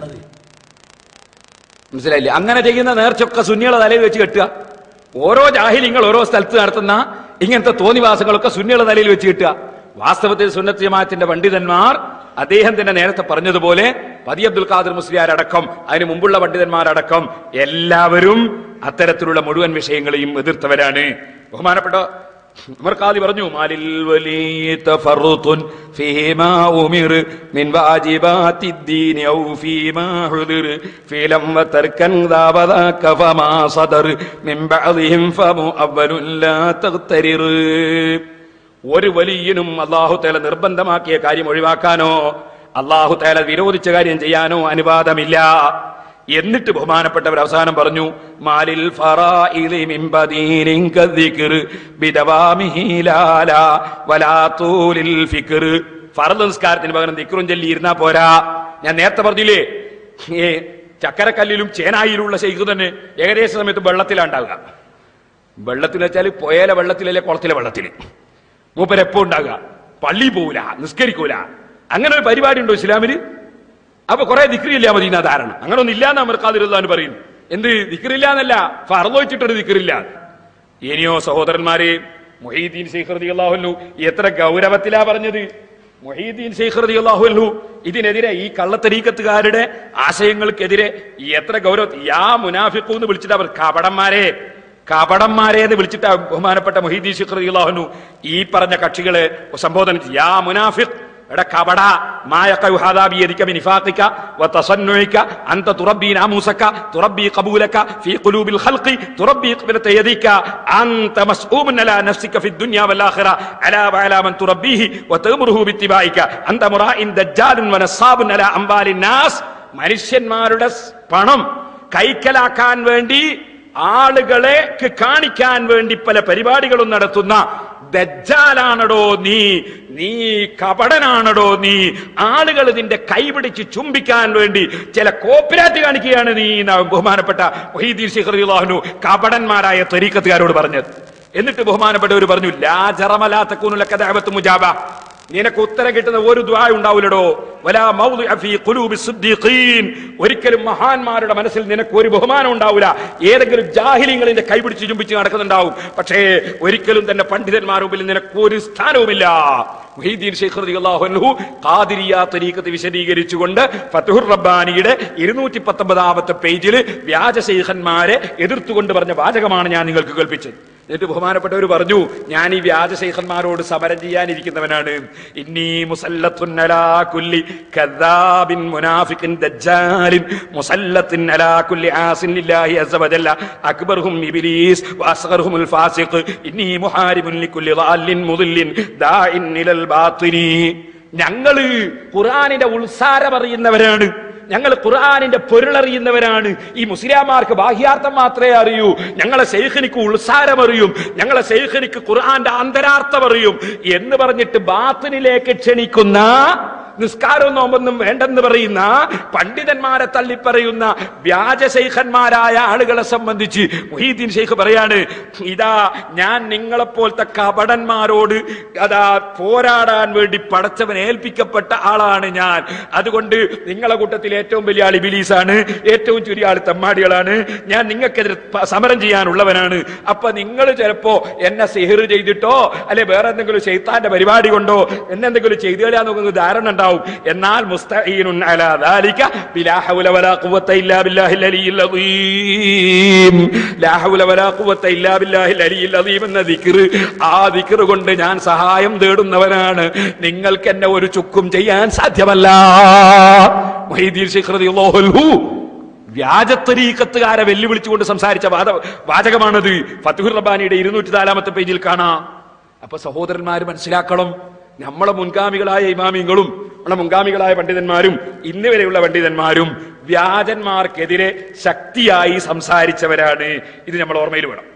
മനസ്സിലായില്ലേ അങ്ങനെ ചെയ്യുന്ന നേർച്ചയൊക്കെ സുന്നികളെ തലയിൽ വെച്ച് കെട്ടുക ഓരോ ജാഹിലിങ്ങൾ ഓരോ സ്ഥലത്ത് നടത്തുന്ന ഇങ്ങനത്തെ തോന്നിവാസങ്ങളൊക്കെ സുന്നികളെ തലയിൽ വെച്ച് കെട്ടുക വാസ്തവത്തിൽ സുന്നത്ത് ജമാഅത്തിന്റെ പണ്ഡിതന്മാർ അദ്ദേഹം തന്നെ നേരത്തെ പറഞ്ഞതുപോലെ പതി അബ്ദുൽ ഖാദർ മുസ്ലിയാരടക്കം അതിന് മുമ്പുള്ള പണ്ഡിതന്മാരടക്കം എല്ലാവരും അത്തരത്തിലുള്ള മുഴുവൻ വിഷയങ്ങളെയും എതിർത്തവരാണ് ബഹുമാനപ്പെട്ട ഉമർ ഖാദി പറഞ്ഞു മാലിൽ വലിയ തഫറുത്തുൻ ഫീമാ ഉമിർ മിൻ വാജിബാത്തിദ്ദീൻ ഔ ഫീമാ ഹുദിർ ഫീലം വതർക്കൻ ദാവദാക ഫമാ സദർ മിൻ ബഅദിഹിം ഫമുഅവ്വലുൻ ലാ തഗ്തരിർ ഒരു വലിയനും അള്ളാഹു തേല നിർബന്ധമാക്കിയ കാര്യം ഒഴിവാക്കാനോ അള്ളാഹു തേല വിരോധിച്ച കാര്യം ചെയ്യാനോ അനുവാദമില്ല എന്നിട്ട് ബഹുമാനപ്പെട്ടവർ അവസാനം പറഞ്ഞു മാലിൽ ഫറാഇലി മിൻ ബദീനിൻ കദ്ദിക്ർ ബിദവാമിഹി ലാലാ വലാ തൂലിൽ ഫിക്ർ ഫർദ് നിസ്കാരത്തിന് പകരം ദിക്റും ചൊല്ലി ഇരുന്നാ പോരാ ഞാൻ നേരത്തെ പറഞ്ഞില്ലേ ഏ ചക്കരക്കല്ലിലും ചേനായിലുള്ള ശൈഖ് തന്നെ ഏകദേശ സമയത്ത് വെള്ളത്തിലാണ്ടാവുക വെള്ളത്തിൽ വെച്ചാൽ പുയല വെള്ളത്തിലല്ലേ കുളത്തിലെ വെള്ളത്തിൽ മൂപ്പരെപ്പോ ഉണ്ടാകുക പള്ളി പോവില്ല നിസ്കരിക്കൂല അങ്ങനെ ഒരു പരിപാടി ഉണ്ടോ ഇസ്ലാമില് അപ്പൊ കുറെ ദിക്രില്ല മതി എന്നാ ധാരണ അങ്ങനെ ഒന്നും ഇല്ലാന്ന് അമർക്കാതിരുന്നാന്ന് പറയും എന്ത് ദിക്റില്ല എന്നല്ല ഫർദോച്ചിട്ടൊരു ദിക്റില്ല ഇനിയോ സഹോദരന്മാരെ മൊഹീദ്ദീൻ ശൈഖർദി അള്ളാഹുല്ലു എത്ര ഗൗരവത്തിലാ പറഞ്ഞത് മൊഹീദ്ദീൻ ശൈഖർദി അള്ളാഹുല്ലു ഇതിനെതിരെ ഈ കള്ളത്തരീക്കത്തുകാരുടെ ആശയങ്ങൾക്കെതിരെ എത്ര ഗൗരവ യാ മുനാഫിഖു എന്ന് വിളിച്ചിട്ട് അവർ കപടന്മാരെ കപടന്മാരെ എന്ന് വിളിച്ചിട്ട് ബഹുമാനപ്പെട്ട മൊഹീദ്ദീൻ ശൈഖർദി അള്ളാഹുനു ഈ പറഞ്ഞ കക്ഷികളെ സംബോധന ചെയ്തു. യാ മുനാഫിഖ് എടാ കപട മായക യുഹാദാ ബിയദിക മിൻ നിഫാഖിക വതസന്നുഇക അൻത തുറബ്ബി നാമൂസക തുറബ്ബി ഖബൂലക ഫീ ഖുലൂബിൽ ഖൽഖി തുറബ്ബി ഖിബ്ലത യദിക അൻത മസ്ഊമുൻ അലാ നഫ്സിക ഫി ദുനിയ വൽ ആഖിറ അലാ വഅലാ മൻ തുറബ്ബിഹി വതഅമുറുഹു ബിത്തിബായിക അൻത മുറാഇൻ ദജ്ജാലുൻ വനസാബുൻ അലാ അംവാലിൻ നാസ് മനുഷ്യന്മാരുടെ സ് പണം കൈക്കലാക്കാൻ വേണ്ടി ആളുകളെ ക്ക് കാണിക്കാൻ വേണ്ടി പല പരിപാടികളും നടത്തുന്ന ദജ്ജാലാണടോ നീ നീ കപടനാണടോ നീ ആളുകൾ ഇതിന്റെ കൈപിടിച്ച് ചുംബിക്കാൻ വേണ്ടി ചില കോപ്പിരാറ്റ് കാണിക്കുകയാണ് നീ എന്നാണ് ബഹുമാനപ്പെട്ട വഹീദീൻ ശിഖറിയാഹുനു കപടന്മാരായ ത്വരീക്കത്തുകാരോട് പറഞ്ഞത് എന്നിട്ട് ബഹുമാനപ്പെട്ടവർ പറഞ്ഞു ലാജറമലാത്ത കൂനുലക്കഥാപത്ത് മുജാബ നിനക്ക് ഉത്തരം കിട്ടുന്ന ഒരു ദ്വാ ഉണ്ടാവില്ലടോ വലാ മൗദിഅ ഫീ ഖുലൂബി സിദ്ദീഖീൻ ഒരിക്കലും മഹാന്മാരുടെ മനസ്സിൽ നിനക്ക് ഒരു ബഹുമാനം ഉണ്ടാവില്ല ഏതെങ്കിലും ജാഹിലിങ്ങളിന്റെ കൈപിടിച്ച് ചുംബിച്ച് നടക്കുന്നുണ്ടാവും പക്ഷേ ഒരിക്കലും തന്നെ പണ്ഡിതന്മാരുടെ മുമ്പിൽ നിനക്ക് ഒരു സ്ഥാനവുമില്ല മുഹീദ്ദീൻ ശൈഖ് റളിയല്ലാഹു അൻഹു ഖാദിരിയ തരീഖത്ത് വിശദീകരിച്ചുകൊണ്ട് ഫതുഹുർ റബ്ബാനിയുടെ ഇരുന്നൂറ്റി പത്തൊമ്പതാമത്തെ പേജിൽ വ്യാജ ശൈഖന്മാരെ എതിർത്തുകൊണ്ട് പറഞ്ഞ വാചകമാണ് ഞാൻ നിങ്ങൾക്ക് കേൾപ്പിച്ചത് എന്നിട്ട് ബഹുമാനപ്പെട്ടവർ പറഞ്ഞു ഞാൻ ഈ വ്യാജ ശൈഖന്മാരോട് സമരം ചെയ്യാനിരിക്കുന്നവനാണ് ഇന്നീ മുസല്ലത്തുൻ അലാ കുല്ലി കദ്ദാബിൻ മുനാഫിഖിൻ ദജ്ജാലിൻ മുസല്ലത്തിൻ അലാ കുല്ലി ആസിൻ ലില്ലാഹി അസ്സ വജല്ല അക്ബർഹും ഇബ്ലീസ് വഅസ്ഗർഹുൽ ഫാസിഖ് ഇന്നീ മുഹാരിബുൻ ലികുല്ലി ളാലിൻ മുദില്ലിൻ ദാഇൻ ഇലൽ ബാത്തിനി ഞങ്ങള് ഖുർആനിന്റെ ഉൾസാരം അറിയുന്നവരാണ് ഞങ്ങൾ ഖുർആാനിന്റെ പൊരുളറിയുന്നവരാണ് ഈ മുസ്ലിംമാർക്ക് ബാഹ്യാർത്ഥം മാത്രമേ അറിയൂ ഞങ്ങളെ ശൈഖനിക്ക് ഉത്സാരം അറിയും ഞങ്ങളെ ശൈഖനിക്ക് ഖുർആന്റെ അന്തരാർത്ഥം അറിയും എന്ന് പറഞ്ഞിട്ട് ബാത്തിനിലേക്ക് ക്ഷണിക്കുന്ന നിസ്കാരവും നോമ്പൊന്നും വേണ്ടെന്ന് പറയുന്ന പണ്ഡിതന്മാരെ തള്ളിപ്പറയുന്ന വ്യാജ ശൈഖന്മാരായ ആളുകളെ സംബന്ധിച്ച് മുഹീദ്ദീൻ ഷെയ്ഖ് പറയാണ് ഇതാ ഞാൻ നിങ്ങളെപ്പോലത്തെ കപടന്മാരോട് അതാ പോരാടാൻ വേണ്ടി പടച്ചവൻ ഏൽപ്പിക്കപ്പെട്ട ആളാണ് ഞാൻ അതുകൊണ്ട് നിങ്ങളെ കൂട്ടത്തിൽ ഏറ്റവും വലിയ ആൾ ഇബിലീസാണ് ഏറ്റവും ചുരിയ ആൾ തെമ്മാടികളാണ് ഞാൻ നിങ്ങൾക്കെതിരെ പ- സമരം ചെയ്യാനുള്ളവനാണ് അപ്പൊ നിങ്ങൾ ചിലപ്പോ എന്നെ സിഹിർ ചെയ്തിട്ടോ അല്ലെ വേറെ എന്തെങ്കിലും ചെയ്ത്താന്റെ പരിപാടി കൊണ്ടോ എന്നെന്തെങ്കിലും ചെയ്തു കളയാൻ നോക്കുന്നത് ധാരണ ഉണ്ടാവും എന്നാൽ മുസ്തഈനുൻ അലാ ദാലിക ബിലാ ഹൗല വലാ ഖുവത ഇല്ലാ ബില്ലാഹിൽ അലിയിൽ അദീം ലാ ഹൗല വലാ ഖുവത ഇല്ലാ ബില്ലാഹിൽ അലിയിൽ അദീം എന്ന ദിക്ർ ആ ദിക്ർ കൊണ്ട് ഞാൻ സഹായം തേടുന്നവനാണ് നിങ്ങൾക്ക് എന്നെ ഒരു ചുക്കും ചെയ്യാൻ സാധ്യമല്ല മൊഹീദ്ദീൻ ശൈഖ് റളിയല്ലാഹു അൻഹു വ്യാജത്തരീക്കത്തുകാരെ വെല്ലുവിളിച്ചുകൊണ്ട് സംസാരിച്ച വാദ വാചകമാണത് ഫത്തുഹുർ റബ്ബാനിയുടെ ഇരുന്നൂറ്റി നാലാമത്തെ പേജിൽ കാണാം അപ്പൊ സഹോദരന്മാർ മനസ്സിലാക്കണം നമ്മളെ മുൻഗാമികളായ ഇമാമിങ്ങളും നമ്മളെ മുൻഗാമികളായ പണ്ഡിതന്മാരും ഇന്ന് വരെയുള്ള പണ്ഡിതന്മാരും വ്യാജന്മാർക്കെതിരെ ശക്തിയായി സംസാരിച്ചവരാണ് ഇത് നമ്മൾ ഓർമ്മയിൽ വേണം